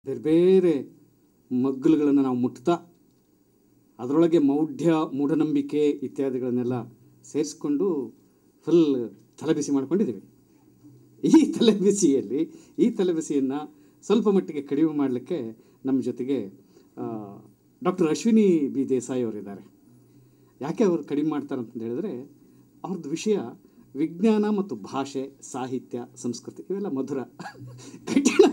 ಬೇರೆ ಬೇರೆ ಮಗ್ಗಲುಗಳನ್ನು ನಾವು ಮುಟ್ತಾ ಅದರೊಳಗೆ ಮೌಢ್ಯ ಮೂಢನಂಬಿಕೆ ಇತ್ಯಾದಿಗಳನ್ನೆಲ್ಲ ಸೇರಿಸ್ಕೊಂಡು ಫುಲ್ ತಲೆಬಿಸಿ ಮಾಡ್ಕೊಂಡಿದ್ದೀವಿ ಈ ತಲೆಬಿಸಿಯಲ್ಲಿ ಈ ತಲೆಬಿಸಿಯನ್ನು ಸ್ವಲ್ಪ ಮಟ್ಟಿಗೆ ಕಡಿಮೆ ಮಾಡಲಿಕ್ಕೆ ನಮ್ಮ ಜೊತೆಗೆ ಡಾಕ್ಟರ್ ಅಶ್ವಿನಿ ಬಿ ದೇಸಾಯಿ ಅವರಿದ್ದಾರೆ ಯಾಕೆ ಅವರು ಕಡಿಮೆ ಮಾಡ್ತಾರೆ ಅಂತ ಹೇಳಿದ್ರೆ ಅವ್ರದ್ದು ವಿಷಯ ವಿಜ್ಞಾನ ಮತ್ತು ಭಾಷೆ ಸಾಹಿತ್ಯ ಸಂಸ್ಕೃತಿ ಇವೆಲ್ಲ ಮಧುರ ಕಠಿಣ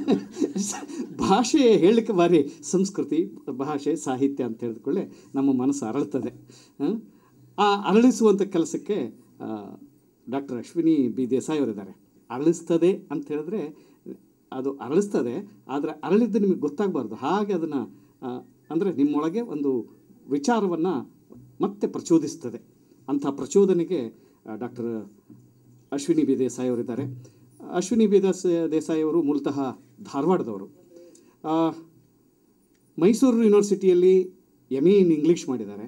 ಭಾಷೆ ಹೇಳಲಿಕ್ಕೆ ಬಾರಿ ಸಂಸ್ಕೃತಿ ಭಾಷೆ ಸಾಹಿತ್ಯ ಅಂತ ಹೇಳಿದ್ಕೊಳ್ಳೆ ನಮ್ಮ ಮನಸ್ಸು ಅರಳ್ತದೆ ಹ? ಆ ಅರಳಿಸುವಂಥ ಕೆಲಸಕ್ಕೆ ಡಾಕ್ಟರ್ ಅಶ್ವಿನಿ ಬಿ ದೇಸಾಯಿ ಅವರಿದ್ದಾರೆ ಅರಳಿಸ್ತದೆ ಅಂತ ಹೇಳಿದ್ರೆ ಅದು ಅರಳಿಸ್ತದೆ ಆದರೆ ಅರಳಿದ್ದು ನಿಮಗೆ ಗೊತ್ತಾಗಬಾರ್ದು ಹಾಗೆ ಅದನ್ನು ಅಂದರೆ ನಿಮ್ಮೊಳಗೆ ಒಂದು ವಿಚಾರವನ್ನು ಮತ್ತೆ ಪ್ರಚೋದಿಸ್ತದೆ ಅಂಥ ಪ್ರಚೋದನೆಗೆ ಡಾಕ್ಟರ್ ಅಶ್ವಿನಿ ಬಿ ದೇಸಾಯಿ ಅವರಿದ್ದಾರೆ ಅಶ್ವಿನಿ ಬಿ ದೇಸ ದೇಸಾಯಿ ಅವರು ಮೂಲತಃ ಧಾರವಾಡದವರು ಆ, ಮೈಸೂರು ಯೂನಿವರ್ಸಿಟಿಯಲ್ಲಿ ಎಮ್ ಎ ಇನ್ ಇಂಗ್ಲೀಷ್ ಮಾಡಿದ್ದಾರೆ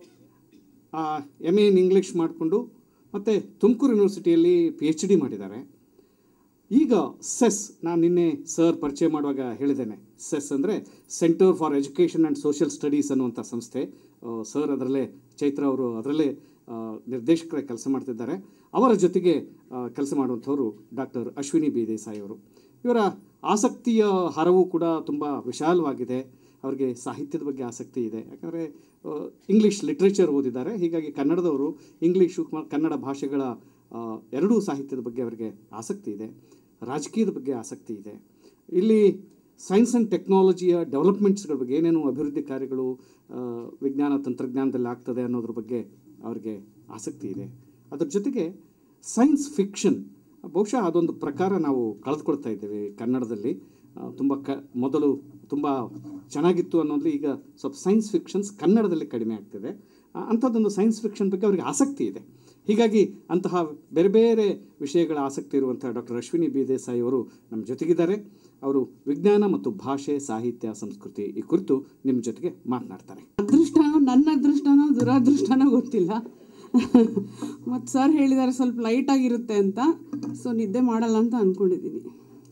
ಎಮ್ ಎ ಇನ್ ಇಂಗ್ಲೀಷ್ ಮಾಡಿಕೊಂಡು ಮತ್ತು ತುಮಕೂರು ಯೂನಿವರ್ಸಿಟಿಯಲ್ಲಿ ಪಿ ಎಚ್ ಡಿ ಮಾಡಿದ್ದಾರೆ ಈಗ ಸೆಸ್ ನಾನು ನಿನ್ನೆ ಸರ್ ಪರಿಚಯ ಮಾಡುವಾಗ ಹೇಳಿದ್ದೇನೆ ಸೆಸ್ ಅಂದರೆ centre for education and social studies ಅನ್ನುವಂಥ ಸಂಸ್ಥೆ ಆ, ಸರ್ ಅದರಲ್ಲೇ ಚೈತ್ರ ಅವರು ಅದರಲ್ಲೇ ಆ, ನಿರ್ದೇಶಕರ ಕೆಲಸ ಮಾಡ್ತಿದ್ದಾರೆ ಅವರ ಜೊತೆಗೆ ಕೆಲಸ ಮಾಡುವಂಥವರು ಡಾಕ್ಟರ್ ಅಶ್ವಿನಿ ಬಿ ದೇಸಾಯಿ ಅವರು ಇವರ ಆಸಕ್ತಿಯ ಹರವು ಕೂಡ ತುಂಬ ವಿಶಾಲವಾಗಿದೆ ಅವರಿಗೆ ಸಾಹಿತ್ಯದ ಬಗ್ಗೆ ಆಸಕ್ತಿ ಇದೆ ಯಾಕಂದರೆ ಇಂಗ್ಲೀಷ್ ಲಿಟ್ರೇಚರ್ ಓದಿದ್ದಾರೆ ಹೀಗಾಗಿ ಕನ್ನಡದವರು ಇಂಗ್ಲೀಷು ಮ- ಕನ್ನಡ ಭಾಷೆಗಳ ಆ, ಎರಡೂ ಸಾಹಿತ್ಯದ ಬಗ್ಗೆ ಅವರಿಗೆ ಆಸಕ್ತಿ ಇದೆ ರಾಜಕೀಯದ ಬಗ್ಗೆ ಆಸಕ್ತಿ ಇದೆ ಇಲ್ಲಿ ಸೈನ್ಸ್ ಆ್ಯಂಡ್ ಟೆಕ್ನಾಲಜಿಯ ಡೆವಲಪ್ಮೆಂಟ್ಸ್ಗಳ ಬಗ್ಗೆ ಏನೇನು ಅಭಿವೃದ್ಧಿ ಕಾರ್ಯಗಳು ಆ, ವಿಜ್ಞಾನ ತಂತ್ರಜ್ಞಾನದಲ್ಲಿ ಆಗ್ತದೆ ಅನ್ನೋದ್ರ ಬಗ್ಗೆ ಅವರಿಗೆ ಆಸಕ್ತಿ ಇದೆ ಅದ್ರ ಜೊತೆಗೆ ಸೈನ್ಸ್ ಫಿಕ್ಷನ್ ಬಹುಶಃ ಅದೊಂದು ಪ್ರಕಾರ ನಾವು ಕಳೆದುಕೊಳ್ತಾ ಇದ್ದೇವೆ ಕನ್ನಡದಲ್ಲಿ ತುಂಬ ಕ ಮೊದಲು ತುಂಬ ಚೆನ್ನಾಗಿತ್ತು ಅನ್ನೋದು ಈಗ ಸ್ವಲ್ಪ ಸೈನ್ಸ್ ಫಿಕ್ಷನ್ಸ್ ಕನ್ನಡದಲ್ಲಿ ಕಡಿಮೆ ಆಗ್ತಿದೆ ಆ, ಅಂಥದ್ದೊಂದು ಸೈನ್ಸ್ ಫಿಕ್ಷನ್ ಬಗ್ಗೆ ಅವರಿಗೆ ಆಸಕ್ತಿ ಇದೆ ಹೀಗಾಗಿ ಅಂತಹ ಬೇರೆ ಬೇರೆ ವಿಷಯಗಳ ಆಸಕ್ತಿ ಇರುವಂಥ ಡಾಕ್ಟರ್ ಅಶ್ವಿನಿ ಬಿ ದೇಸಾಯಿ ಅವರು ನಮ್ಮ ಜೊತೆಗಿದ್ದಾರೆ ಅವರು ವಿಜ್ಞಾನ ಮತ್ತು ಭಾಷೆ ಸಾಹಿತ್ಯ ಸಂಸ್ಕೃತಿ ಈ ಕುರಿತು ನಿಮ್ಮ ಜೊತೆಗೆ ಮಾತನಾಡ್ತಾರೆ ಅದೃಷ್ಟನೋ ನನ್ನ ಅದೃಷ್ಟನೋ ದುರಾದೃಷ್ಟನೋ ಗೊತ್ತಿಲ್ಲ ಮತ್ತು ಸರ್ ಹೇಳಿದ್ದಾರೆ ಸ್ವಲ್ಪ ಲೈಟ್ ಆಗಿರುತ್ತೆ ಅಂತ ಸೊ ನಿದ್ದೆ ಮಾಡಲ್ಲ ಅಂತ ಅಂದ್ಕೊಂಡಿದ್ದೀನಿ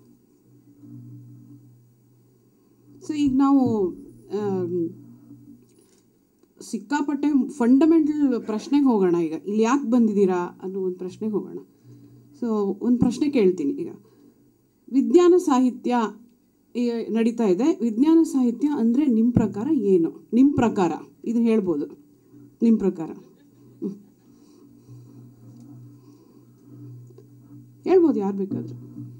ಸೊ ಈಗ ನಾವು ಆಮ್, ಸಿಕ್ಕಾಪಟ್ಟೆ ಫಂಡಮೆಂಟಲ್ ಪ್ರಶ್ನೆಗೆ ಹೋಗೋಣ ಈಗ ಇಲ್ಲಿ ಯಾಕೆ ಬಂದಿದ್ದೀರಾ ಅನ್ನೋ ಒಂದು ಪ್ರಶ್ನೆಗೆ ಹೋಗೋಣ ಸೊ ಒಂದು ಪ್ರಶ್ನೆ ಕೇಳ್ತೀನಿ ಈಗ ವಿಜ್ಞಾನ ಸಾಹಿತ್ಯ ಈ ನಡೀತಾ ಇದೆ ವಿಜ್ಞಾನ ಸಾಹಿತ್ಯ ಅಂದರೆ ನಿಮ್ಮ ಪ್ರಕಾರ ಏನು ನಿಮ್ಮ ಪ್ರಕಾರ ಇದು ಹೇಳ್ಬೋದು ನಿಮ್ಮ ಪ್ರಕಾರ ಹ್ಮ್. ಹೇಳ್ಬೋದು ಯಾರು ಬೇಕಾದರೂ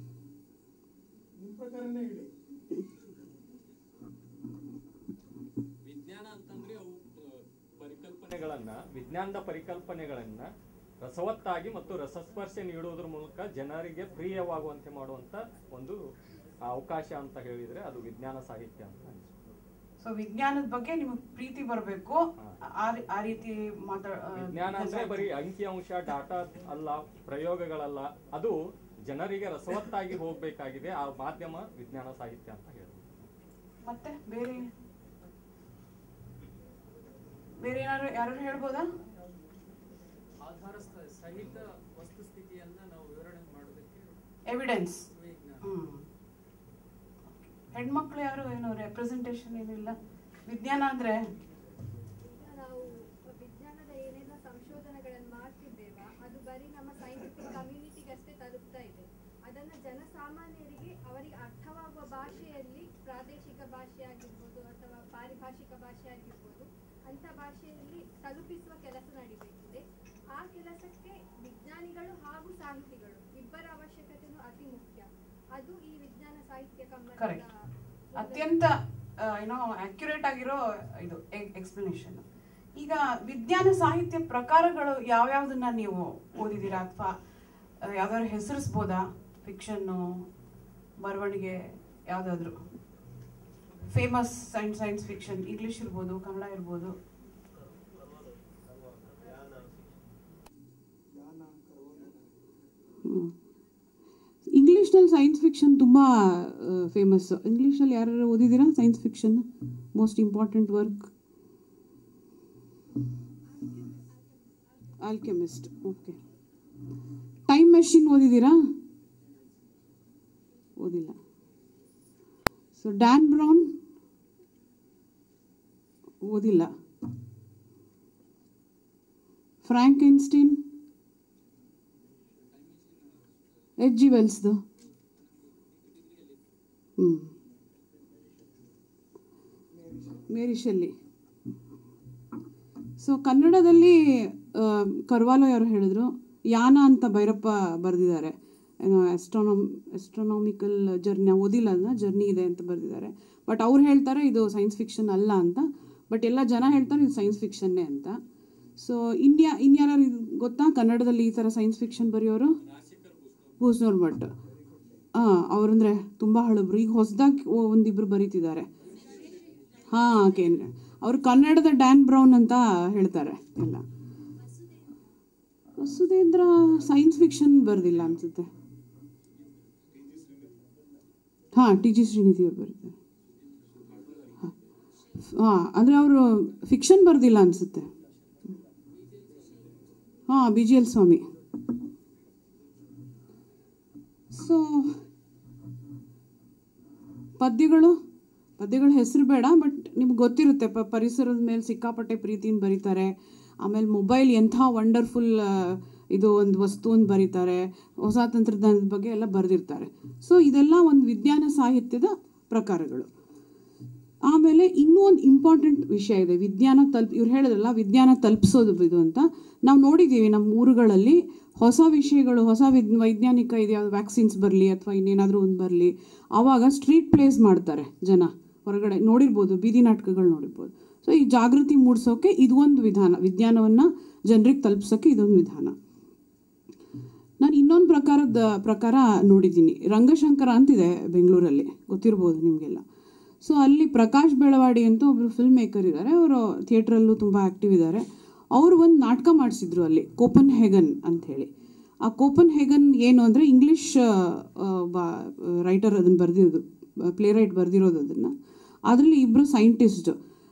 ವಿಜ್ಞಾನ ಅಂತಂದ್ರೆ ಅವು ಆ, ಪರಿಕಲ್ಪನೆಗಳನ್ನ ವಿಜ್ಞಾನದ ಪರಿಕಲ್ಪನೆಗಳನ್ನ ರಸವತ್ತಾಗಿ ಮತ್ತು ರಸಸ್ಪರ್ಶ ನೀಡುವುದರ ಮೂಲಕ ಜನರಿಗೆ ಪ್ರಿಯವಾಗುವಂತೆ ಮಾಡುವಂತ ಒಂದು ಅವಕಾಶ ಅಂತ ಹೇಳಿದ್ರೆ ಅದು ವಿಜ್ಞಾನ ಸಾಹಿತ್ಯ ಅಂತ ಅನ್ಸುತ್ತೆ. ಸೊ ವಿಜ್ಞಾನದ ಬಗ್ಗೆ ನಿಮಗೆ ಪ್ರೀತಿ ಬರಬೇಕು ಆ ರೀತಿ ವಿಜ್ಞಾನ ಅಂದ್ರೆ ಬರೀ ಅಂಕಿಅಂಶ ಡಾಟಾ ಅಲ್ಲ ಪ್ರಯೋಗಗಳಲ್ಲ ಅದು ಜನರಿಗೆ ರಸವತ್ತಾಗಿ ಹೋಗ್ಬೇಕಾಗಿದೆ ಆ ಮಾಧ್ಯಮ ವಿಜ್ಞಾನ ಸಾಹಿತ್ಯ ಅಂತ ಹೇಳ್ಬೋದು ಮತ್ತೆ ಬೇರೆ ಬೇರೆ ಏನಾದ್ರು ಯಾರು ಹೇಳ್ಬೋದಾ ಆಧಾರ ಸ- ಸಹಿತ ವಸ್ತುಸ್ಥಿತಿಯನ್ನ ನಾವು ವಿವರಣೆ ಮಾಡೋದಕ್ಕೆ ಎವಿಡೆನ್ಸ್ ವಿಜ್ಞಾನ ಹ್ಮ್ ಹೆಣ್ಮಕ್ಳು ಯಾರು ಏನು ರೆಪ್ರೆಸೆಂಟೇಷನ್ ಏನಿಲ್ಲ ವಿಜ್ಞಾನ ಅಂದ್ರೆ ಈಗ ನಾವು ವಿಜ್ಞಾನದ ಏನೆಲ್ಲ ಸಂಶೋಧನೆಗಳನ್ನು ಮಾಡ್ತಿದ್ದೇವ ಅದು ಬರೀ ನಮ್ಮ ಸೈಂಟಿಫಿಕ್ ಕಮ್ಯುನಿಟಿಗೆ ಅಷ್ಟೇ ತಲುಪ್ತಾ ಇದೆ ಅದನ್ನ ಜನಸಾಮಾನ್ಯರಿಗೆ ಅವರಿಗೆ ಅರ್ಥವಾಗುವ ಭಾಷೆಯಲ್ಲಿ ಪ್ರಾದೇಶಿಕ ಭಾಷೆ ಆಗಿರ್ಬೋದು ಅಥವಾ ಪಾರಿಭಾಷಿಕ ಭಾಷೆ ಆಗಿರ್ಬೋದು ಅಂತ ಭಾಷೆಯಲ್ಲಿ ತಲುಪಿಸುವ ಕೆಲಸ ನಡೀಬೇಕಿದೆ ಆ ಕೆಲಸಕ್ಕೆ ವಿಜ್ಞಾನಿಗಳು ಹಾಗೂ ಸಾಹಿತಿಗಳು ಇಬ್ಬರ ಅವಶ್ಯಕತೆಯೂ ಅತಿ ಮುಖ್ಯ ಅದು ಈ ವಿಜ್ಞಾನ ಸಾಹಿತ್ಯ ಕರೆಕ್ಟ್ ಕಮ್ಮಟದ ಅತ್ಯಂತ ಏನೋ ಅಕ್ಯುರೇಟ್ ಆಗಿರೋ ಇದು ಎಕ್ಸ್ಪ್ಲನೇಷನ್ ಈಗ ವಿಜ್ಞಾನ ಸಾಹಿತ್ಯ ಪ್ರಕಾರಗಳು ಯಾವ್ಯಾವ್ದನ್ನ ನೀವು ಓದಿದ್ದೀರಾ ಅಥವಾ ಯಾವ್ದಾದ್ರು ಹೆಸರಿಸ್ಬೋದಾ ಫಿಕ್ಷನ್ನು ಬರವಣಿಗೆ ಯಾವುದಾದ್ರು famous science science fiction English ಇರ್ಬೋದು ಕನ್ನಡ ಇರ್ಬೋದು ಇಂಗ್ಲೀಷ್ನಲ್ಲಿ ಸೈನ್ಸ್ ಫಿಕ್ಷನ್ ತುಂಬ ಫೇಮಸ್ ಇಂಗ್ಲೀಷಲ್ಲಿ ಯಾರು ಓದಿದ್ದೀರಾ science fiction most important work alchemist okay time machine ಓದಿದ್ದೀರಾ ಓದಿಲ್ಲ ಸೊ ಡ್ಯಾನ್ ಬ್ರೌನ್ ಓದಿಲ್ಲ ಫ್ರ್ಯಾಂಕ್ ಐನ್ಸ್ಟೀನ್ ಎಚ್ ಜಿ ವೆಲ್ಸ್ದು ಹ್ಞೂ ಮೇರಿ ಶೆಲ್ಲಿ ಸೊ ಕನ್ನಡದಲ್ಲಿ ಆ, ಕರ್ವಾಲೋ ಅವರು ಹೇಳಿದ್ರು ಯಾನ ಅಂತ ಭೈರಪ್ಪ ಬರೆದಿದ್ದಾರೆ ಏನೋ ಎಸ್ಟ್ರೋನಾಮ್ ಎಸ್ಟ್ರೋನಾಮಿಕಲ್ ಜರ್ನಿ ಓದಿಲ್ಲ ಅದನ್ನ ಜರ್ನಿ ಇದೆ ಅಂತ ಬರೆದಿದ್ದಾರೆ ಬಟ್ ಅವ್ರು ಹೇಳ್ತಾರೆ ಇದು ಸೈನ್ಸ್ ಫಿಕ್ಷನ್ ಅಲ್ಲ ಅಂತ ಬಟ್ ಎಲ್ಲ ಜನ ಹೇಳ್ತಾರೆ ಇದು ಸೈನ್ಸ್ ಫಿಕ್ಷನ್ನೇ ಅಂತ ಸೊ ಇನ್ಯಾ ಇನ್ಯಾರು ಗೊತ್ತಾ ಕನ್ನಡದಲ್ಲಿ ಈ ಥರ ಸೈನ್ಸ್ ಫಿಕ್ಷನ್ ಬರೆಯೋರು ಭೂಸ್ನೂರ್ ಭಟ್ ಹಾಂ ಅವರಂದ್ರೆ ತುಂಬ ಹಳಬ್ರು ಈಗ ಹೊಸದಾಗಿ ಒಂದಿಬ್ರು ಬರೀತಿದ್ದಾರೆ ಹಾಂ ಕೇನ್ ಅವರು ಕನ್ನಡದ ಡ್ಯಾನ್ ಬ್ರೌನ್ ಅಂತ ಹೇಳ್ತಾರೆ ಎಲ್ಲ ವಸುಧೇಂದ್ರ ಸೈನ್ಸ್ ಫಿಕ್ಷನ್ ಬರೆದಿಲ್ಲ ಅನ್ಸುತ್ತೆ ಹಾಂ ಟಿ ಜಿ ಶ್ರೀನಿಧಿ ಅವ್ರು ಬರೀತಾರೆ ಹಾಂ ಅಂದರೆ ಅವರು ಫಿಕ್ಷನ್ ಬರೆದಿಲ್ಲ ಅನ್ಸುತ್ತೆ ಹಾಂ B G L Swamy so ಪದ್ಯಗಳು ಪದ್ಯಗಳ ಹೆಸರು ಬೇಡ ಬಟ್ ನಿಮ್ಗೆ ಗೊತ್ತಿರುತ್ತೆ ಪ ಪರಿಸರದ ಮೇಲೆ ಸಿಕ್ಕಾಪಟ್ಟೆ ಪ್ರೀತಿನ ಬರೀತಾರೆ ಆಮೇಲೆ ಮೊಬೈಲ್ ಎಂಥ ವಂಡರ್ಫುಲ್ ಇದು ಒಂದು ವಸ್ತು ಅಂತ ಬರೀತಾರೆ ಹೊಸ ತಂತ್ರಜ್ಞಾನದ ಬಗ್ಗೆ ಎಲ್ಲ ಬರೆದಿರ್ತಾರೆ ಸೊ ಇದೆಲ್ಲ ಒಂದು ವಿಜ್ಞಾನ ಸಾಹಿತ್ಯದ ಪ್ರಕಾರಗಳು ಆಮೇಲೆ ಇನ್ನೂ ಒಂದು ಇಂಪಾರ್ಟೆಂಟ್ ವಿಷಯ ಇದೆ ವಿಜ್ಞಾನ ತಲುಪ್ ಇವ್ರು ಹೇಳಿದ್ರಲ್ಲ ವಿಜ್ಞಾನ ತಲುಪಿಸೋದು ಇದು ಅಂತ ನಾವು ನೋಡಿದ್ದೀವಿ ನಮ್ಮ ಊರುಗಳಲ್ಲಿ ಹೊಸ ವಿಷಯಗಳು ಹೊಸ ವಿದ್ ವೈಜ್ಞಾನಿಕ ಇದೆ ಯಾವ್ದು ವ್ಯಾಕ್ಸಿನ್ಸ್ ಬರಲಿ ಅಥವಾ ಇನ್ನೇನಾದರೂ ಒಂದು ಬರಲಿ ಆವಾಗ ಸ್ಟ್ರೀಟ್ ಪ್ಲೇಸ್ ಮಾಡ್ತಾರೆ ಜನ ಹೊರಗಡೆ ನೋಡಿರ್ಬೋದು ಬೀದಿ ನಾಟಕಗಳು ನೋಡಿರ್ಬೋದು ಸೊ ಈ ಜಾಗೃತಿ ಮೂಡಿಸೋಕೆ ಇದು ಒಂದು ವಿಧಾನ ವಿಜ್ಞಾನವನ್ನು ಜನರಿಗೆ ತಲುಪಿಸೋಕೆ ಇದೊಂದು ವಿಧಾನ ನಾನು ಇನ್ನೊಂದು ಪ್ರಕಾರದ ಪ್ರಕಾರ ನೋಡಿದ್ದೀನಿ ರಂಗಶಂಕರ ಅಂತಿದೆ ಬೆಂಗಳೂರಲ್ಲಿ ಗೊತ್ತಿರ್ಬೋದು ನಿಮಗೆಲ್ಲ ಸೊ ಅಲ್ಲಿ ಪ್ರಕಾಶ್ ಬೆಳವಾಡಿ ಅಂತ ಒಬ್ಬರು ಫಿಲ್ಮ್ ಮೇಕರ್ ಇದ್ದಾರೆ ಅವರು ಥಿಯೇಟ್ರಲ್ಲೂ ತುಂಬ ಆ್ಯಕ್ಟಿವ್ ಇದ್ದಾರೆ ಅವರು ಒಂದು ನಾಟಕ ಮಾಡಿಸಿದ್ರು ಅಲ್ಲಿ ಕೋಪನ್ ಹೆಗನ್ ಅಂತ ಹೇಳಿ ಆ ಕೋಪನ್ ಹೆಗನ್ ಏನು ಅಂದರೆ ಇಂಗ್ಲೀಷ್ ಒಬ್ಬ ರೈಟರ್ ಅದನ್ನು ಬರೆದಿರೋದು ಪ್ಲೇ ರೈಟ್ ಬರೆದಿರೋದು ಅದನ್ನು ಅದರಲ್ಲಿ ಇಬ್ಬರು ಸೈಂಟಿಸ್ಟ್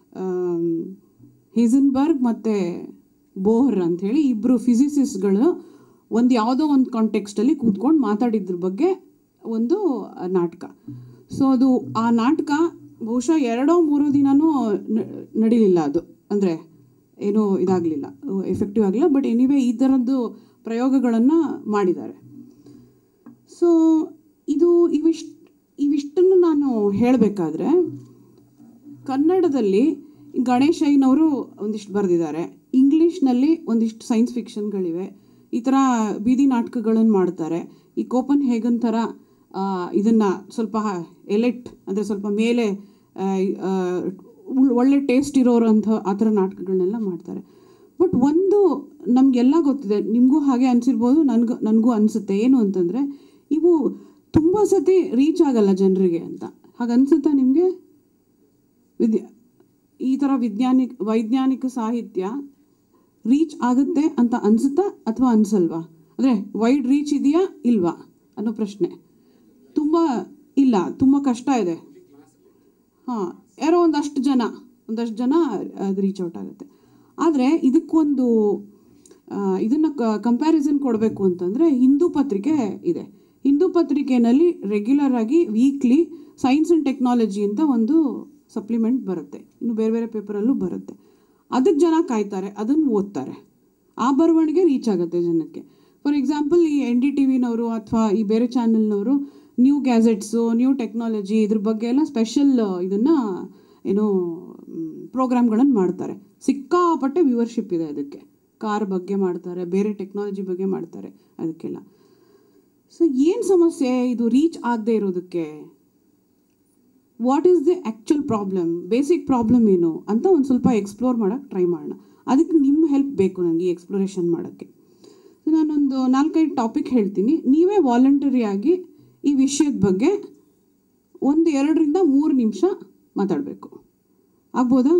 ಹಿಸನ್ಬರ್ಗ್ ಮತ್ತು ಬೋಹರ್ ಅಂಥೇಳಿ ಇಬ್ಬರು ಫಿಸಿಸಿಸ್ಟ್ಗಳು ಒಂದು ಯಾವುದೋ ಒಂದು ಕಾಂಟೆಕ್ಸ್ಟಲ್ಲಿ ಕೂತ್ಕೊಂಡು ಮಾತಾಡಿದ್ರ ಬಗ್ಗೆ ಒಂದು ನಾಟಕ ಸೊ ಅದು ಆ ನಾಟಕ ಬಹುಶಃ ಎರಡೋ ಮೂರೋ ದಿನನೂ ನ- ನಡೀಲಿಲ್ಲ ಅದು ಅಂದರೆ ಏನೂ ಇದಾಗಲಿಲ್ಲ ಎಫೆಕ್ಟಿವ್ ಆಗಲಿಲ್ಲ ಬಟ್ ಎನಿವೇ ಈ ಥರದ್ದು ಪ್ರಯೋಗಗಳನ್ನು ಮಾಡಿದ್ದಾರೆ ಸೊ ಇದು ಇವಿಷ್ಟು ಇವಿಷ್ಟನ್ನು ನಾನು ಹೇಳಬೇಕಾದ್ರೆ ಕನ್ನಡದಲ್ಲಿ ಗಣೇಶ್ ಅಯ್ಯನವರು ಒಂದಿಷ್ಟು ಬರೆದಿದ್ದಾರೆ ಇಂಗ್ಲೀಷ್ನಲ್ಲಿ ಒಂದಿಷ್ಟು ಸೈನ್ಸ್ ಫಿಕ್ಷನ್ಗಳಿವೆ ಈ ಥರ ಬೀದಿ ನಾಟಕಗಳನ್ನು ಮಾಡ್ತಾರೆ ಈ ಕೋಪನ್ ಹೇಗನ್ ಥರ ಇದನ್ನು ಸ್ವಲ್ಪ ಎಲೆಟ್ ಅಂದರೆ ಸ್ವಲ್ಪ ಮೇಲೆ ಆ, ಆ, ಉಳ್- ಒಳ್ಳೆ ಟೇಸ್ಟ್ ಇರೋರು ಅಂತ ಆ ಥರ ನಾಟಕಗಳನ್ನೆಲ್ಲ ಮಾಡ್ತಾರೆ ಬಟ್ ಒಂದು ನಮಗೆಲ್ಲ ಗೊತ್ತಿದೆ ನಿಮಗೂ ಹಾಗೆ ಅನಿಸಿರ್ಬೋದು ನನಗೂ ನನಗೂ ಅನಿಸುತ್ತೆ ಏನು ಅಂತಂದರೆ ಇವು ತುಂಬ ಸತಿ ರೀಚ್ ಆಗಲ್ಲ ಜನರಿಗೆ ಅಂತ ಹಾಗೆ ಅನಿಸುತ್ತಾ ನಿಮಗೆ ವಿದ್ಯಾ ಈ ಥರ ವಿಜ್ಞಾನಿಕ ವೈಜ್ಞಾನಿಕ ಸಾಹಿತ್ಯ ರೀಚ್ ಆಗುತ್ತೆ ಅಂತ ಅನಿಸುತ್ತಾ ಅಥವಾ ಅನಿಸಲ್ವಾ ಅಂದರೆ ವೈಡ್ ರೀಚ್ ಇದೆಯಾ ಇಲ್ವಾ ಅನ್ನೋ ಪ್ರಶ್ನೆ ತುಂಬ ಇಲ್ಲ ತುಂಬ ಕಷ್ಟ ಇದೆ ಹಾಂ ಯಾರೋ ಒಂದಷ್ಟು ಜನ ಒಂದಷ್ಟು ಜನ ಅದು ರೀಚ್ ಔಟ್ ಆಗುತ್ತೆ ಆದರೆ ಇದಕ್ಕೊಂದು ಇದನ್ನು ಕಂಪ್ಯಾರಿಸನ್ ಕೊಡಬೇಕು ಅಂತಂದರೆ ಹಿಂದೂ ಪತ್ರಿಕೆ ಇದೆ ಹಿಂದೂ ಪತ್ರಿಕೆಯಲ್ಲಿ ರೆಗ್ಯುಲರ್ ಆಗಿ ವೀಕ್ಲಿ ಸೈನ್ಸ್ ಆ್ಯಂಡ್ ಟೆಕ್ನಾಲಜಿ ಅಂತ ಒಂದು ಸಪ್ಲಿಮೆಂಟ್ ಬರುತ್ತೆ ಇನ್ನು ಬೇರೆ ಬೇರೆ ಪೇಪರಲ್ಲೂ ಬರುತ್ತೆ ಅದಕ್ಕೆ ಜನ ಕಾಯ್ತಾರೆ ಅದನ್ನು ಓದ್ತಾರೆ ಆ ಬರವಣಿಗೆ ರೀಚ್ ಆಗುತ್ತೆ ಜನಕ್ಕೆ ಫಾರ್ ಎಕ್ಸಾಂಪಲ್ ಈ ಎನ್ ಡಿ ಟಿ ವಿನವರು ಅಥವಾ ಈ ಬೇರೆ ಚಾನೆಲ್ನವರು ನ್ಯೂ ಗ್ಯಾಜೆಟ್ಸು ನ್ಯೂ ಟೆಕ್ನಾಲಜಿ ಇದ್ರ ಬಗ್ಗೆ ಎಲ್ಲ ಸ್ಪೆಷಲ್ ಇದನ್ನು ಏನೋ ಪ್ರೋಗ್ರಾಮ್ಗಳನ್ನು ಮಾಡ್ತಾರೆ ಸಿಕ್ಕಾಪಟ್ಟೆ ವ್ಯೂವರ್ಶಿಪ್ ಇದೆ ಅದಕ್ಕೆ ಕಾರ್ ಬಗ್ಗೆ ಮಾಡ್ತಾರೆ ಬೇರೆ ಟೆಕ್ನಾಲಜಿ ಬಗ್ಗೆ ಮಾಡ್ತಾರೆ ಅದಕ್ಕೆಲ್ಲ ಸೊ ಏನು ಸಮಸ್ಯೆ ಇದು ರೀಚ್ ಆಗದೆ ಇರೋದಕ್ಕೆ what is the actual problem basic problem ಏನು ಅಂತ ಒಂದು ಸ್ವಲ್ಪ ಎಕ್ಸ್ಪ್ಲೋರ್ ಮಾಡೋಕ್ಕೆ ಟ್ರೈ ಮಾಡೋಣ ಅದಕ್ಕೆ ನಿಮ್ಮ ಹೆಲ್ಪ್ ಬೇಕು ನನಗೆ ಈ ಎಕ್ಸ್ಪ್ಲೋರೇಷನ್ ಮಾಡೋಕ್ಕೆ ಸೊ ನಾನೊಂದು ನಾಲ್ಕೈದು ಟಾಪಿಕ್ ಹೇಳ್ತೀನಿ ನೀವೇ ವಾಲಂಟರಿ ಆಗಿ ಈ ವಿಷಯದ ಬಗ್ಗೆ ಒಂದು ಎರಡರಿಂದ ಮೂರು ನಿಮಿಷ ಮಾತಾಡಬೇಕು ಆಗ್ಬೋದಾ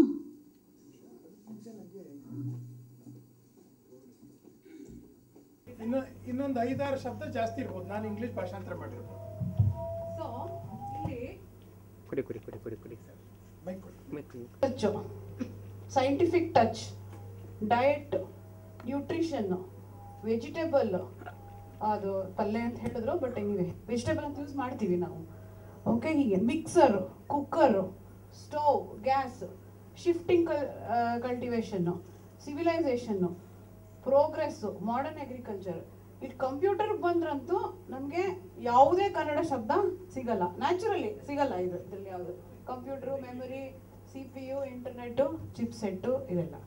ಇನ್ನು ಇನ್ನೊಂದು ಐದಾರು ಶಬ್ದ ಜಾಸ್ತಿ ಇರ್ಬೋದು ನಾನು ಇಂಗ್ಲಿಷ್ ಭಾಷಾಂತರ ಮಾಡಿರ್ಬೋದು ಸೊ ಇಲ್ಲಿ ಕುಡಿ ಕುಡಿ ಕುಡಿ ಕುಡಿ ಕುಡಿ ಸರ್ ಮೈಕ್ ಕೊಡಿ ಮತ್ತೆ touch scientific touch diet nutrition vegetable ಅದು ಪಲ್ಯ ಅಂತ ಹೇಳಿದ್ರು ಬಟ್ ಎನಿವೆ ವೆಜಿಟೇಬಲ್ ಅಂತ ಯೂಸ್ ಮಾಡ್ತೀವಿ ನಾವು ಓಕೆ ಹೀಗೆ mixer cooker stove gas shifting cultivation civilisation progress modern agriculture IT computer ಬಂದ್ರಂತೂ ನಮಗೆ ಯಾವುದೇ ಕನ್ನಡ ಶಬ್ದ ಸಿಗಲ್ಲ ನ್ಯಾಚುರಲಿ ಸಿಗಲ್ಲ ಇದು ಇದರಲ್ಲಿ ಯಾವುದು computer memory C P U internet chip set ಇದೆಲ್ಲ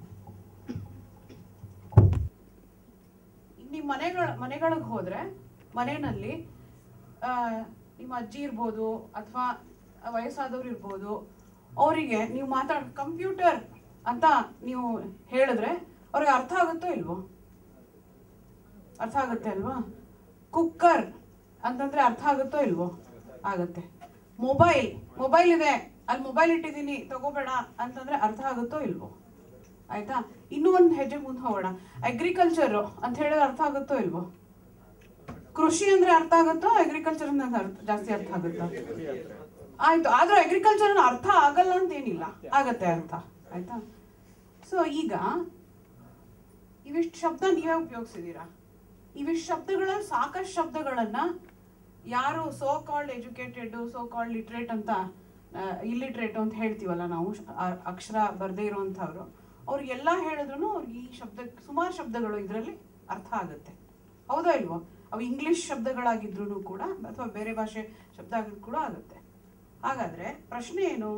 ನಿಮ್ಮ ಮನೆಗಳ ಮನೆಗಳಿಗೆ ಹೋದ್ರೆ ಮನೆಯಲ್ಲಿ ಆ, ನಿಮ್ಮ ಅಜ್ಜಿ ಇರ್ಬೋದು ಅಥವಾ ವಯಸ್ಸಾದವ್ರು ಇರ್ಬೋದು ಅವರಿಗೆ ನೀವು ಮಾತಾಡ ಕಂಪ್ಯೂಟರ್ ಅಂತ ನೀವು ಹೇಳಿದ್ರೆ ಅವ್ರಿಗೆ ಅರ್ಥ ಆಗುತ್ತೋ ಇಲ್ವೋ ಅರ್ಥ ಆಗುತ್ತೆ ಅಲ್ವಾ ಕುಕ್ಕರ್ ಅಂತಂದ್ರೆ ಅರ್ಥ ಆಗುತ್ತೋ ಇಲ್ವೋ ಆಗತ್ತೆ ಮೊಬೈಲ್ ಮೊಬೈಲ್ ಇದೆ ಅಲ್ಲಿ ಮೊಬೈಲ್ ಇಟ್ಟಿದ್ದೀನಿ ತಗೋಬೇಡ ಅಂತಂದ್ರೆ ಅರ್ಥ ಆಗುತ್ತೋ ಇಲ್ವೋ ಆಯ್ತಾ ಇನ್ನೂ ಒಂದು ಹೆಜ್ಜೆ ಮುಂದೆ ಹೋಗೋಣ ಅಗ್ರಿಕಲ್ಚರ್ ಅಂತ ಹೇಳಿದ್ರೆ ಅರ್ಥ ಆಗುತ್ತೋ ಇಲ್ವೋ ಕೃಷಿ ಅಂದ್ರೆ ಅರ್ಥ ಆಗುತ್ತೋ ಅಗ್ರಿಕಲ್ಚರ್ ಜಾಸ್ತಿ ಅರ್ಥ ಆಗುತ್ತೋ ಆಯ್ತು ಆದ್ರೂ ಅಗ್ರಿಕಲ್ಚರ್ ಅರ್ಥ ಆಗಲ್ಲ ಅಂತ ಏನಿಲ್ಲ ಆಗತ್ತೆ ಅರ್ಥ ಆಯ್ತಾ ಸೊ ಈಗ ಇವಿಷ್ಟು ಶಬ್ದ ನೀವೇ ಉಪಯೋಗಿಸಿದೀರಾ ಇವಿಷ್ಟು ಶಬ್ದಗಳ ಸಾಕಷ್ಟು ಶಬ್ದಗಳನ್ನ ಯಾರು so called educated so called literate ಅಂತ ಇಲ್ಲಿಟ್ರೇಟ್ ಅಂತ ಹೇಳ್ತೀವಲ್ಲ ನಾವು ಆ- ಅಕ್ಷರ ಬರ್ದೇ ಇರುವಂಥವ್ರು ಅವ್ರಿಗೆಲ್ಲ ಹೇಳಿದ್ರು ಅವ್ರಿಗೆ ಈ ಶಬ್ದ ಸುಮಾರು ಶಬ್ದಗಳು ಇದರಲ್ಲಿ ಅರ್ಥ ಆಗುತ್ತೆ ಹೌದಾ ಇಲ್ವೋ ಅವು ಇಂಗ್ಲಿಷ್ ಶಬ್ದಗಳಾಗಿದ್ರು ಕೂಡ ಅಥವಾ ಬೇರೆ ಭಾಷೆ ಶಬ್ದ ಆಗಿದ್ರು ಕೂಡ ಆಗುತ್ತೆ ಹಾಗಾದ್ರೆ ಪ್ರಶ್ನೆ ಏನು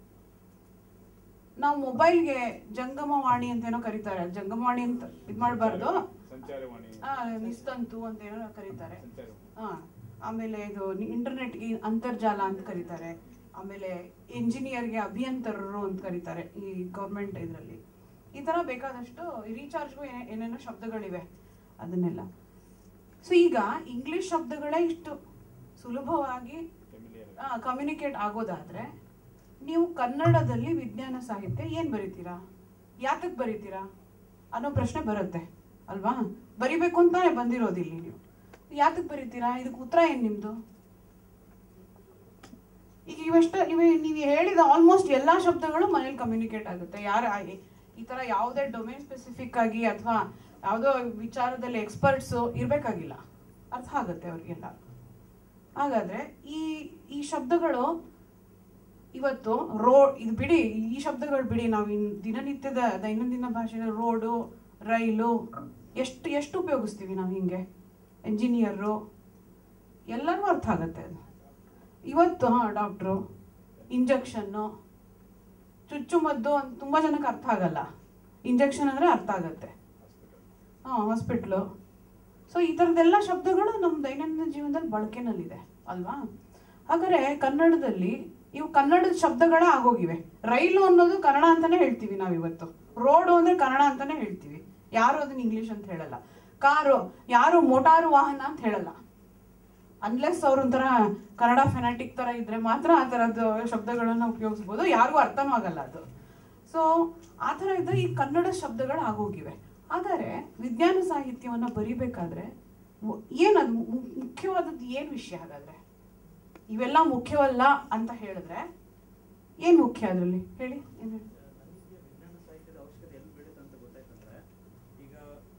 ನಾವು ಮೊಬೈಲ್ಗೆ ಜಂಗಮವಾಣಿ ಅಂತ ಏನೋ ಕರೀತಾರೆ ಜಂಗಮವಾಣಿ ಅಂತ ಇದ್ ಮಾಡಬಾರ್ದು ನಿಸ್ತಂತು ಅಂತ ಏನೋ ಕರೀತಾರೆ ಹಾ ಆಮೇಲೆ ಇದು ಇಂಟರ್ನೆಟ್ಗೆ ಅಂತರ್ಜಾಲ ಅಂತ ಕರೀತಾರೆ ಆಮೇಲೆ ಇಂಜಿನಿಯರ್ಗೆ ಅಭಿಯಂತರರು ಅಂತ ಕರೀತಾರೆ ಈ ಗೌರ್ಮೆಂಟ್ ಇದರಲ್ಲಿ ಈ ತರ ಬೇಕಾದಷ್ಟು ರೀಚಾರ್ಜ್ಗೂ ಏನೇನೋ ಶಬ್ದಗಳಿವೆ ಅದನ್ನೆಲ್ಲ ಸೊ ಈಗ ಇಂಗ್ಲಿಷ್ ಶಬ್ದಗಳೇ ಇಷ್ಟು ಸುಲಭವಾಗಿ ಕಮ್ಯುನಿಕೇಟ್ ಆಗೋದಾದ್ರೆ ನೀವು ಕನ್ನಡದಲ್ಲಿ ವಿಜ್ಞಾನ ಸಾಹಿತ್ಯ ಏನ್ ಬರೀತೀರಾ ಯಾತಕ್ ಬರೀತೀರಾ ಅನ್ನೋ ಪ್ರಶ್ನೆ ಬರುತ್ತೆ ಅಲ್ವಾ ಬರಿಬೇಕು ಅಂತಾನೆ ಬಂದಿರೋದಿಲ್ಲಿ ನೀವು ಯಾತಕ್ ಬರೀತೀರಾ ಇದಕ್ಕೆ ಉತ್ತರ ಏನ್ ನಿಮ್ದು ಈಗ ಇವೆಷ್ಟ ಇವೆ ನೀವು ಹೇಳಿದ ಆಲ್ಮೋಸ್ಟ್ ಎಲ್ಲಾ ಶಬ್ದಗಳು ಮನೇಲಿ ಕಮ್ಯುನಿಕೇಟ್ ಆಗುತ್ತೆ ಯಾರ ಈ ತರ ಯಾವುದೇ ಡೊಮೇನ್ ಸ್ಪೆಸಿಫಿಕ್ ಆಗಿ ಅಥವಾ ಯಾವುದೋ ವಿಚಾರದಲ್ಲಿ ಎಕ್ಸ್ಪರ್ಟ್ಸ್ ಇರ್ಬೇಕಾಗಿಲ್ಲ ಅರ್ಥ ಆಗುತ್ತೆ ಅವ್ರಿಗೆಲ್ಲ ಹಾಗಾದ್ರೆ ಈ ಈ ಶಬ್ದಗಳು ಇವತ್ತು ರೋಡ್ ಇದು ಬಿಡಿ ಈ ಶಬ್ದಗಳು ಬಿಡಿ ನಾವು ಇನ್ ದಿನನಿತ್ಯದ ದೈನಂದಿನ ಭಾಷೆಯ ರೋಡು ರೈಲು ಎಷ್ಟು ಎಷ್ಟು ಉಪಯೋಗಿಸ್ತೀವಿ ನಾವು ಹಿಂಗೆ ಎಂಜಿನಿಯರು ಎಲ್ಲರಿಗೂ ಅರ್ಥ ಆಗುತ್ತೆ ಅದು ಇವತ್ತು ಹಾಂ ಡಾಕ್ಟ್ರು ಇಂಜೆಕ್ಷನ್ನು ಚುಚ್ಚುಮದ್ದು ಅಂತ ತುಂಬ ಜನಕ್ಕೆ ಅರ್ಥ ಆಗಲ್ಲ ಇಂಜೆಕ್ಷನ್ ಅಂದರೆ ಅರ್ಥ ಆಗತ್ತೆ ಹಾಂ ಹಾಸ್ಪಿಟ್ಲು ಸೊ ಈ ಥರದ್ದೆಲ್ಲ ಶಬ್ದಗಳು ನಮ್ಮ ದೈನಂದಿನ ಜೀವನದಲ್ಲಿ ಬಳಕೆನಲ್ಲಿದೆ ಅಲ್ವಾ ಹಾಗಾದ್ರೆ ಕನ್ನಡದಲ್ಲಿ ಇವು ಕನ್ನಡದ ಶಬ್ದಗಳೇ ಆಗೋಗಿವೆ ರೈಲು ಅನ್ನೋದು ಕನ್ನಡ ಅಂತಾನೆ ಹೇಳ್ತೀವಿ ನಾವು ಇವತ್ತು ರೋಡು ಅಂದ್ರೆ ಕನ್ನಡ ಅಂತಾನೆ ಹೇಳ್ತೀವಿ ಯಾರು ಅದನ್ನ ಇಂಗ್ಲಿಷ್ ಅಂತ ಹೇಳಲ್ಲ ಕಾರು ಯಾರು ಮೋಟಾರು ವಾಹನ ಅಂತ ಹೇಳಲ್ಲ ಅನ್ಲೆಸ್ ಅವ್ರ ಒಂಥರ ಕನ್ನಡ ಫೆನಾಟಿಕ್ ತರ ಇದ್ರೆ ಮಾತ್ರ ಆ ತರದ್ದು ಶಬ್ದಗಳನ್ನ ಉಪಯೋಗಿಸ್ಬೋದು ಯಾರಿಗೂ ಅರ್ಥನೂ ಆಗಲ್ಲ ಅದು ಸೊ ಆ ಥರ ಇದ್ರೆ ಈ ಕನ್ನಡ ಶಬ್ದಗಳು ಆಗೋಗಿವೆ ಆದರೆ ವಿಜ್ಞಾನ ಸಾಹಿತ್ಯವನ್ನ ಬರಿಬೇಕಾದ್ರೆ ಮು- ಏನದು ಮು- ಮುಖ್ಯವಾದದ್ದು ಏನ್ ವಿಷಯ ಹಾಗಾದ್ರೆ ಇವೆಲ್ಲ ಮುಖ್ಯವಲ್ಲ ಅಂತ ಹೇಳಿದ್ರೆ ಏನ್ ಮುಖ್ಯ ಅದ್ರಲ್ಲಿ ಹೇಳಿ ಏನ್ ಹೇಳಿ ವಿಜ್ಞಾನ ಸಾಹಿತ್ಯದ ಅವಶ್ಯಕತೆ ಎಲ್ಲಿ ಬೀಳುತ್ತೆ ಅಂತ ಗೊತ್ತಾಯ್ತಂದ್ರೆ ಈಗ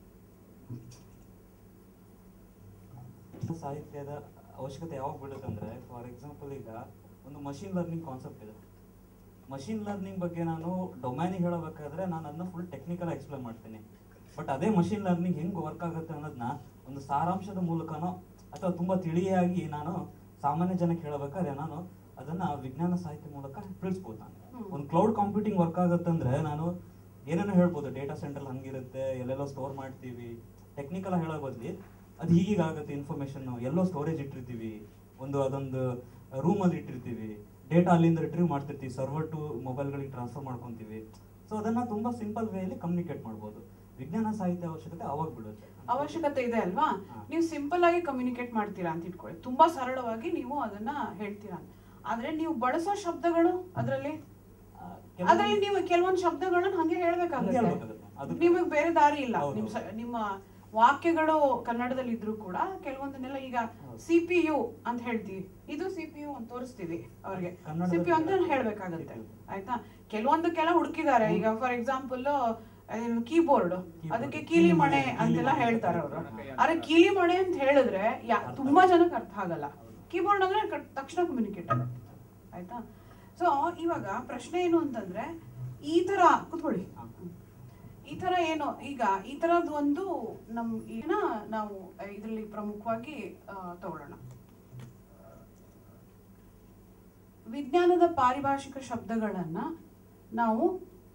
ಸಾಹಿತ್ಯದ ಅವಶ್ಯಕತೆ ಯಾವಾಗ ಬೀಳುತ್ತೆ ಅಂದ್ರೆ ಫಾರ್ ಎಕ್ಸಾಂಪಲ್ ಈಗ ಒಂದು ಮಷಿನ್ ಲರ್ನಿಂಗ್ ಕಾನ್ಸೆಪ್ಟ್ ಇದೆ ಮಷಿನ್ ಲರ್ನಿಂಗ್ ಬಗ್ಗೆ ನಾನು ಡೊಮ್ಯಾನಿಗೆ ಹೇಳಬೇಕಾದ್ರೆ ನಾನು ಅದನ್ನ ಫುಲ್ ಟೆಕ್ನಿಕಲ್ ಎಕ್ಸ್ಪ್ಲೇನ್ ಮಾಡ್ತೀನಿ ಬಟ್ ಅದೇ ಮಷಿನ್ ಲರ್ನಿಂಗ್ ಹೆಂಗ್ ವರ್ಕ್ ಆಗುತ್ತೆ ಅನ್ನೋದನ್ನ ಒಂದು ಸಾರಾಂಶದ ಮೂಲಕನೋ ಅಥವಾ ತುಂಬಾ ತಿಳಿಯಾಗಿ ನಾನು ಸಾಮಾನ್ಯ ಜನಕ್ಕೆ ಹೇಳಬೇಕಾದ್ರೆ ನಾನು ಅದನ್ನ ವಿಜ್ಞಾನ ಸಾಹಿತ್ಯ ಮೂಲಕ ತಿಳಿಸ್ಬೋದು ನಾನು ಒಂದು ಕ್ಲೌಡ್ ಕಂಪ್ಯೂಟಿಂಗ್ ವರ್ಕ್ ಆಗುತ್ತಂದ್ರೆ ನಾನು ಏನೇನೋ ಹೇಳ್ಬೋದು ಡೇಟಾ ಸೆಂಟರ್ ಹಂಗಿರುತ್ತೆ ಎಲ್ಲೆಲ್ಲೋ ಸ್ಟೋರ್ ಮಾಡ್ತೀವಿ ಟೆಕ್ನಿಕಲ್ ಹೇಳೋ ಬದ್ಲಿ ಅದು ಹೀಗೀಗ ಆಗುತ್ತೆ ಇನ್ಫಾರ್ಮೇಶನ್ ಎಲ್ಲೋ ಸ್ಟೋರೇಜ್ ಇಟ್ಟಿರ್ತೀವಿ ಒಂದು ಅದೊಂದು ರೂಮಲ್ಲಿ ಇಟ್ಟಿರ್ತೀವಿ ಡೇಟಾ ಅಲ್ಲಿಂದ ರಿಟ್ರೀವ್ ಮಾಡ್ತಿರ್ತೀವಿ ಸರ್ವರ್ ಟು ಮೊಬೈಲ್ಗಳಿಗೆ ಟ್ರಾನ್ಸ್ಫರ್ ಮಾಡ್ಕೊಂತೀವಿ ಸೊ ಅದನ್ನ ತುಂಬಾ ಸಿಂಪಲ್ ವೇಯಲ್ಲಿ ಕಮ್ಯುನಿಕೇಟ್ ಮಾಡ್ಬೋದು ವಿಜ್ಞಾನ ಸಾಹಿತ್ಯ ಅವಶ್ಯಕತೆ ಅವಾಗ ಬೀಳುತ್ತೆ ಅವಶ್ಯಕತೆ ಇದೆ ಅಲ್ವಾ ನೀವು ಸಿಂಪಲ್ ಆಗಿ ಕಮ್ಯುನಿಕೇಟ್ ಮಾಡ್ತೀರಾ ಅಂತ ಇಟ್ಕೊಳ್ಳಿ ತುಂಬಾ ಸರಳವಾಗಿ ನೀವು ಅದನ್ನ ಹೇಳ್ತೀರಾ ಅಂತ. ಆದ್ರೆ ನೀವು ಬಳಸೋ ಶಬ್ದಗಳು ಅದರಲ್ಲಿ ಆ, ಕೆಲವು- ಅದ್ರಲ್ಲಿ ನೀವು ಕೆಲವೊಂದು ಶಬ್ದಗಳನ್ನ ಹಂಗೆ ಹಂಗೆ ಹೇಳ್ಬೇಕಾಗುತ್ತೆ ಹೇಳ್ಬೇಕಾಗುತ್ತೆ. ಅದು- ನಿಮಗೆ ಬೇರೆ ದಾರಿ ಇಲ್ಲ ಹೌದು. ನಿಮ್ ಸ- ನಿಮ್ಮ ವಾಕ್ಯಗಳು ಕನ್ನಡದಲ್ಲಿ ಇದ್ರೂ ಕೂಡ ಕೆಲವೊಂದನ್ನೆಲ್ಲ ಈಗ ಸಿ ಪಿ ಯು ಅಂತ ಹೇಳ್ತೀವಿ ಇದು ಸಿ ಪಿ ಯು ಅಂತ ತೋರಿಸ್ತೀವಿ ಅವ್ರಿಗೆ ಕನ್ನಡದಲ್ಲಿ ಸಿ ಪಿ ಯು ಅಂತ ಹೇಳ್ಬೇಕಾಗುತ್ತೆ ಆಯ್ತಾ ಕೆಲವೊಂದಕ್ಕೆಲ್ಲ ಹುಡುಕಿದ್ದಾರೆ ಈಗ ಫಾರ್ ಎಕ್ಸಾಂಪಲ್ ಕೀಬೋರ್ಡ್ ಅದಕ್ಕೆ ಕೀಲಿ ಮಣೆ ಅಂತೆಲ್ಲ ಹೇಳ್ತಾರೆ ಅವರು ಆದ್ರೆ ಕೀಲಿ ಮಣೆ ಅಂತ ಹೇಳಿದ್ರೆ ಯಾ- ತುಂಬಾ ಜನಕ್ಕೆ ಅರ್ಥ ಆಗಲ್ಲ ಕೀಬೋರ್ಡ್ ಅಂದ್ರೆ ಕ- ತಕ್ಷಣ ಕಮ್ಯುನಿಕೇಟ್ ಆಗುತ್ತೆ ಆಯ್ತಾ ಸೊ ಇವಾಗ ಪ್ರಶ್ನೆ ಏನು ಅಂತಂದ್ರೆ ಈ ತರ ಕುತ್ಕೊಳ್ಳಿ ಈ ತರ ಏನು ಈಗ ಈ ತರದ್ ಒಂದು ನಮ್ ಏನ ನಾವು ಇದರಲ್ಲಿ ಪ್ರಮುಖವಾಗಿ ಆ, ತಗೊಳ್ಳೋಣ ವಿಜ್ಞಾನದ ಪಾರಿಭಾಷಿಕ ಶಬ್ದಗಳನ್ನ ನಾವು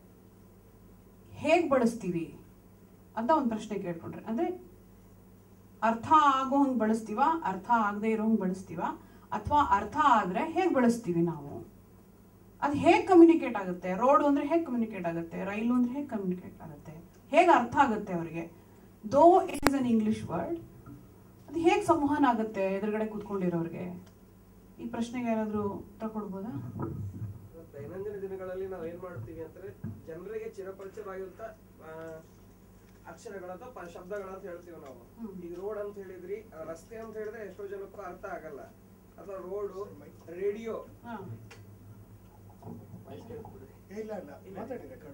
ಹೇಗ್ ಬಳಸ್ತೀವಿ ಅಂತ ಒಂದು ಪ್ರಶ್ನೆ ಕೇಳ್ಕೊಂಡ್ರೆ ಅಂದ್ರೆ ಅರ್ಥ ಆಗೋ ಹಂಗ್ ಬಳಸ್ತೀವ ಅರ್ಥ ಆಗದೆ ಇರೋ ಹಂಗ್ ಬಳಸ್ತೀವ ಅಥವಾ ಅರ್ಥ ಆದ್ರೆ ಹೇಗ್ ಬಳಸ್ತೀವಿ ನಾವು ಅದು ಹೇಗ್ ಕಮ್ಯುನಿಕೇಟ್ ಆಗುತ್ತೆ ರೋಡ್ ಅಂದ್ರೆ ಹೇಗ್ ಕಮ್ಯುನಿಕೇಟ್ ಆಗುತ್ತೆ ರೈಲು ಅಂದ್ರೆ ಹೇಗ್ ಕಮ್ಯುನಿಕೇಟ್ ಆಗುತ್ತೆ ಹೇಗ್ ಅರ್ಥ ಆಗುತ್ತೆ ಅವರಿಗೆ though it is an English word ಅದು ಹೇಗ್ ಸಂವಹನ ಆಗುತ್ತೆ ಎದುರುಗಡೆ ಕೂತ್ಕೊಂಡಿರೋರಿಗೆ ಈ ಪ್ರಶ್ನೆಗೆ ಯಾರಾದ್ರೂ ಉತ್ತರ ಕೊಡ್ಬೋದಾ ದೈನಂದಿನ ದಿನಗಳಲ್ಲಿ ನಾವು ಏನ್ ಮಾಡ್ತೀವಿ ಅಂತಂದ್ರೆ ಜನರಿಗೆ ಚಿರಪರಿಚಿತವಾಗಿರುತ್ತ ಆ, ಅಕ್ಷರಗಳಂತ ಪ- ಶಬ್ದಗಳಂತ ಹೇಳ್ತೀವಿ ನಾವು ಹ್ಮ್. ಈಗ ರೋಡ್ ಅಂತ ಹೇಳಿದ್ರಿ ಆ, ರಸ್ತೆ ಅಂತ ಹೇಳಿದ್ರೆ ಎಷ್ಟೋ ಜನಕ್ಕೂ ಅರ್ಥ ಆಗಲ್ಲ ಅಥವಾ ರೋಡು ರೇಡಿಯೋ ಹಾ ಇಲ್ಲ ಇಲ್ಲ ಮಾತಾಡಿ ರೆಕಾರ್ಡ್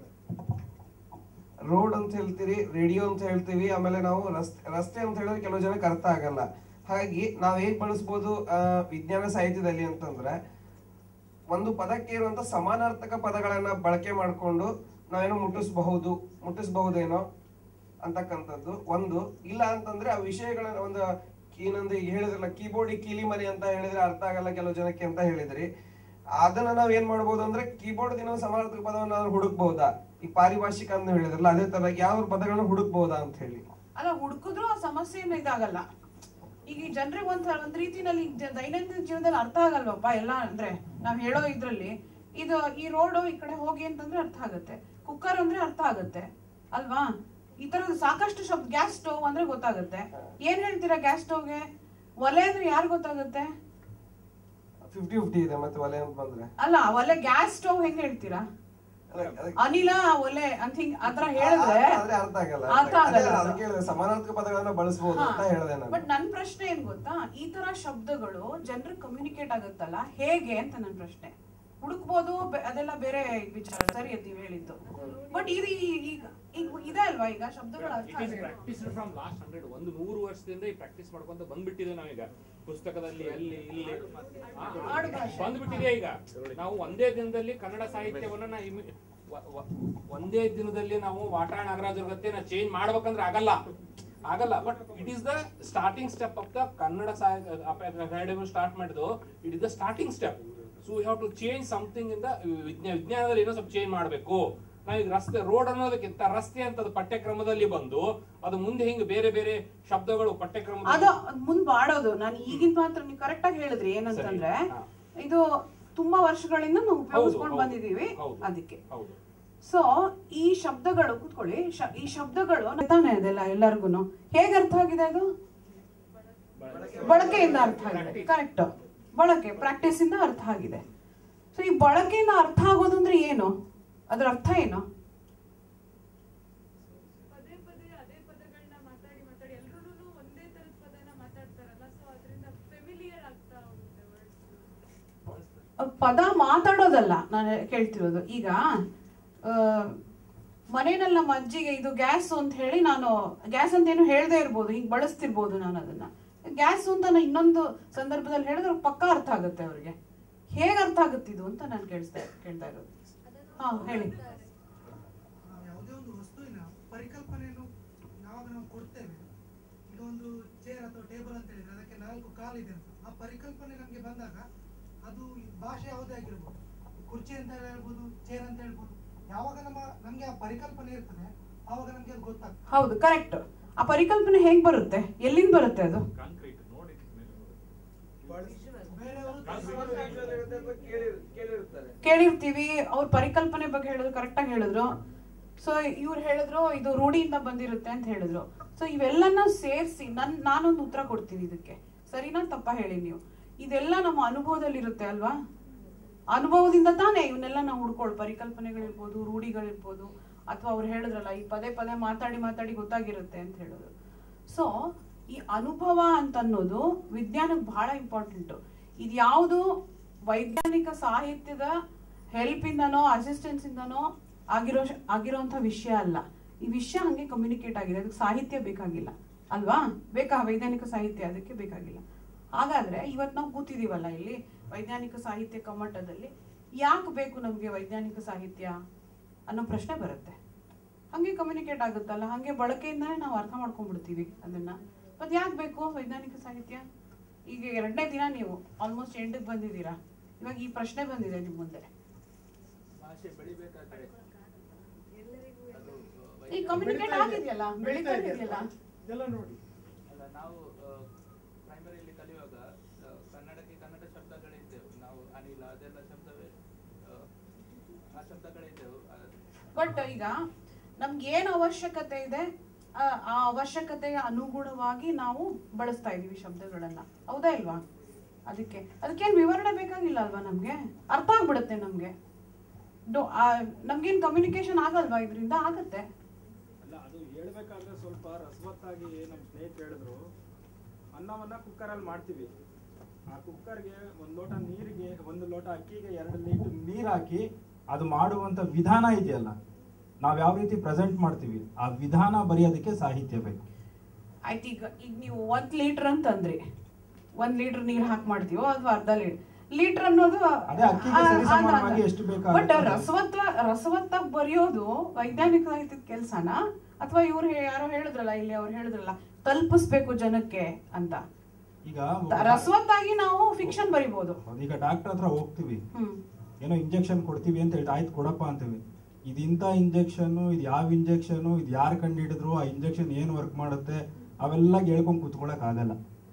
ರೋಡ್ ಅಂತ ಹೇಳ್ತೀರಿ ರೇಡಿಯೋ ಅಂತ ಹೇಳ್ತೀವಿ ಆಮೇಲೆ ನಾವು ರಸ್ತೆ ರಸ್ತೆ ಅಂತ ಹೇಳಿದ್ರೆ ಕೆಲವು ಜನಕ್ಕೆ ಅರ್ಥ ಆಗಲ್ಲ ಹಾಗಾಗಿ ನಾವ್ ಹೇಗ್ ಬಳಸ್ಬೋದು ಆ, ವಿಜ್ಞಾನ ಸಾಹಿತ್ಯದಲ್ಲಿ ಅಂತಂದ್ರೆ ಒಂದು ಪದಕ್ಕೆ ಇರುವಂತ ಸಮಾನಾರ್ಥಕ ಪದಗಳನ್ನ ಬಳಕೆ ಮಾಡ್ಕೊಂಡು ನಾವೇನೋ ಮುಟ್ಟಿಸಬಹುದು ಮುಟ್ಟಿಸಬಹುದೇನೋ ಅಂತಕ್ಕಂಥದ್ದು ಒಂದು ಇಲ್ಲ ಅಂತಂದ್ರೆ ಆ ವಿಷಯಗಳನ್ನ ಒಂದು ಏನಂದ್ರೆ ಈಗ ಹೇಳಿದ್ರಲ್ಲ ಕೀಬೋರ್ಡ್ ಕೀಲಿ ಮರಿ ಅಂತ ಹೇಳಿದ್ರೆ ಅರ್ಥ ಆಗಲ್ಲ ಕೆಲವು ಜನಕ್ಕೆ ಅಂತ ಹೇಳಿದ್ರಿ ಅದನ್ನ ನಾವ್ ಏನ್ ಮಾಡ್ಬೋದು ಅಂದ್ರೆ ಕೀಬೋರ್ಡ್ ದಿನ ಸಮಾನಾರ್ಥಕ ಪದವನ್ನ ನಾವು ಹುಡುಕ್ಬಹುದಾ ಈ ಪಾರಿಭಾಷಿಕ ಅಂತ ಹೇಳಿದ್ರಲ್ಲ ಅದೇ ತರ ಯಾವ ಪದಗಳನ್ನ ಹುಡುಕ್ಬಹುದಾ ಅಂತ ಹೇಳಿ ಅಲ್ಲ ಹುಡುಕಿದ್ರು ಆ ಸಮಸ್ಯೆ ಏನು ಇದಾಗಲ್ಲ ಈಗ ಈ ಜನರಿಗೆ ಒಂದ್ ಒಂದ್ ರೀತಿನಲ್ಲಿ ಜ- ದೈನಂದಿನ ಜೀವನದಲ್ಲಿ ಅರ್ಥ ಆಗಲ್ವಪ್ಪ ಎಲ್ಲ ಅಂದ್ರೆ ನಾವ್ ಹೇಳೋ ಇದ್ರಲ್ಲಿ ಇದು ಈ ರೋಡು ಈ ಕಡೆ ಹೋಗಿ ಅಂತಂದ್ರೆ ಅರ್ಥ ಆಗುತ್ತೆ ಕುಕ್ಕರ್ ಅಂದ್ರೆ ಅರ್ಥ ಆಗುತ್ತೆ ಅಲ್ವಾ ಈ ತರದ ಸಾಕಷ್ಟು ಶಬ್ದ ಗ್ಯಾಸ್ ಸ್ಟವ್ ಅಂದ್ರೆ ಗೊತ್ತಾಗುತ್ತೆ ಏನ್ ಹೇಳ್ತೀರಾ ಗ್ಯಾಸ್ ಸ್ಟವ್ಗೆ ಒಲೆ ಅಂದ್ರೆ ಯಾರು ಗೊತ್ತಾಗುತ್ತೆ ಫಿಫ್ಟಿ ಫಿಫ್ಟಿ ಇದೆ ಮತ್ತೆ ಒಲೆ ಅಂತ ಬಂದ್ರೆ ಅಲ್ಲ ಒಲೆ ಗ್ಯಾಸ್ ಸ್ಟವ್ ಹೆಂಗ್ ಹೇಳ್ತೀರಾ ಅಲ್ಲ, ಅದಕ್ಕೆ- ಅನಿಲ ಒಲೆ ಅಂತ ಹಿಂಗ್ ಆತರ ಹೇಳಿದ್ರೆ ಆದ್ರೆ ಅರ್ಥ ಆಗಲ್ಲ ಅರ್ಥ ಅದೇ ಆಗಲ್ಲ ಅದಕ್ಕೆ ಹೇಳಿದೆ ಸಮಾನಾರ್ಥಕ ಪದಗಳನ್ನ ಬಳಸಬಹುದು ಅಂತ ಹೇಳಿದೆ ನಾನು ಬಟ್ ನನ್ ಪ್ರಶ್ನೆ ಏನ್ ಗೊತ್ತಾ ಈ ತರ ಶಬ್ದಗಳು ಜನರಿಗೆ ಕಮ್ಯುನಿಕೇಟ್ ಆಗುತ್ತಲ್ಲ ಹೇಗೆ ಅಂತ ನನ್ ಪ್ರಶ್ನೆ ಹುಡುಕ್ಬೋದು ಬೆ- ಅದೆಲ್ಲ ಬೇರೆ ವಿಚಾರ ಸರಿ ಅಂತ ನೀವು ಹೇಳಿದ್ದು ಬಟ್ ಇದು ಈ- ಈಗ ಈಗ ಇದೆ ಅಲ್ವಾ ಈಗ ಶಬ್ದಗಳ ಅರ್ಥ ಇಟ್ ಈಸ್ ಆಗಿದೆ. ಪ್ರಾಕ್ಟೀಸ್ ಫ್ರಮ್ ಲಾಸ್ಟ್ ಹಂಡ್ರೆಡ್ ಒಂದು ನೂರು ವರ್ಷದಿಂದ ಈ ಪ್ರಾಕ್ಟೀಸ್ ಮಾಡ್ಕೊಂತ ಬಂದ್ಬಿಟ್ಟಿದೆ ನಾವೀಗ ಪುಸ್ತಕದಲ್ಲಿ ಅಲ್ಲಿ ಇಲ್ಲಿ ಆ, ಆಡುಭಾಷೆ. ಬಂದ್ಬಿಟ್ಟಿದೆ ಈಗ ನಾವು ಒಂದೇ ದಿನದಲ್ಲಿ ಕನ್ನಡ ಸಾಹಿತ್ಯವನ್ನ ನಾ ಇಮಿ- ವ- ವ- ಒಂದೇ ದಿನದಲ್ಲಿ ನಾವು ವಾಟಾಳ ನಾಗರಾಜರ ಗತೆ ನಾ ಚೇಂಜ್ ಮಾಡ್ಬೇಕಂದ್ರೆ ಆಗಲ್ಲ ಆಗಲ್ಲ but it is the starting step of the Kannada ಸಾಹಿತ್ಯ ಸ್ಟಾರ್ಟ್ ಮಾಡಿದ್ದು it is the starting step so you have to change something ಇಂದ ವಿಜ್ಞಾನ ವಿಜ್ಞಾನದಲ್ಲಿ ಏನೋ ಸ್ವಲ್ಪ ಚೇಂಜ್ ಮಾಡಬೇಕು ನಾವೀಗ ರಸ್ತೆ ರೋಡ್ ಅನ್ನೋದಕ್ಕಿಂತ ರಸ್ತೆ ಅಂತ ಅದು ಪಠ್ಯಕ್ರಮದಲ್ಲಿ ಬಂದು ಅದು ಮುಂದೆ ಹಿಂಗೆ ಬೇರೆ ಬೇರೆ ಶಬ್ದಗಳು ಅದು ಪಠ್ಯಕ್ರಮದಲ್ಲಿ ಅದ್ ಮುಂದ್ ಬಾಡೋದು ನಾನು ಈಗಿನ ಮಾತ್ರ ನೀವು ಕರೆಕ್ಟ್ ಆಗಿ ಹೇಳಿದ್ರಿ ಏನಂತಂದ್ರೆ ಸರಿ, ಹಾ. ಇದು ತುಂಬಾ ವರ್ಷಗಳಿಂದ ನಾವು ಉಪಯೋಗಿಸ್ಕೊಂಡು ಹೌದು, ಬಂದಿದೀವಿ ಹೌದು. ಅದಕ್ಕೆ ಹೌದು ಸೊ ಈ ಶಬ್ದಗಳು ಕೂತ್ಕೊಳ್ಳಿ ಶ- ಈ ಶಬ್ದಗಳು ತಾನೇ ಅದೆಲ್ಲ ಎಲ್ಲರಿಗೂ ಹೇಗೆ ಅರ್ಥ ಆಗಿದೆ ಅದು ಬಳಕೆಯಿಂದ ಅರ್ಥ ಆಗಿದೆ ಕರೆಕ್ಟ್ ಬಳಕೆ ಪ್ರಾಕ್ಟೀಸ್ ಇಂದ ಅರ್ಥ ಆಗಿದೆ ಸೊ ಈ ಬಳಕೆಯಿಂದ ಅರ್ಥ ಆಗೋದು ಅಂದ್ರೆ ಏನು ಅದ್ರ ಅರ್ಥ ಏನು ಪದೇ ಪದೇ ಅದೇ ಪದಗಳನ್ನ ಮಾತಾಡಿ ಮಾತಾಡಿ ಎಲ್ರೂ ಒಂದೇ ತರದ ಪದನ ಮಾತಾಡ್ತಾರಲ್ಲ ಸೊ ಅದರಿಂದ ಫೆಮಿಲಿಯರ್ ಆಗ್ತಾ ಹೋಗುತ್ತೆ ವರ್ಡ್ಸ್ ಪದ ಮಾತಾಡೋದಲ್ಲ ನಾನು ಕೇಳ್ತಿರೋದು ಈಗ ಆ, ಮನೆಯಲ್ಲಿ ನಮ್ಮ ಅಜ್ಜಿಗೆ ಇದು ಗ್ಯಾಸ್ ಅಂತ ಹೇಳಿ ನಾನು ಗ್ಯಾಸ್ ಅಂತ ಏನು ಹೇಳದೇ ಇರ್ಬೋದು ಹಿಂಗ್ ಬಳಸ್ತಿರ್ಬೋದು ನಾನು ಅದನ್ನ ಗ್ಯಾಸ್ ಅಂತ ನಾನು ಇನ್ನೊಂದು ಸಂದರ್ಭದಲ್ಲಿ ಹೇಳಿದ್ರೆ ಪಕ್ಕ ಅರ್ಥ ಆಗುತ್ತೆ ಅವ್ರಿಗೆ ಹೇಗೆ ಅರ್ಥ ಆಗುತ್ತೆ ಇದು ಅಂತ ನಾನು ಕೇಳಿಸ್ತಾ ಕೇಳ್ತಾ ಇರೋದು ಹಾ ಹೇಳಿ ನಾವು ಯಾವುದೇ ಒಂದು ವಸ್ತುವಿನ ಪರಿಕಲ್ಪನೆಯನ್ನು ಯಾವಾಗ ನಾವು ಕೊಡ್ತೇವೆ ಈಗ ಒಂದು ಚೇರ್ ಅಥವಾ ಟೇಬಲ್ ಅಂತ ಹೇಳಿದ್ರೆ ಅದಕ್ಕೆ ನಾಲ್ಕು ಕಾಲಿದೆ ಅಂತ ಆ ಪರಿಕಲ್ಪನೆ ನಮಗೆ ಬಂದಾಗ ಅದು ಈ ಭಾಷೆ ಯಾವುದೇ ಆಗಿರ್ಬೋದು ಕುರ್ಚಿ ಅಂತ ಹೇಳ್ಬೋದು ಚೇರ್ ಅಂತ ಹೇಳ್ಬೋದು ಯಾವಾಗ ನಮ್ಮ ನಮಗೆ ಆ ಪರಿಕಲ್ಪನೆ ಇರ್ತದೆ ಆವಾಗ ನಮಗೆ ಅದು ಗೊತ್ತಾಗ್ತದೆ ಹೌದು ಕರೆಕ್ಟ್ ಆ ಪರಿಕಲ್ಪನೆ ಹೇಗ್ ಬರುತ್ತೆ ಎಲ್ಲಿಂದ ಬರುತ್ತೆ ಅದು ಬೇರೆಯವರು ಕೇಳಿರ್ತಾರೆ ಕೇಳಿರ್ತೀವಿ ಅವ್ರ ಪರಿಕಲ್ಪನೆ ಬಗ್ಗೆ ಹೇಳಿದ್ರು ಕರೆಕ್ಟ್ ಆಗಿ ಹೇಳಿದ್ರು ಸೊ ಇವ್ರು ಹೇಳಿದ್ರು ಇದು ರೂಢಿಯಿಂದ ಬಂದಿರುತ್ತೆ ಅಂತ ಹೇಳಿದ್ರು ಸೊ ಇವೆಲ್ಲನ ಸೇರಿಸಿ ನನ್ ನಾನೊಂದು ಉತ್ತರ ಕೊಡ್ತೀನಿ ಇದಕ್ಕೆ ಸರಿನಾ ತಪ್ಪ ಹೇಳಿ ನೀವು ಇದೆಲ್ಲ ನಮ್ಮ ಅನುಭವದಲ್ಲಿ ಇರುತ್ತೆ ಅಲ್ವಾ ಅನುಭವದಿಂದ ತಾನೇ ಇವನ್ನೆಲ್ಲ ನಾವು ಹುಡ್ಕೊಳ್ಳೋ ಪರಿಕಲ್ಪನೆಗಳಿರ್ಬೋದು ರೂಢಿಗಳಿರ್ಬೋದು ಅಥವಾ ಅವ್ರು ಹೇಳಿದ್ರಲ್ಲ ಈ ಪದೇ ಪದೇ ಮಾತಾಡಿ ಮಾತಾಡಿ ಗೊತ್ತಾಗಿರುತ್ತೆ ಅಂತ ಹೇಳಿದ್ರು ಸೊ ಈ ಅನುಭವ ಅಂತ ಅನ್ನೋದು ವಿಜ್ಞಾನಕ್ಕೆ ಬಹಳ ಇಂಪಾರ್ಟೆಂಟು ಇದು ಯಾವುದು ವೈಜ್ಞಾನಿಕ ಸಾಹಿತ್ಯದ ಹೆಲ್ಪ್ ಇಂದನೋ ಅಸಿಸ್ಟೆನ್ಸ್ ಇಂದನೋ ಆಗಿರೋ ಆಗಿರೋಂಥ ವಿಷಯ ಅಲ್ಲ ಈ ವಿಷಯ ಹಂಗೆ ಕಮ್ಯುನಿಕೇಟ್ ಆಗಿದೆ ಅದಕ್ಕೆ ಸಾಹಿತ್ಯ ಬೇಕಾಗಿಲ್ಲ ಅಲ್ವಾ ಬೇಕಾ ವೈಜ್ಞಾನಿಕ ಸಾಹಿತ್ಯ ಅದಕ್ಕೆ ಬೇಕಾಗಿಲ್ಲ ಹಾಗಾದ್ರೆ ಇವತ್ತು ನಾವು ಕೂತಿದೀವಲ್ಲ ಇಲ್ಲಿ ವೈಜ್ಞಾನಿಕ ಸಾಹಿತ್ಯ ಕಮ್ಮಟದಲ್ಲಿ ಯಾಕೆ ಬೇಕು ನಮಗೆ ವೈಜ್ಞಾನಿಕ ಸಾಹಿತ್ಯ ಅನ್ನೋ ಪ್ರಶ್ನೆ ಬರುತ್ತೆ ಹಂಗೆ ಕಮ್ಯುನಿಕೇಟ್ ಆಗುತ್ತಲ್ಲ ಹಂಗೆ ಬಳಕೆಯಿಂದನೇ ನಾವು ಅರ್ಥ ಮಾಡ್ಕೊಂಡ್ಬಿಡ್ತೀವಿ ಅದನ್ನ ಮತ್ತೆ ಯಾಕೆ ಬೇಕು ವೈಜ್ಞಾನಿಕ ಸಾಹಿತ್ಯ ಈಗ ಎರಡನೇ ದಿನ ನೀವು ಆಲ್ಮೋಸ್ಟ್ ಎಂಟಕ್ಕೆ ಬಂದಿದ್ದೀರಾ ಇವಾಗ ಈ ಪ್ರಶ್ನೆ ಬಂದಿದೆ ನಿಮ್ಮ ಮುಂದೆ ಭಾಷೆ ಬೆಳಿಬೇಕಾದ್ರೆ ಅದು ಈ ಕಮ್ಯುನಿಕೇಟ್ ಆಗಿದೆಯಲ್ಲ ಬೆಳೀತಾ ಇದೆಯಲ್ಲ ಇದೆಲ್ಲ ನೋಡಿ ಅಲ್ಲ ನಾವು ಪ್ರೈಮರಿಯಲ್ಲಿ ಕಲಿಯುವಾಗ ಆ, ಕನ್ನಡಕ್ಕೆ ಕನ್ನಡ ಶಬ್ದಗಳಿದ್ದೆವು ನಾವು ಅನಿಲ ಅದೆಲ್ಲ ಶಬ್ದವೇ ಆ, ಆ ಶಬ್ದಗಳಿದ್ದೆವು ಆ, ಬಟ್ ಈಗ ನಮ್ಗೆ ಏನು ಅವಶ್ಯಕತೆ ಇದೆ ಆ ಆ ಅವಶ್ಯಕತೆಗೆ ಅನುಗುಣವಾಗಿ ನಾವು ಬಳಸ್ತಾ ಇದೀವಿ ಶಬ್ದಗಳನ್ನ ಹೌದಾ ಇಲ್ವಾ ಅದಕ್ಕೆ ಅದಕ್ಕೇನು ವಿವರಣೆ ಬೇಕಾಗಿಲ್ಲ ಅಲ್ವಾ ನಮ್ಗೆ ಅರ್ಥ ಆಗ್ಬಿಡುತ್ತೆ ನಮ್ಗೆ ಡೊ- ಆ, ನಮ್ಗೇನ್ ಕಮ್ಯುನಿಕೇಶನ್ ಆಗಲ್ವಾ ಇದರಿಂದ ಆಗತ್ತೆ ಅಲ್ಲ ಅದು ಹೇಳ್ಬೇಕಾದ್ರೆ ಸ್ವಲ್ಪ ರಸವತ್ತಾಗಿ ನಮ್ಮ ಸ್ನೇಹಿತರು ಹೇಳಿದ್ರು ಅನ್ನವನ್ನ ಕುಕ್ಕರಲ್ಲಿ ಮಾಡ್ತೀವಿ ಆ ಕುಕ್ಕರ್ಗೆ ಒಂದು ಲೋಟ ನೀರಿಗೆ ಒಂದು ಲೋಟ ಅಕ್ಕಿಗೆ ಎರಡು ಲೀಟರ್ ನೀರು ಹಾಕಿ ಅದು ಮಾಡುವಂತ ವಿಧಾನ ಇದೆಯಲ್ಲ ನಾವು ಯಾವ ರೀತಿ ಪ್ರೆಸೆಂಟ್ ಮಾಡ್ತೀವಿ ಆ ವಿಧಾನ ಬರೆಯೋದಕ್ಕೆ ಸಾಹಿತ್ಯ ಬೇಕು ಆಯ್ತು ಈಗ ಈಗ ನೀವು ಒಂದ್ ಲೀಟರ್ ಅಂತಂದ್ರಿ ಒಂದ್ ಲೀಟರ್ ನೀರ್ ಹಾಕಿ ಮಾಡ್ತೀವೋ ಅಥವಾ ಅರ್ಧ ಲೀಟರ್ ಲೀಟರ್ ಅನ್ನೋದು ಅದೇ ಅಕ್ಕಿಗೆ ಸರಿಸಮಾನವಾಗಿ ಎಷ್ಟು ಬೇಕಾಗುತ್ತೆ ಬಟ್ ಅದು. ರಸವತ್ತ ರಸವತ್ತಾಗಿ ಬರೆಯೋದು ವೈಜ್ಞಾನಿಕ ಸಾಹಿತ್ಯದ ಕೆಲ್ಸನ ಅಥವಾ ಇವ್ರು ಹೇ- ಯಾರೋ ಹೇಳಿದ್ರಲ್ಲ ಇಲ್ಲಿ ಅವ್ರು ಹೇಳಿದ್ರಲ್ಲ ತಲುಪಿಸ್ಬೇಕು ಜನಕ್ಕೆ ಅಂತ ಈಗ ತ- ರಸವತ್ತಾಗಿ ನಾವು ಫಿಕ್ಷನ್ ಬರಿಬೋದು ಈಗ ಡಾಕ್ಟರ್ ಹತ್ರ ಹೋಗ್ತೀವಿ ಹ್ಮ್ ಏನೋ ಇಂಜೆಕ್ಷನ್ ಕೊಡ್ತೀವಿ ಅಂತ ಹೇಳ್ತಾ ಆಯ್ತು ಕೊಡಪ್ಪ ಅಂತೀವಿ ಇದು ಇಂಥ ಇಂಜೆಕ್ಷನ್ ಇದು ಯಾವ ಇಂಜೆಕ್ಷನ್ ಇದು ಯಾರು ಕಂಡುಹಿಡಿದ್ರು ಆ ಇಂಜೆಕ್ಷನ್ ಏನು ವರ್ಕ್ ಮಾಡುತ್ತೆ ಅವೆಲ್ಲ ಹೇಳ್ಕೊಂಡು ಕೂತ್ಕೊಳಕ್ ಆಗಲ್ಲ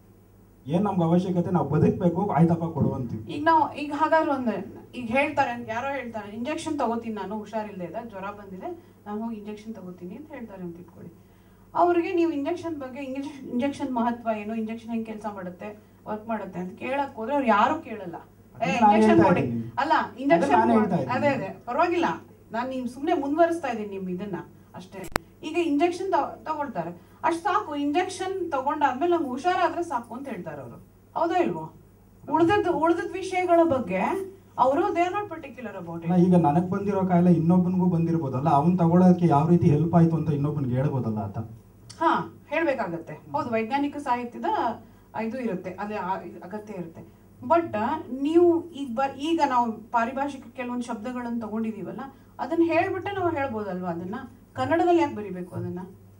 ಏನ್ ನಮ್ಗೆ ಅವಶ್ಯಕತೆ ನಾವು ಬದುಕ್ಬೇಕು ಆಯ್ತಪ್ಪ ಕೊಡುವಂತೀವಿ ಈಗ ನಾವು ಈಗ ಹಾಗಾದ್ರೆ ಒಂದು ಈಗ ಹೇಳ್ತಾರೆ ಯಾರೋ ಹೇಳ್ತಾರೆ ಇಂಜೆಕ್ಷನ್ ತಗೋತೀನಿ ನಾನು ಹುಷಾರಿಲ್ಲದೆ ಇದೆ ಜ್ವರ ಬಂದಿದೆ ನಾನು ಹೋಗಿ ಇಂಜೆಕ್ಷನ್ ತಗೋತೀನಿ ಅಂತ ಹೇಳ್ತಾರೆ ಅಂತ ಇಟ್ಕೊಳ್ಳಿ ಅವ್ರಿಗೆ ನೀವು ಇಂಜೆಕ್ಷನ್ ಬಗ್ಗೆ ಇಂಜೆಕ್ಷನ್ ಮಹತ್ವ ಏನು ಇಂಜೆಕ್ಷನ್ ಹೆಂಗ್ ಕೆಲಸ ಮಾಡುತ್ತೆ ವರ್ಕ್ ಮಾಡುತ್ತೆ ಅಂತ ಕೇಳಕ್ ಹೋದ್ರೆ ಅವ್ರು ಯಾರು ಕೇಳಲ್ಲ ಏ ಅದನ್ನ ನಾನು ಇಂಜೆಕ್ಷನ್ ಹೇಳ್ತಾ ಕೊಡಿ ಇದ್ದೀನಿ. ಅಲ್ಲ ಅದನ್ನ ಇಂಜೆಕ್ಷನ್ ನಾನು ಹೇಳ್ತಾ ಇದ್ದೀನಿ. ಅದೇ ಅದೇ ಪರವಾಗಿಲ್ಲ ನಾನು ನಿಮ್ ಸುಮ್ನೆ ಮುಂದುವರಿಸ್ತಾ ಇದ್ದೀನಿ ನಿಮ್ ಇದನ್ನ ಅಷ್ಟೇ ಈಗ ಇಂಜೆಕ್ಷನ್ ತಗೊಳ್ತಾರೆ ಅಷ್ಟ್ ಸಾಕು ಇಂಜೆಕ್ಷನ್ ತಗೊಂಡಾದ್ಮೇಲೆ ನಂಗೆ ಹುಷಾರಾದ್ರೆ ಸಾಕು ಅಂತ ಹೇಳ್ತಾರೆ ಅವರು ಹೌದಾ ಇಲ್ವೋ ಉಳ್ದದ್ ಉಳ್ದದ್ ವಿಷಯಗಳ ಬಗ್ಗೆ ಅವರು they are not particular about ಅಲ್ಲ, ಈಗ ನನಗ್ ಬಂದಿರೋ ಕಾಯಿಲೆ ಇನ್ನೊಬ್ಬನಿಗೂ ಬಂದಿರ್ಬೋದಲ್ಲ ಅವ್ನ್ ತಗೊಳಕ್ಕೆ ಯಾವ ರೀತಿ ಹೆಲ್ಪ್ ಆಯ್ತು ಅಂತ ಇನ್ನೊಬ್ಬನಿಗೆ ಹೇಳ್ಬೋದಲ್ಲ ಆತ ಹಾ ಹೇಳ್ಬೇಕಾಗತ್ತೆ ಹೌದು ವೈಜ್ಞಾನಿಕ ಸಾಹಿತ್ಯದ ಇದು ಇರುತ್ತೆ ಅದೇ ಆ- ಅಗತ್ಯ ಇರುತ್ತೆ ಬಟ್ ನೀವು ಈಗ ಬ ಈಗ ನಾವು ಪಾರಿಭಾಷಿಕ ಕೆಲವೊಂದು ಶಬ್ದಗಳನ್ನು ತಗೊಂಡಿದೀವಲ್ಲ ಅದನ್ನ ಹೇಳ್ಬಿಟ್ಟೆ ನಾವು ಹೇಳ್ಬೋದಲ್ವಾ ಅದನ್ನ ಕನ್ನಡದಲ್ಲಿ ಯಾಕೆ ಬರಿಬೇಕು ಅದನ್ನ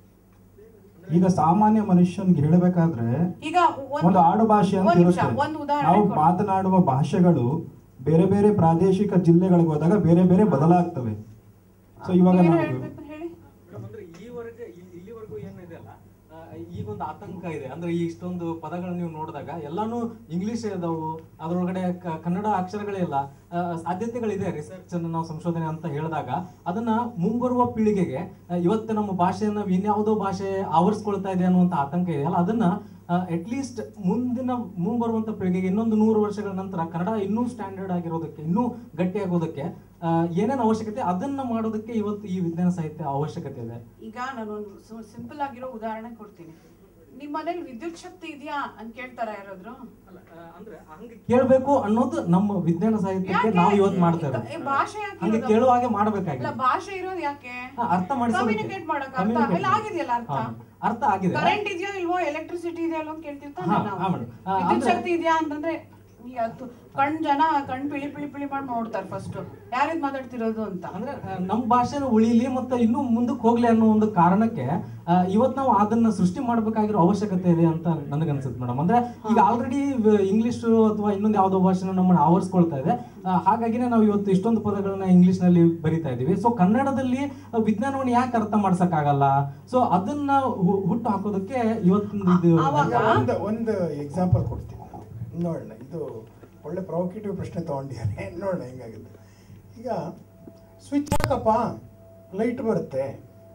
ಈಗ ಸಾಮಾನ್ಯ ಮನುಷ್ಯನ್ಗೆ ಹೇಳ್ಬೇಕಾದ್ರೆ ಈಗ ಒಂದು ಆಡು ಭಾಷೆ ಅಂತ ಒಂದ್ ನಿಮಿಷ, ಇರುತ್ತೆ ಒಂದು ಉದಾಹರಣೆ ನಾವು ಕೊಡು. ಮಾತನಾಡುವ ಭಾಷೆಗಳು ಬೇರೆ ಬೇರೆ ಪ್ರಾದೇಶಿಕ ಜಿಲ್ಲೆಗಳಿಗೆ ಹೋದಾಗ ಬೇರೆ ಬೇರೆ ಬದಲಾಗ್ತವೆ ಸೊ ಇವಾಗ ನೀವೇನೋ ನಾವು ಹೇಳ್ಬೇಕು ಹೇಳಿ ಮೇಡಮ್, ಅಂದ್ರೆ ಈವರೆಗೆ ಇಲ್- ಇಲ್ಲಿವರೆಗೂ ಏನಿದೆ ಅಲ್ಲ ಆ, ಈಗೊಂದು ಆತಂಕ ಇದೆ ಅಂದ್ರೆ ಈ ಇಷ್ಟೊಂದು ಪದಗಳನ್ನ ನೀವು ನೋಡಿದಾಗ ಎಲ್ಲಾನು ಇಂಗ್ಲಿಷ್ ಇದಾವು ಅದರೊಳಗಡೆ ಕ- ಕನ್ನಡ ಅಕ್ಷರಗಳೇ ಇಲ್ಲ ಆ, ಸಾಧ್ಯತೆಗಳಿದೆ ರಿಸರ್ಚ್ ಅನ್ನು ನಾವು ಸಂಶೋಧನೆ ಅಂತ ಹೇಳಿದಾಗ ಅದನ್ನ ಮುಂಬರುವ ಪೀಳಿಗೆಗೆ ಆ, ಇವತ್ತು ನಮ್ಮ ಭಾಷೆಯನ್ನ ಇನ್ಯಾವುದೋ ಭಾಷೆ ಆವರಿಸ್ಕೊಳ್ತಾ ಇದೆ ಅನ್ನುವಂತ ಆತಂಕ ಇದೆ ಅಲ್ಲ ಅದನ್ನ ಅಟ್ ಲೀಸ್ಟ್ ಮುಂದಿನ ಮುಂಬರುವಂತ ಪೀಳಿಗೆಗೆ ಇನ್ನೊಂದು ನೂರು ವರ್ಷಗಳ ನಂತರ ಕನ್ನಡ ಇನ್ನೂ ಸ್ಟ್ಯಾಂಡರ್ಡ್ ಆಗಿರೋದಕ್ಕೆ ಇನ್ನೂ ಗಟ್ಟಿಯಾಗೋದಕ್ಕೆ ಆ, ಏನೇನು ಅವಶ್ಯಕತೆ ಅದನ್ನ ಮಾಡೋದಕ್ಕೆ ಇವತ್ತು ಈ ವಿಜ್ಞಾನ ಸಾಹಿತ್ಯ ಅವಶ್ಯಕತೆ ಇದೆ ಈಗ ನಾನೊಂದು ಸಿಂಪಲ್ ಆಗಿರೋ ಉದಾಹರಣೆ ಕೊಡ್ತೀನಿ ನಿಮ್ ಮನೇಲಿ ವಿದ್ಯುತ್ ಶಕ್ತಿ ಇದೆಯಾ ಅಂತ ಕೇಳ್ತಾರ ಯಾರಾದ್ರು ಅಂದ್ರೆ ಹಂಗೆ ಕೇಳ್ಬೇಕು ಅನ್ನೋದು ನಮ್ಮ ವಿಜ್ಞಾನ ಸಾಹಿತ್ಯಕ್ಕೆ ಯಾಕೆ? ನಾವು ಇವತ್ತು ಮಾಡ್ತಾ ಈ ಇರೋದು ಭಾಷೆ ಯಾಕೆ ಹಂಗೆ ಇರೋದು? ಕೇಳುವ ಹಾಗೆ ಇಲ್ಲ ಮಾಡ್ಬೇಕಾಗಿದೆ ಭಾಷೆ ಇರೋದು ಯಾಕೆ ಹಾ, ಅರ್ಥ ಮಾಡಿಸೋದಕ್ಕೆ. ಕಮ್ಯುನಿಕೇಟ್ ಮಾಡಕ್ ಅರ್ಥ Communicate ಇಲ್ಲ ಆಗಿದೆಯಲ್ಲ ಅರ್ಥ ಹಾ, ಅರ್ಥ ಆಗಿದೆ ಕರೆಂಟ್ ಇದೆಯೋ ಇಲ್ವೋ ಎಲೆಕ್ಟ್ರಿಸಿಟಿ ಇದೆಯೋ ಅಲ್ಲೋ ಅಂತ ಕೇಳ್ತಿರ್ತಾನೆ ಹಾ, ನಾವು ಹಾ, madam. ಆ, ವಿದ್ಯುತ್ ಅಂದ್ರೆ- ಶಕ್ತಿ ಇದೆಯಾ ಅಂತಂದ್ರೆ ಈ ಹತ್ತು ಕಣ್ ಜನ ಕಣ್ ಪಿಳಿ ಪಿಳಿ ಪಿಳಿ ಮಾಡಿ ನೋಡ್ತಾರೆ ಫಸ್ಟ್ ಯಾರಿದ್ ಮಾತಾಡ್ತಿರೋದು ಅಂತ ಅಂದ್ರೆ ಆ, ನಮ್ಮ ಭಾಷೆನ ಉಳಿಲಿ ಮತ್ತೆ ಇನ್ನೂ ಮುಂದಕ್ಕೆ ಹೋಗ್ಲಿ ಅನ್ನೋ ಒಂದು ಕಾರಣಕ್ಕೆ ಆ, ಇವತ್ತು ನಾವು ಅದನ್ನ ಸೃಷ್ಟಿ ಮಾಡ್ಬೇಕಾಗಿರೋ ಅವಶ್ಯಕತೆ ಇದೆ ಅಂತ ನನಗನ್ಸುತ್ತೆ ಮೇಡಮ್ ಅಂದ್ರೆ ಈಗ ಆಲ್ರೆಡಿ ಇಂಗ್ಲಿಷ್ ಅಥವಾ ಇನ್ನೊಂದು ಯಾವ್ದೋ ಭಾಷೆನ ನಮ್ಮನ್ನ ಆವರಿಸ್ಕೊಳ್ತಾ ಇದೆ ಆ, ಹಾಗಾಗಿನೇ ನಾವು ಇವತ್ತು ಇಷ್ಟೊಂದು ಪದಗಳನ್ನ ಇಂಗ್ಲಿಷ್ ನಲ್ಲಿ ಬರಿತಾ ಇದೀವಿ ಸೊ ಕನ್ನಡದಲ್ಲಿ ಆ, ವಿಜ್ಞಾನವನ್ನು ಯಾಕೆ ಅರ್ಥ ಮಾಡ್ಸಕ್ಕಾಗಲ್ಲ ಸೊ ಅದನ್ನ ಹು- ಹುಟ್ಟು ಹಾಕೋದಕ್ಕೆ ಇವತ್ತಿನ ಇದು ಈಗ ಒಂದು ಒಂದು ಎಕ್ಸಾಂಪಲ್ ಕೊಡ್ತೀನಿ ನಾನು ನೋಡೋಣ ಇದು ಒಳ್ಳೆ ಪ್ರೊವೋಕೇಟಿವ್ ಪ್ರಶ್ನೆ ತೊಗೊಂಡಿದ್ದಾರೆ ನೋಡೋಣ ಹೆಂಗಾಗುತ್ತೆ ಈಗ ಸ್ವಿಚ್ ಹಾಕಪ್ಪ ಲೈಟ್ ಬರುತ್ತೆ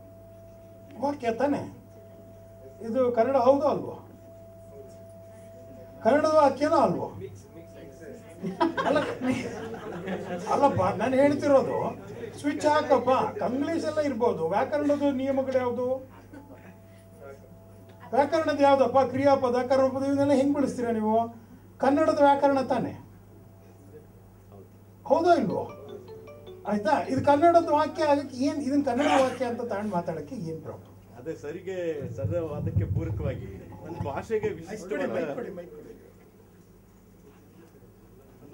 ವಾಕ್ಯ ತಾನೆ ಇದು ಕನ್ನಡ ಹೌದೋ ಅಲ್ವೋ ಕನ್ನಡದ ವಾಕ್ಯನೋ ಅಲ್ವೋ ಅಲ್ಲ ಅಲ್ಲಪ್ಪ ನಾನು ಹೇಳ್ತಿರೋದು ಸ್ವಿಚ್ ಹಾಕಪ್ಪ ಇಂಗ್ಲೀಷ್ ಎಲ್ಲ ಇರ್ಬೋದು ವ್ಯಾಕರಣದ ನಿಯಮಗಳು ಯಾವುದು ವ್ಯಾಕರಣದ ಯಾವ್ದಪ್ಪ ಕ್ರಿಯಾಪದ ಕರ್ಮಪದ ಇವನ್ನೆಲ್ಲ ಹೆಂಗ್ ಬಳಸ್ತೀರಾ ನೀವು ಕನ್ನಡದ ವ್ಯಾಕರಣ ತಾನೆ ಹೌದೋ ಇಲ್ವೋ ಆಯ್ತಾ ಇದು ಕನ್ನಡದ ವಾಕ್ಯ ಆಗಕ್ಕೆ ಏನ್ ಇದನ್ನ ಕನ್ನಡ ವಾಕ್ಯ ಅಂತ ತಗೊಂಡು ಮಾತಾಡಕ್ಕೆ ಏನ್ ಪ್ರಾಬ್ಲಮ್ ಅದೇ ಸರಿಗೆ ಸದ ಅದಕ್ಕೆ ಪೂರಕವಾಗಿ ಒಂದು ಭಾಷೆಗೆ ವಿಶಿಷ್ಟವಾದ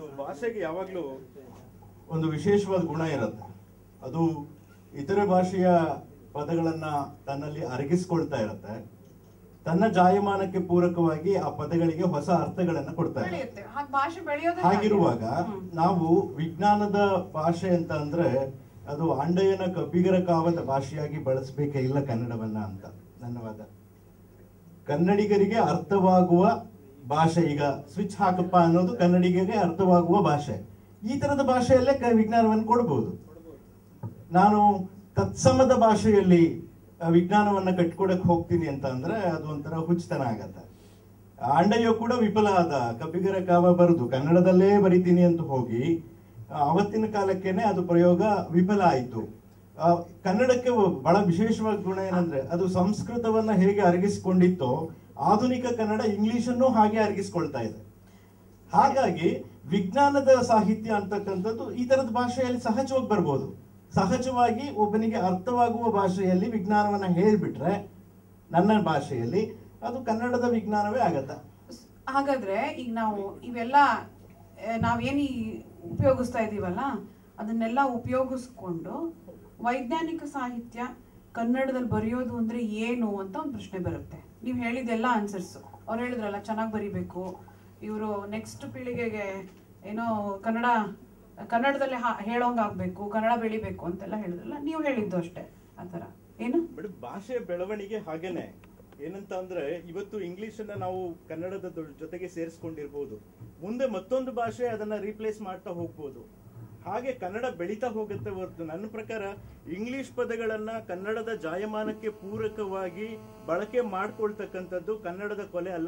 ಒಂದು ಭಾಷೆಗೆ ಯಾವಾಗಲೂ ಒಂದು ವಿಶೇಷವಾದ ಗುಣ ಇರುತ್ತೆ ಅದು ಇತರೆ ಭಾಷೆಯ ಪದಗಳನ್ನ ತನ್ನಲ್ಲಿ ಅರಗಿಸ್ಕೊಳ್ತಾ ಇರುತ್ತೆ ತನ್ನ ಜಾಯಮಾನಕ್ಕೆ ಪೂರಕವಾಗಿ ಆ ಪದಗಳಿಗೆ ಹೊಸ ಅರ್ಥಗಳನ್ನ ಕೊಡ್ತಾ ಇರುತ್ತೆ ಬೆಳೆಯುತ್ತೆ ಹಾಗೆ ಭಾಷೆ ಬೆಳೆಯೋದೇ ಹಾಗೆ. ಹಾಗಿರುವಾಗ ನಾವು ವಿಜ್ಞಾನದ ಭಾಷೆ ಅಂತ ಅಂದ್ರೆ ಅದು ಆಂಡಯ್ಯನ ಕಬ್ಬಿಗರ ಕಾವದ ಭಾಷೆಯಾಗಿ ಬಳಸಬೇಕೇ ಇಲ್ಲ ಕನ್ನಡವನ್ನ ಅಂತ ನನ್ನ ವಾದ ಕನ್ನಡಿಗರಿಗೆ ಅರ್ಥವಾಗುವ ಭಾಷೆ ಈಗ ಸ್ವಿಚ್ ಹಾಕಪ್ಪ ಅನ್ನೋದು ಕನ್ನಡಿಗರಿಗೆ ಅರ್ಥವಾಗುವ ಭಾಷೆ ಈ ತರದ ಭಾಷೆಯಲ್ಲೇ ಕ- ವಿಜ್ಞಾನವನ್ನು ಕೊಡಬಹುದು ನಾನು ತತ್ಸಮದ ಭಾಷೆಯಲ್ಲಿ ಆ, ವಿಜ್ಞಾನವನ್ನ ಕಟ್ಕೊಡಕ್ ಹೋಗ್ತೀನಿ ಅಂತ ಅಂದ್ರೆ ಅದು ಒಂಥರ ಹುಚ್ಚತನ ಆಗತ್ತೆ ಆಂಡಯ್ಯ ಕೂಡ ವಿಫಲ ಆದ ಕಬ್ಬಿಗರ ಕಾವ ಬರೆದು ಕನ್ನಡದಲ್ಲೇ ಬರಿತೀನಿ ಅಂತ ಹೋಗಿ ಆ, ಅವತ್ತಿನ ಕಾಲಕ್ಕೇನೆ ಅದು ಪ್ರಯೋಗ ವಿಫಲ ಆಯಿತು ಆ, ಕನ್ನಡಕ್ಕೆ ಬಹಳ ವಿಶೇಷವಾದ ಗುಣ ಏನಂದ್ರೆ ಅದು ಸಂಸ್ಕೃತವನ್ನ ಹೇಗೆ ಅರಗಿಸಿಕೊಂಡಿತ್ತೋ ಆಧುನಿಕ ಕನ್ನಡ ಇಂಗ್ಲಿಷನ್ನು ಹಾಗೆ ಅರಗಿಸ್ಕೊಳ್ತಾ ಇದೆ ಹಾಗಾಗಿ ವಿಜ್ಞಾನದ ಸಾಹಿತ್ಯ ಅಂತಕ್ಕಂಥದ್ದು ಈ ತರದ ಭಾಷೆಯಲ್ಲಿ ಸಹಜವಾಗಿ ಬರ್ಬೋದು ಸಹಜವಾಗಿ ಒಬ್ಬನಿಗೆ ಅರ್ಥವಾಗುವ ಭಾಷೆಯಲ್ಲಿ ವಿಜ್ಞಾನವನ್ನ ಹೇಳ್ಬಿಟ್ರೆ ನನ್ನ ಭಾಷೆಯಲ್ಲಿ ಅದು ಕನ್ನಡದ ವಿಜ್ಞಾನವೇ ಆಗತ್ತ ಹಾಗಾದ್ರೆ ಈಗ ನಾವು ಇವೆಲ್ಲ ಆ, ನಾವೇನು ಈ ಉಪಯೋಗಿಸ್ತಾ ಇದೀವಲ್ಲ ಅದನ್ನೆಲ್ಲ ಉಪಯೋಗಿಸ್ಕೊಂಡು ವೈಜ್ಞಾನಿಕ ಸಾಹಿತ್ಯ ಕನ್ನಡದಲ್ಲಿ ಬರೆಯೋದು ಅಂದ್ರೆ ಏನು ಅಂತ ಒಂದು ಪ್ರಶ್ನೆ ಬರುತ್ತೆ ನೀವು ಹೇಳಿದೆಲ್ಲ ಆನ್ಸರ್ಸ್ ಅವ್ರು ಹೇಳಿದ್ರಲ್ಲ ಚೆನ್ನಾಗಿ ಬರಿಬೇಕು ಇವರು ನೆಕ್ಸ್ಟ್ ಪೀಳಿಗೆಗೆ ಏನೋ ಕನ್ನಡ ಕನ್ನಡದಲ್ಲಿ ಹಾ- ಹೇಳೋಂಗಾಗ್ಬೇಕು ಕನ್ನಡ ಬೆಳಿಬೇಕು ಅಂತೆಲ್ಲ ಹೇಳಿದ್ರಲ್ಲ ನೀವು ಹೇಳಿದ್ದು ಅಷ್ಟೇ ಆ ಥರ ಏನು ಮೇಡಮ್ ಭಾಷೆ ಬೆಳವಣಿಗೆ ಹಾಗೇನೆ ಏನಂತ ಅಂದ್ರೆ ಇವತ್ತು ಇಂಗ್ಲಿಷ್ ಅನ್ನ ನಾವು ಕನ್ನಡದ ದೊ- ಜೊತೆಗೆ ಸೇರಿಸ್ಕೊಂಡಿರ್ಬೋದು ಮುಂದೆ ಮತ್ತೊಂದು ಭಾಷೆ ಅದನ್ನ ರೀಪ್ಲೇಸ್ ಮಾಡ್ತಾ ಹೋಗ್ಬೋದು ಹಾಗೆ ಕನ್ನಡ ಬೆಳೀತಾ ಹೋಗುತ್ತೆ ಹೊರತು ನನ್ನ ಪ್ರಕಾರ ಇಂಗ್ಲಿಷ್ ಪದಗಳನ್ನ ಕನ್ನಡದ ಜಾಯಮಾನಕ್ಕೆ ಪೂರಕವಾಗಿ ಬಳಕೆ ಮಾಡ್ಕೊಳ್ತಕ್ಕಂಥದ್ದು ಕನ್ನಡದ ಕೊಲೆ ಅಲ್ಲ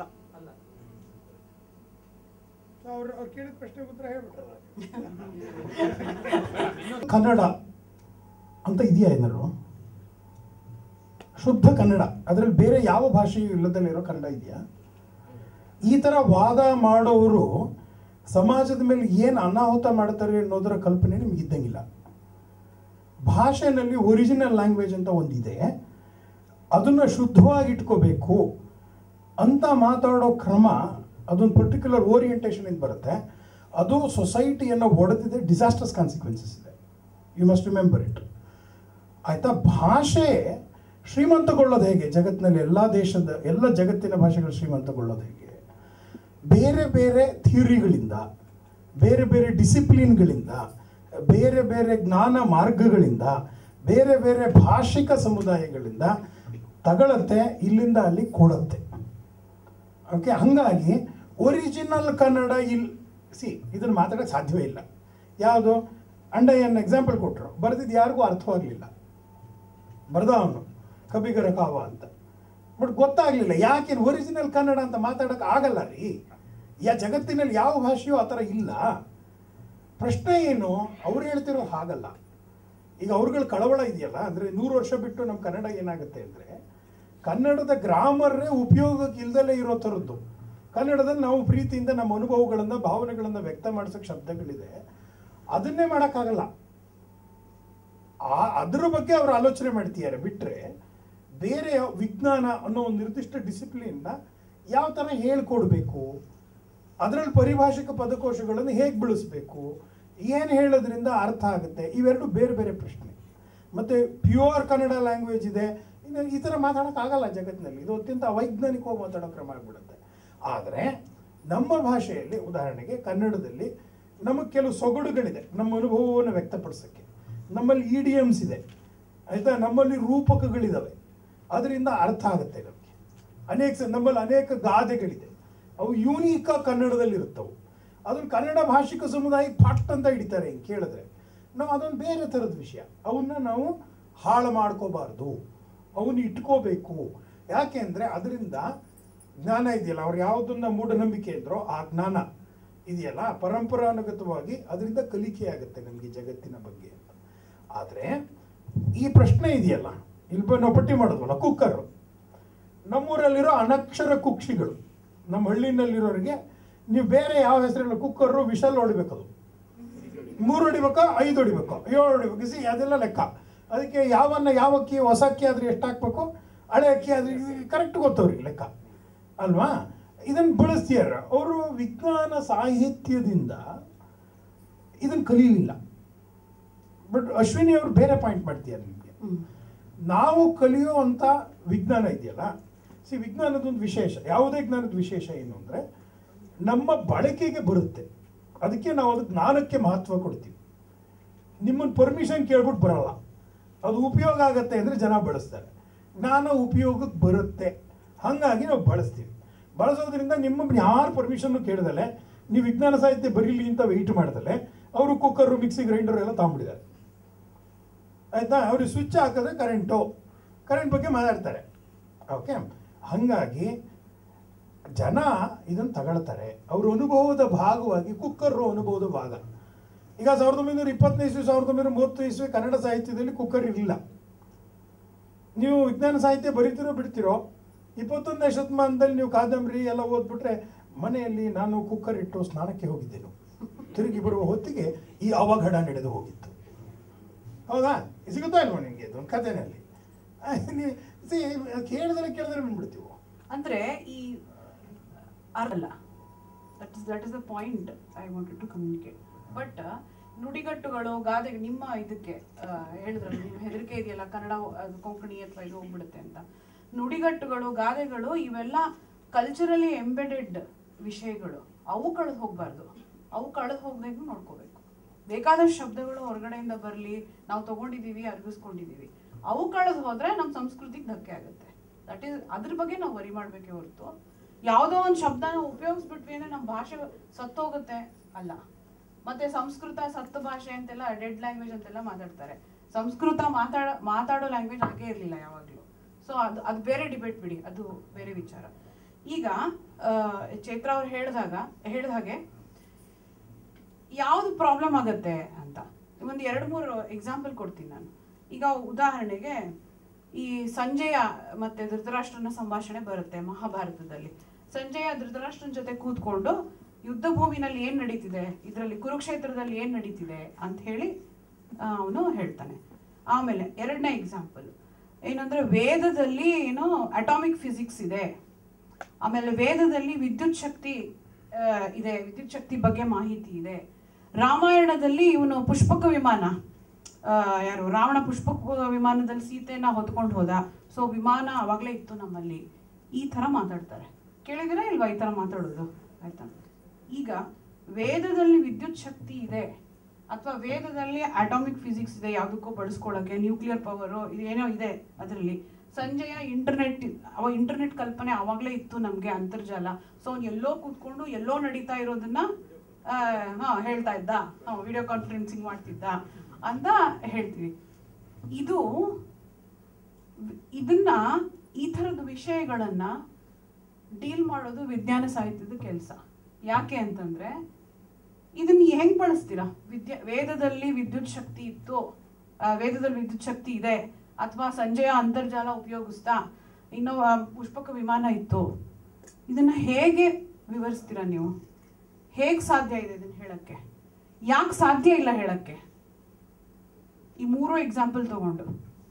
ಅವ್ರು ಅವ್ರು ಕೇಳಿದ ಪ್ರಶ್ನೆಗೆ ಉತ್ತರ ಹೇಳ್ಬಿಟ್ರಲ್ಲ ಕನ್ನಡ ಅಂತ ಇದೆಯಾ ಏನಾದ್ರು ಶುದ್ಧ ಕನ್ನಡ ಅದರಲ್ಲಿ ಬೇರೆ ಯಾವ ಭಾಷೆಯೂ ಇಲ್ಲದಲ್ಲಿರೋ ಕನ್ನಡ ಇದೆಯಾ ಈ ಥರ ವಾದ ಮಾಡೋರು ಸಮಾಜದ ಮೇಲೆ ಏನು ಅನಾಹುತ ಮಾಡ್ತಾರೆ ಅನ್ನೋದರ ಕಲ್ಪನೆ ನಿಮ್ಗೆ ಇದ್ದಂಗಿಲ್ಲ ಭಾಷೆನಲ್ಲಿ ಒರಿಜಿನಲ್ ಲ್ಯಾಂಗ್ವೇಜ್ ಅಂತ ಒಂದಿದೆ ಅದನ್ನು ಶುದ್ಧವಾಗಿ ಇಟ್ಕೋಬೇಕು ಅಂತ ಮಾತಾಡೋ ಕ್ರಮ ಅದೊಂದು ಪರ್ಟಿಕ್ಯುಲರ್ ಓರಿಯೆಂಟೇಷನ್ ಇಂದ ಬರುತ್ತೆ ಅದು ಸೊಸೈಟಿಯನ್ನು ಒಡೆದಿದೆ ಡಿಸಾಸ್ಟರ್ಸ್ ಕಾನ್ಸಿಕ್ವೆನ್ಸಸ್ ಇದೆ ಯು ಮಸ್ಟ್ ರಿಮೆಂಬರ್ ಇಟ್ ಆಯ್ತಾ ಭಾಷೆ ಶ್ರೀಮಂತಗೊಳ್ಳೋದು ಹೇಗೆ ಜಗತ್ತಿನಲ್ಲಿ ಎಲ್ಲ ದೇಶದ ಎಲ್ಲ ಜಗತ್ತಿನ ಭಾಷೆಗಳು ಶ್ರೀಮಂತಗೊಳ್ಳೋದು ಹೇಗೆ ಬೇರೆ ಬೇರೆ ಥಿಯರಿಗಳಿಂದ ಬೇರೆ ಬೇರೆ ಡಿಸಿಪ್ಲಿನ್ಗಳಿಂದ ಬೇರೆ ಬೇರೆ ಜ್ಞಾನ ಮಾರ್ಗಗಳಿಂದ ಬೇರೆ ಬೇರೆ ಭಾಷಿಕ ಸಮುದಾಯಗಳಿಂದ ತಗೊಳತ್ತೆ ಇಲ್ಲಿಂದ ಅಲ್ಲಿ ಕೊಡುತ್ತೆ ಓಕೆ ಹಂಗಾಗಿ ಒರಿಜಿನಲ್ ಕನ್ನಡ ಇಲ್ಲಿ ಸಿ ಇದನ್ನು ಮಾತಾಡೋಕ್ಕೆ ಸಾಧ್ಯವೇ ಇಲ್ಲ ಯಾವುದು ಅಂಡಯ್ಯನ ಎಕ್ಸಾಂಪಲ್ ಕೊಟ್ಟರು ಬರೆದಿದ್ದು ಯಾರಿಗೂ ಅರ್ಥವಾಗಲಿಲ್ಲ ಬರ್ದ ಅವನು ಕಬಿಗರ ಕಾವ ಅಂತ ಬಟ್ ಗೊತ್ತಾಗ್ಲಿಲ್ಲ ಯಾಕೆ ಒರಿಜಿನಲ್ ಕನ್ನಡ ಅಂತ ಮಾತಾಡೋಕೆ ಆಗಲ್ಲ ರೀ ಯಾ ಜಗತ್ತಿನಲ್ಲಿ ಯಾವ ಭಾಷೆಯೂ ಆ ಥರ ಇಲ್ಲ ಪ್ರಶ್ನೆ ಏನು ಅವ್ರು ಹೇಳ್ತಿರೋ ಹಾಗಲ್ಲ ಈಗ ಅವ್ರುಗಳ ಕಳವಳ ಇದೆಯಲ್ಲ ಅಂದರೆ ನೂರು ವರ್ಷ ಬಿಟ್ಟು ನಮ್ಮ ಕನ್ನಡ ಏನಾಗುತ್ತೆ ಅಂದರೆ ಕನ್ನಡದ ಗ್ರಾಮರೇ ಉಪಯೋಗಕ್ಕೆ ಇಲ್ದಲೇ ಇರೋ ಥರದ್ದು ಕನ್ನಡದಲ್ಲಿ ನಾವು ಪ್ರೀತಿಯಿಂದ ನಮ್ಮ ಅನುಭವಗಳನ್ನು ಭಾವನೆಗಳನ್ನು ವ್ಯಕ್ತ ಮಾಡಿಸೋಕೆ ಶಬ್ದಗಳಿದೆ ಅದನ್ನೇ ಮಾಡೋಕ್ಕಾಗಲ್ಲ ಆ ಅದ್ರ ಬಗ್ಗೆ ಅವರು ಆಲೋಚನೆ ಮಾಡ್ತಿದ್ದಾರೆ ಬಿಟ್ಟರೆ ಬೇರೆ ವಿಜ್ಞಾನ ಅನ್ನೋ ಒಂದು ನಿರ್ದಿಷ್ಟ ಡಿಸಿಪ್ಲಿನ್ನ ಯಾವ ಥರ ಹೇಳ್ಕೊಡ್ಬೇಕು ಅದರಲ್ಲಿ ಪರಿಭಾಷಿಕ ಪದಕೋಶಗಳನ್ನು ಹೇಗೆ ಬಳಸಬೇಕು ಏನು ಹೇಳೋದ್ರಿಂದ ಅರ್ಥ ಆಗುತ್ತೆ ಇವೆರಡು ಬೇರೆ ಬೇರೆ ಪ್ರಶ್ನೆ ಮತ್ತು ಪ್ಯೂರ್ ಕನ್ನಡ ಲ್ಯಾಂಗ್ವೇಜ್ ಇದೆ ಇನ್ನು ಈ ಥರ ಮಾತಾಡೋಕ್ಕಾಗಲ್ಲ ಜಗತ್ತಿನಲ್ಲಿ ಇದು ಅತ್ಯಂತ ಅವೈಜ್ಞಾನಿಕವಾಗಿ ಮಾತಾಡೋ ಕ್ರಮ ಆಗಿಬಿಡುತ್ತೆ ಆದರೆ ನಮ್ಮ ಭಾಷೆಯಲ್ಲಿ ಉದಾಹರಣೆಗೆ ಕನ್ನಡದಲ್ಲಿ ನಮಗೆ ಕೆಲವು ಸೊಗಡುಗಳಿದೆ ನಮ್ಮ ಅನುಭವವನ್ನು ವ್ಯಕ್ತಪಡಿಸೋಕ್ಕೆ ನಮ್ಮಲ್ಲಿ ಇಡಿಯಮ್ಸ್ ಇದೆ ಆಯಿತಾ ನಮ್ಮಲ್ಲಿ ರೂಪಕಗಳಿದ್ದಾವೆ ಅದರಿಂದ ಅರ್ಥ ಆಗುತ್ತೆ ನಮಗೆ ಅನೇಕ ಸ- ನಮ್ಮಲ್ಲಿ ಅನೇಕ ಗಾದೆಗಳಿದೆ ಅವು ಯೂನಿಕ ಕನ್ನಡದಲ್ಲಿ ಇರುತ್ತವು ಅದನ್ನು ಕನ್ನಡ ಭಾಷಿಕ ಸಮುದಾಯಕ್ಕೆ ಫಟ್ ಅಂತ ಹಿಡಿತಾರೆ ಹಿಂಗೆ ಕೇಳಿದ್ರೆ ನಾವು ಅದೊಂದು ಬೇರೆ ಥರದ ವಿಷಯ ಅವನ್ನ ನಾವು ಹಾಳು ಮಾಡ್ಕೋಬಾರ್ದು ಅವನ್ನ ಇಟ್ಕೋಬೇಕು ಯಾಕೆ ಅಂದರೆ ಅದರಿಂದ ಜ್ಞಾನ ಇದೆಯಲ್ಲ ಅವ್ರು ಯಾವುದನ್ನ ಮೂಢನಂಬಿಕೆ ಇದ್ರೋ ಆ ಜ್ಞಾನ ಇದೆಯಲ್ಲ ಪರಂಪರಾನುಗತವಾಗಿ ಅದರಿಂದ ಕಲಿಕೆ ಆಗುತ್ತೆ ನಮಗೆ ಜಗತ್ತಿನ ಬಗ್ಗೆ ಅಂತ ಆದರೆ ಈ ಪ್ರಶ್ನೆ ಇದೆಯಲ್ಲ ಇಲ್ಲಿ ಬಂದು ನಾವು ಪಟ್ಟಿ ಮಾಡಿದ್ವಲ್ಲ ಕುಕ್ಕರು ನಮ್ಮೂರಲ್ಲಿರೋ ಅನಕ್ಷರ ಕುಕ್ಷಿಗಳು ನಮ್ಮ ಹಳ್ಳಿನಲ್ಲಿರೋರಿಗೆ ನೀವು ಬೇರೆ ಯಾವ ಹೆಸರಿಲ್ಲ ಕುಕ್ಕರು ವಿಷಲ್ ಹೊಡಿಬೇಕದು ಮೂರು ಹೊಡಿಬೇಕಾ ಐದು ಹೊಡಿಬೇಕು ಏಳು ಹೊಡಿಬೇಕು ಸಿ ಅದೆಲ್ಲ ಲೆಕ್ಕ ಅದಕ್ಕೆ ಯಾವನ್ನ ಯಾವ ಅಕ್ಕಿ ಹೊಸ ಅಕ್ಕಿ ಆದ್ರೆ ಎಷ್ಟು ಹಾಕ್ಬೇಕು ಹಳೆ ಅಕ್ಕಿ ಆದ್ರೆ ಕರೆಕ್ಟ್ ಗೊತ್ತವ್ರಿಗೆ ಲೆಕ್ಕ ಅಲ್ವಾ ಇದನ್ನು ಬಳಸ್ತೀಯಾರ ಅವರು ವಿಜ್ಞಾನ ಸಾಹಿತ್ಯದಿಂದ ಇದನ್ನು ಕಲೀಲಿಲ್ಲ ಬಟ್ ಅಶ್ವಿನಿ ಅವರು ಬೇರೆ ಪಾಯಿಂಟ್ ಮಾಡ್ತೀಯಾರ ನಿಮಗೆ ನಾವು ಕಲಿಯುವಂಥ ವಿಜ್ಞಾನ ಇದೆಯಲ್ಲ ಸಿ ವಿಜ್ಞಾನದೊಂದು ವಿಶೇಷ ಯಾವುದೇ ಜ್ಞಾನದ ವಿಶೇಷ ಏನು ಅಂದರೆ ನಮ್ಮ ಬಳಕೆಗೆ ಬರುತ್ತೆ ಅದಕ್ಕೆ ನಾವು ಅದಕ್ಕೆ ಜ್ಞಾನಕ್ಕೆ ಮಹತ್ವ ಕೊಡ್ತೀವಿ ನಿಮ್ಮನ್ನು ಪರ್ಮಿಷನ್ ಕೇಳ್ಬಿಟ್ಟು ಬರಲ್ಲ ಅದು ಉಪಯೋಗ ಆಗತ್ತೆ ಅಂದರೆ ಜನ ಬಳಸ್ತಾರೆ ಜ್ಞಾನ ಉಪಯೋಗಕ್ಕೆ ಬರುತ್ತೆ ಹಾಗಾಗಿ ನಾವು ಬಳಸ್ತೀವಿ ಬಳಸೋದ್ರಿಂದ ನಿಮ್ಮ ಯಾರು ಪರ್ಮಿಷನ್ನು ಕೇಳ್ದಲೆ ನೀವು ವಿಜ್ಞಾನ ಸಾಹಿತ್ಯ ಬರೀಲಿ ಅಂತ ವೆಯ್ಟ್ ಮಾಡ್ದಲೆ ಅವರು ಕುಕ್ಕರು ಮಿಕ್ಸಿ ಗ್ರೈಂಡರ್ ಎಲ್ಲ ತಗೊಂಬಿಟ್ಟಿದ್ದಾರೆ ಆಯ್ತಾ ಅವ್ರಿಗೆ ಸ್ವಿಚ್ ಹಾಕಿದ್ರೆ ಕರೆಂಟು ಕರೆಂಟ್ ಬಗ್ಗೆ ಮಾತಾಡ್ತಾರೆ ಓಕೆ ಹಾಗಾಗಿ ಜನ ಇದನ್ನು ತಗೊಳ್ತಾರೆ ಅವ್ರ ಅನುಭವದ ಭಾಗವಾಗಿ ಕುಕ್ಕರ್ ಅನುಭವದ ಭಾಗ ಈಗ ಸಾವಿರದ ಒಂಬೈನೂರ ಇಪ್ಪತ್ತನೇ ಇಸ್ವಿ ಸಾವಿರದ ಒಂಬೈನೂರ ಮೂವತ್ತು ಇಸ್ವಿ ಕನ್ನಡ ಸಾಹಿತ್ಯದಲ್ಲಿ ಕುಕ್ಕರ್ ಇರಲಿಲ್ಲ ನೀವು ವಿಜ್ಞಾನ ಸಾಹಿತ್ಯ ಬರಿತೀರೋ ಬಿಡ್ತೀರೋ ಇಪ್ಪತ್ತೊಂದನೇ ಶತಮಾನದಲ್ಲಿ ನೀವು ಕಾದಂಬರಿ ಎಲ್ಲ ಓದ್ಬಿಟ್ರೆ ಮನೆಯಲ್ಲಿ ನಾನು ಕುಕ್ಕರ್ ಇಟ್ಟು ಸ್ನಾನಕ್ಕೆ ಹೋಗಿದ್ದೆನು ತಿರುಗಿ ಬರುವ ಹೊತ್ತಿಗೆ ಈ ಅವಘಡ ನಡೆದು ಹೋಗಿತ್ತು ಹೌದಾ ಸಿಗುತ್ತಾ ಇಲ್ವಾ ನಿಮಗೆ ಇದು ಒಂದು ಕಥೆನಲ್ಲಿ ಕೇಳಿದ್ರೆ ಕೇಳಿದ್ರೆ ಬಂದ್ಬಿಡ್ತೀವಿ ಅಂದ್ರೆ ಈ ಅಲ್ಲ that is that is the point I wanted to communicate but ನುಡಿಗಟ್ಟುಗಳು ಗಾದೆ ನಿಮ್ಮ ಇದಕ್ಕೆ ಆ, ಹೇಳಿದ್ರಲ್ಲ ನೀವು ಹೆದರಿಕೆ ಇದೆಯಲ್ಲ ಕನ್ನಡ ಅದು ಕೊಂಕಣಿ ಅಥವಾ ಇದು ಹೋಗ್ಬಿಡುತ್ತೆ ಅಂತ ನುಡಿಗಟ್ಟುಗಳು ಗಾದೆಗಳು ಇವೆಲ್ಲ ಕಲ್ಚರಲಿ ಎಂಬೆಡೆಡ್ ವಿಷಯಗಳು ಅವು ಕಳೆದು ಹೋಗ್ಬಾರ್ದು ಅವು ಕಳೆದು ಹೋಗ್ದಂಗೂ ನೋಡ್ಕೋಬೇಕು ಬೇಕಾದಷ್ಟು ಶಬ್ದಗಳು ಹೊರಗಡೆಯಿಂದ ಬರಲಿ ನಾವು ತಗೊಂಡಿದೀವಿ ಅರ್ಗಿಸ್ಕೊಂಡಿದೀವಿ ಅವು ಕಳೆದು ಹೋದ್ರೆ ನಮ್ಮ ಸಂಸ್ಕೃತಿಗೆ ಧಕ್ಕೆ ಆಗುತ್ತೆ ದಟ್ ಈಸ್ ಅದ್ರ ಬಗ್ಗೆ ನಾವು ವರಿ ಮಾಡ್ಬೇಕೇ ಹೊರತು ಯಾವುದೋ ಒಂದು ಶಬ್ದನ ಉಪಯೋಗಿಸ್ಬಿಟ್ವಿ ಅಂದ್ರೆ ನಮ್ಮ ಭಾಷೆ ಸತ್ತೋಗುತ್ತೆ ಅಲ್ಲ ಮತ್ತೆ ಸಂಸ್ಕೃತ ಸತ್ತ ಭಾಷೆ ಅಂತೆಲ್ಲ ಡೆಡ್ ಲ್ಯಾಂಗ್ವೇಜ್ ಅಂತೆಲ್ಲ ಮಾತಾಡ್ತಾರೆ ಸಂಸ್ಕೃತ ಮಾತಾಡ ಮಾತಾಡೋ ಲ್ಯಾಂಗ್ವೇಜ್ ಹಾಗೆ ಇರಲಿಲ್ಲ ಯಾವಾಗಲೂ ಸೊ ಅದು ಅದು ಬೇರೆ ಡಿಬೇಟ್ ಬಿಡಿ ಅದು ಬೇರೆ ವಿಚಾರ ಈಗ ಆ, ಚೈತ್ರ ಅವ್ರು ಹೇಳಿದಾಗ ಹೇಳಿದ ಹಾಗೆ ಯಾವುದು ಪ್ರಾಬ್ಲಮ್ ಆಗತ್ತೆ ಅಂತ ಒಂದು ಎರಡು ಮೂರು ಎಕ್ಸಾಂಪಲ್ ಕೊಡ್ತೀನಿ ನಾನು ಈಗ ಉದಾಹರಣೆಗೆ ಈ ಸಂಜಯ ಮತ್ತೆ ಧೃತರಾಷ್ಟ್ರನ ಸಂಭಾಷಣೆ ಬರುತ್ತೆ ಮಹಾಭಾರತದಲ್ಲಿ ಸಂಜಯ ಧೃತರಾಷ್ಟ್ರನ ಜೊತೆ ಕೂತ್ಕೊಂಡು ಯುದ್ಧ ಭೂಮಿನಲ್ಲಿ ಏನ್ ನಡೀತಿದೆ ಇದರಲ್ಲಿ ಕುರುಕ್ಷೇತ್ರದಲ್ಲಿ ಏನ್ ನಡೀತಿದೆ ಅಂತ ಹೇಳಿ ಅವನು ಹೇಳ್ತಾನೆ ಆಮೇಲೆ ಎರಡನೇ ಎಕ್ಸಾಂಪಲ್ ಏನಂದ್ರೆ ವೇದದಲ್ಲಿ ಏನೋ ಅಟಾಮಿಕ್ ಫಿಸಿಕ್ಸ್ ಇದೆ ಆಮೇಲೆ ವೇದದಲ್ಲಿ ವಿದ್ಯುತ್ ಶಕ್ತಿ ಆ, ಇದೆ ವಿದ್ಯುತ್ ಶಕ್ತಿ ಬಗ್ಗೆ ಮಾಹಿತಿ ಇದೆ ರಾಮಾಯಣದಲ್ಲಿ ಇವನು ಪುಷ್ಪಕ ವಿಮಾನ ಆ, ಯಾರು ರಾವಣ ಪುಷ್ಪಕ ವಿಮಾನದಲ್ಲಿ ಸೀತೆಯನ್ನ ಹೊತ್ಕೊಂಡು ಹೋದ ಸೊ ವಿಮಾನ ಅವಾಗಲೇ ಇತ್ತು ನಮ್ಮಲ್ಲಿ ಈ ತರ ಮಾತಾಡ್ತಾರೆ ಕೇಳಿದಿರಾ ಇಲ್ವಾ ಈ ತರ ಮಾತಾಡೋದು ಆಯ್ತಾ ಈಗ ವೇದದಲ್ಲಿ ವಿದ್ಯುತ್ ಶಕ್ತಿ ಇದೆ ಅಥವಾ ವೇದದಲ್ಲಿ ಅಟಾಮಿಕ್ ಫಿಸಿಕ್ಸ್ ಇದೆ ಯಾವುದಕ್ಕೂ ಬಳಸ್ಕೊಳ್ಳೋಕೆ ನ್ಯೂಕ್ಲಿಯರ್ ಪವರು ಏನೋ ಇದೆ ಅದರಲ್ಲಿ ಸಂಜಯ ಇಂಟರ್ನೆಟ್ ಅವ ಇಂಟರ್ನೆಟ್ ಕಲ್ಪನೆ ಅವಾಗಲೇ ಇತ್ತು ನಮಗೆ ಅಂತರ್ಜಾಲ ಸೊ ಅವ್ನು ಎಲ್ಲೋ ಕೂತ್ಕೊಂಡು ಎಲ್ಲೋ ನಡೀತಾ ಇರೋದನ್ನ ಆ, ಹಾ ಹೇಳ್ತಾ ಇದ್ದ ವಿಡಿಯೋ ಕಾನ್ಫರೆನ್ಸಿಂಗ್ ಮಾಡ್ತಿದ್ದ ಅಂತ ಹೇಳ್ತೀವಿ ಇದು ಇದನ್ನ ಈ ಥರದ ವಿಷಯಗಳನ್ನ ಡೀಲ್ ಮಾಡೋದು ವಿಜ್ಞಾನ ಸಾಹಿತ್ಯದ ಕೆಲಸ ಯಾಕೆ ಅಂತಂದ್ರೆ ಇದನ್ನ ಹೆಂಗ್ ಬಳಸ್ತೀರಾ ವಿದ್ಯಾ ವೇದದಲ್ಲಿ ವಿದ್ಯುತ್ ಶಕ್ತಿ ಇತ್ತು ಆ, ವೇದದಲ್ಲಿ ವಿದ್ಯುತ್ ಶಕ್ತಿ ಇದೆ ಅಥವಾ ಸಂಜೆಯ ಅಂತರ್ಜಾಲ ಉಪಯೋಗಿಸ್ತಾ ಇನ್ನೂ ಆ, ಪುಷ್ಪಕ ವಿಮಾನ ಇತ್ತು ಇದನ್ನ ಹೇಗೆ ವಿವರಿಸ್ತೀರಾ ನೀವು ಹೇಗ್ ಸಾಧ್ಯ ಇದೆ ಇದನ್ನ ಹೇಳಕ್ಕೆ ಯಾಕೆ ಸಾಧ್ಯ ಇಲ್ಲ ಹೇಳಕ್ಕೆ ಈ ಮೂರು ಎಕ್ಸಾಂಪಲ್ ತಗೊಂಡು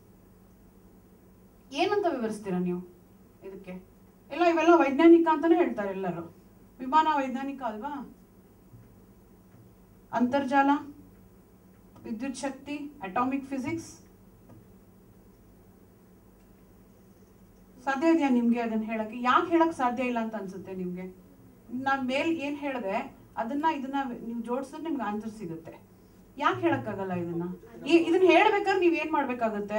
ಏನಂತ ವಿವರಿಸ್ತೀರಾ ನೀವು ಇದಕ್ಕೆ ಎಲ್ಲ ಇವೆಲ್ಲ ವೈಜ್ಞಾನಿಕ ಅಂತಾನೆ ಹೇಳ್ತಾರೆ ಎಲ್ಲರೂ ವಿಮಾನ ವೈಜ್ಞಾನಿಕ ಅಲ್ವಾ ಅಂತರ್ಜಾಲ ವಿದ್ಯುತ್ ಶಕ್ತಿ ಅಟಾಮಿಕ್ ಫಿಸಿಕ್ಸ್ ಸಾಧ್ಯ ಇದೆಯಾ ನಿಮ್ಗೆ ಅದನ್ನ ಹೇಳಕ್ಕೆ ಯಾಕೆ ಹೇಳಕ್ ಸಾಧ್ಯ ಇಲ್ಲ ಅಂತ ಅನ್ಸುತ್ತೆ ನಿಮ್ಗೆ ನಾನ್ ಮೇಲ್ ಏನ್ ಹೇಳ್ದೆ ಅದನ್ನ ಇದನ್ನ ನೀವು ಜೋಡಿಸಿದ್ರೆ ನಿಮ್ಗೆ ಆನ್ಸರ್ ಸಿಗುತ್ತೆ ಯಾಕೆ ಹೇಳಕ್ಕಾಗಲ್ಲ ಇದನ್ನ ಈ- ಇದನ್ನ ಹೇಳ್ಬೇಕಾದ್ರೆ ನೀವ್ ಏನ್ ಮಾಡ್ಬೇಕಾಗತ್ತೆ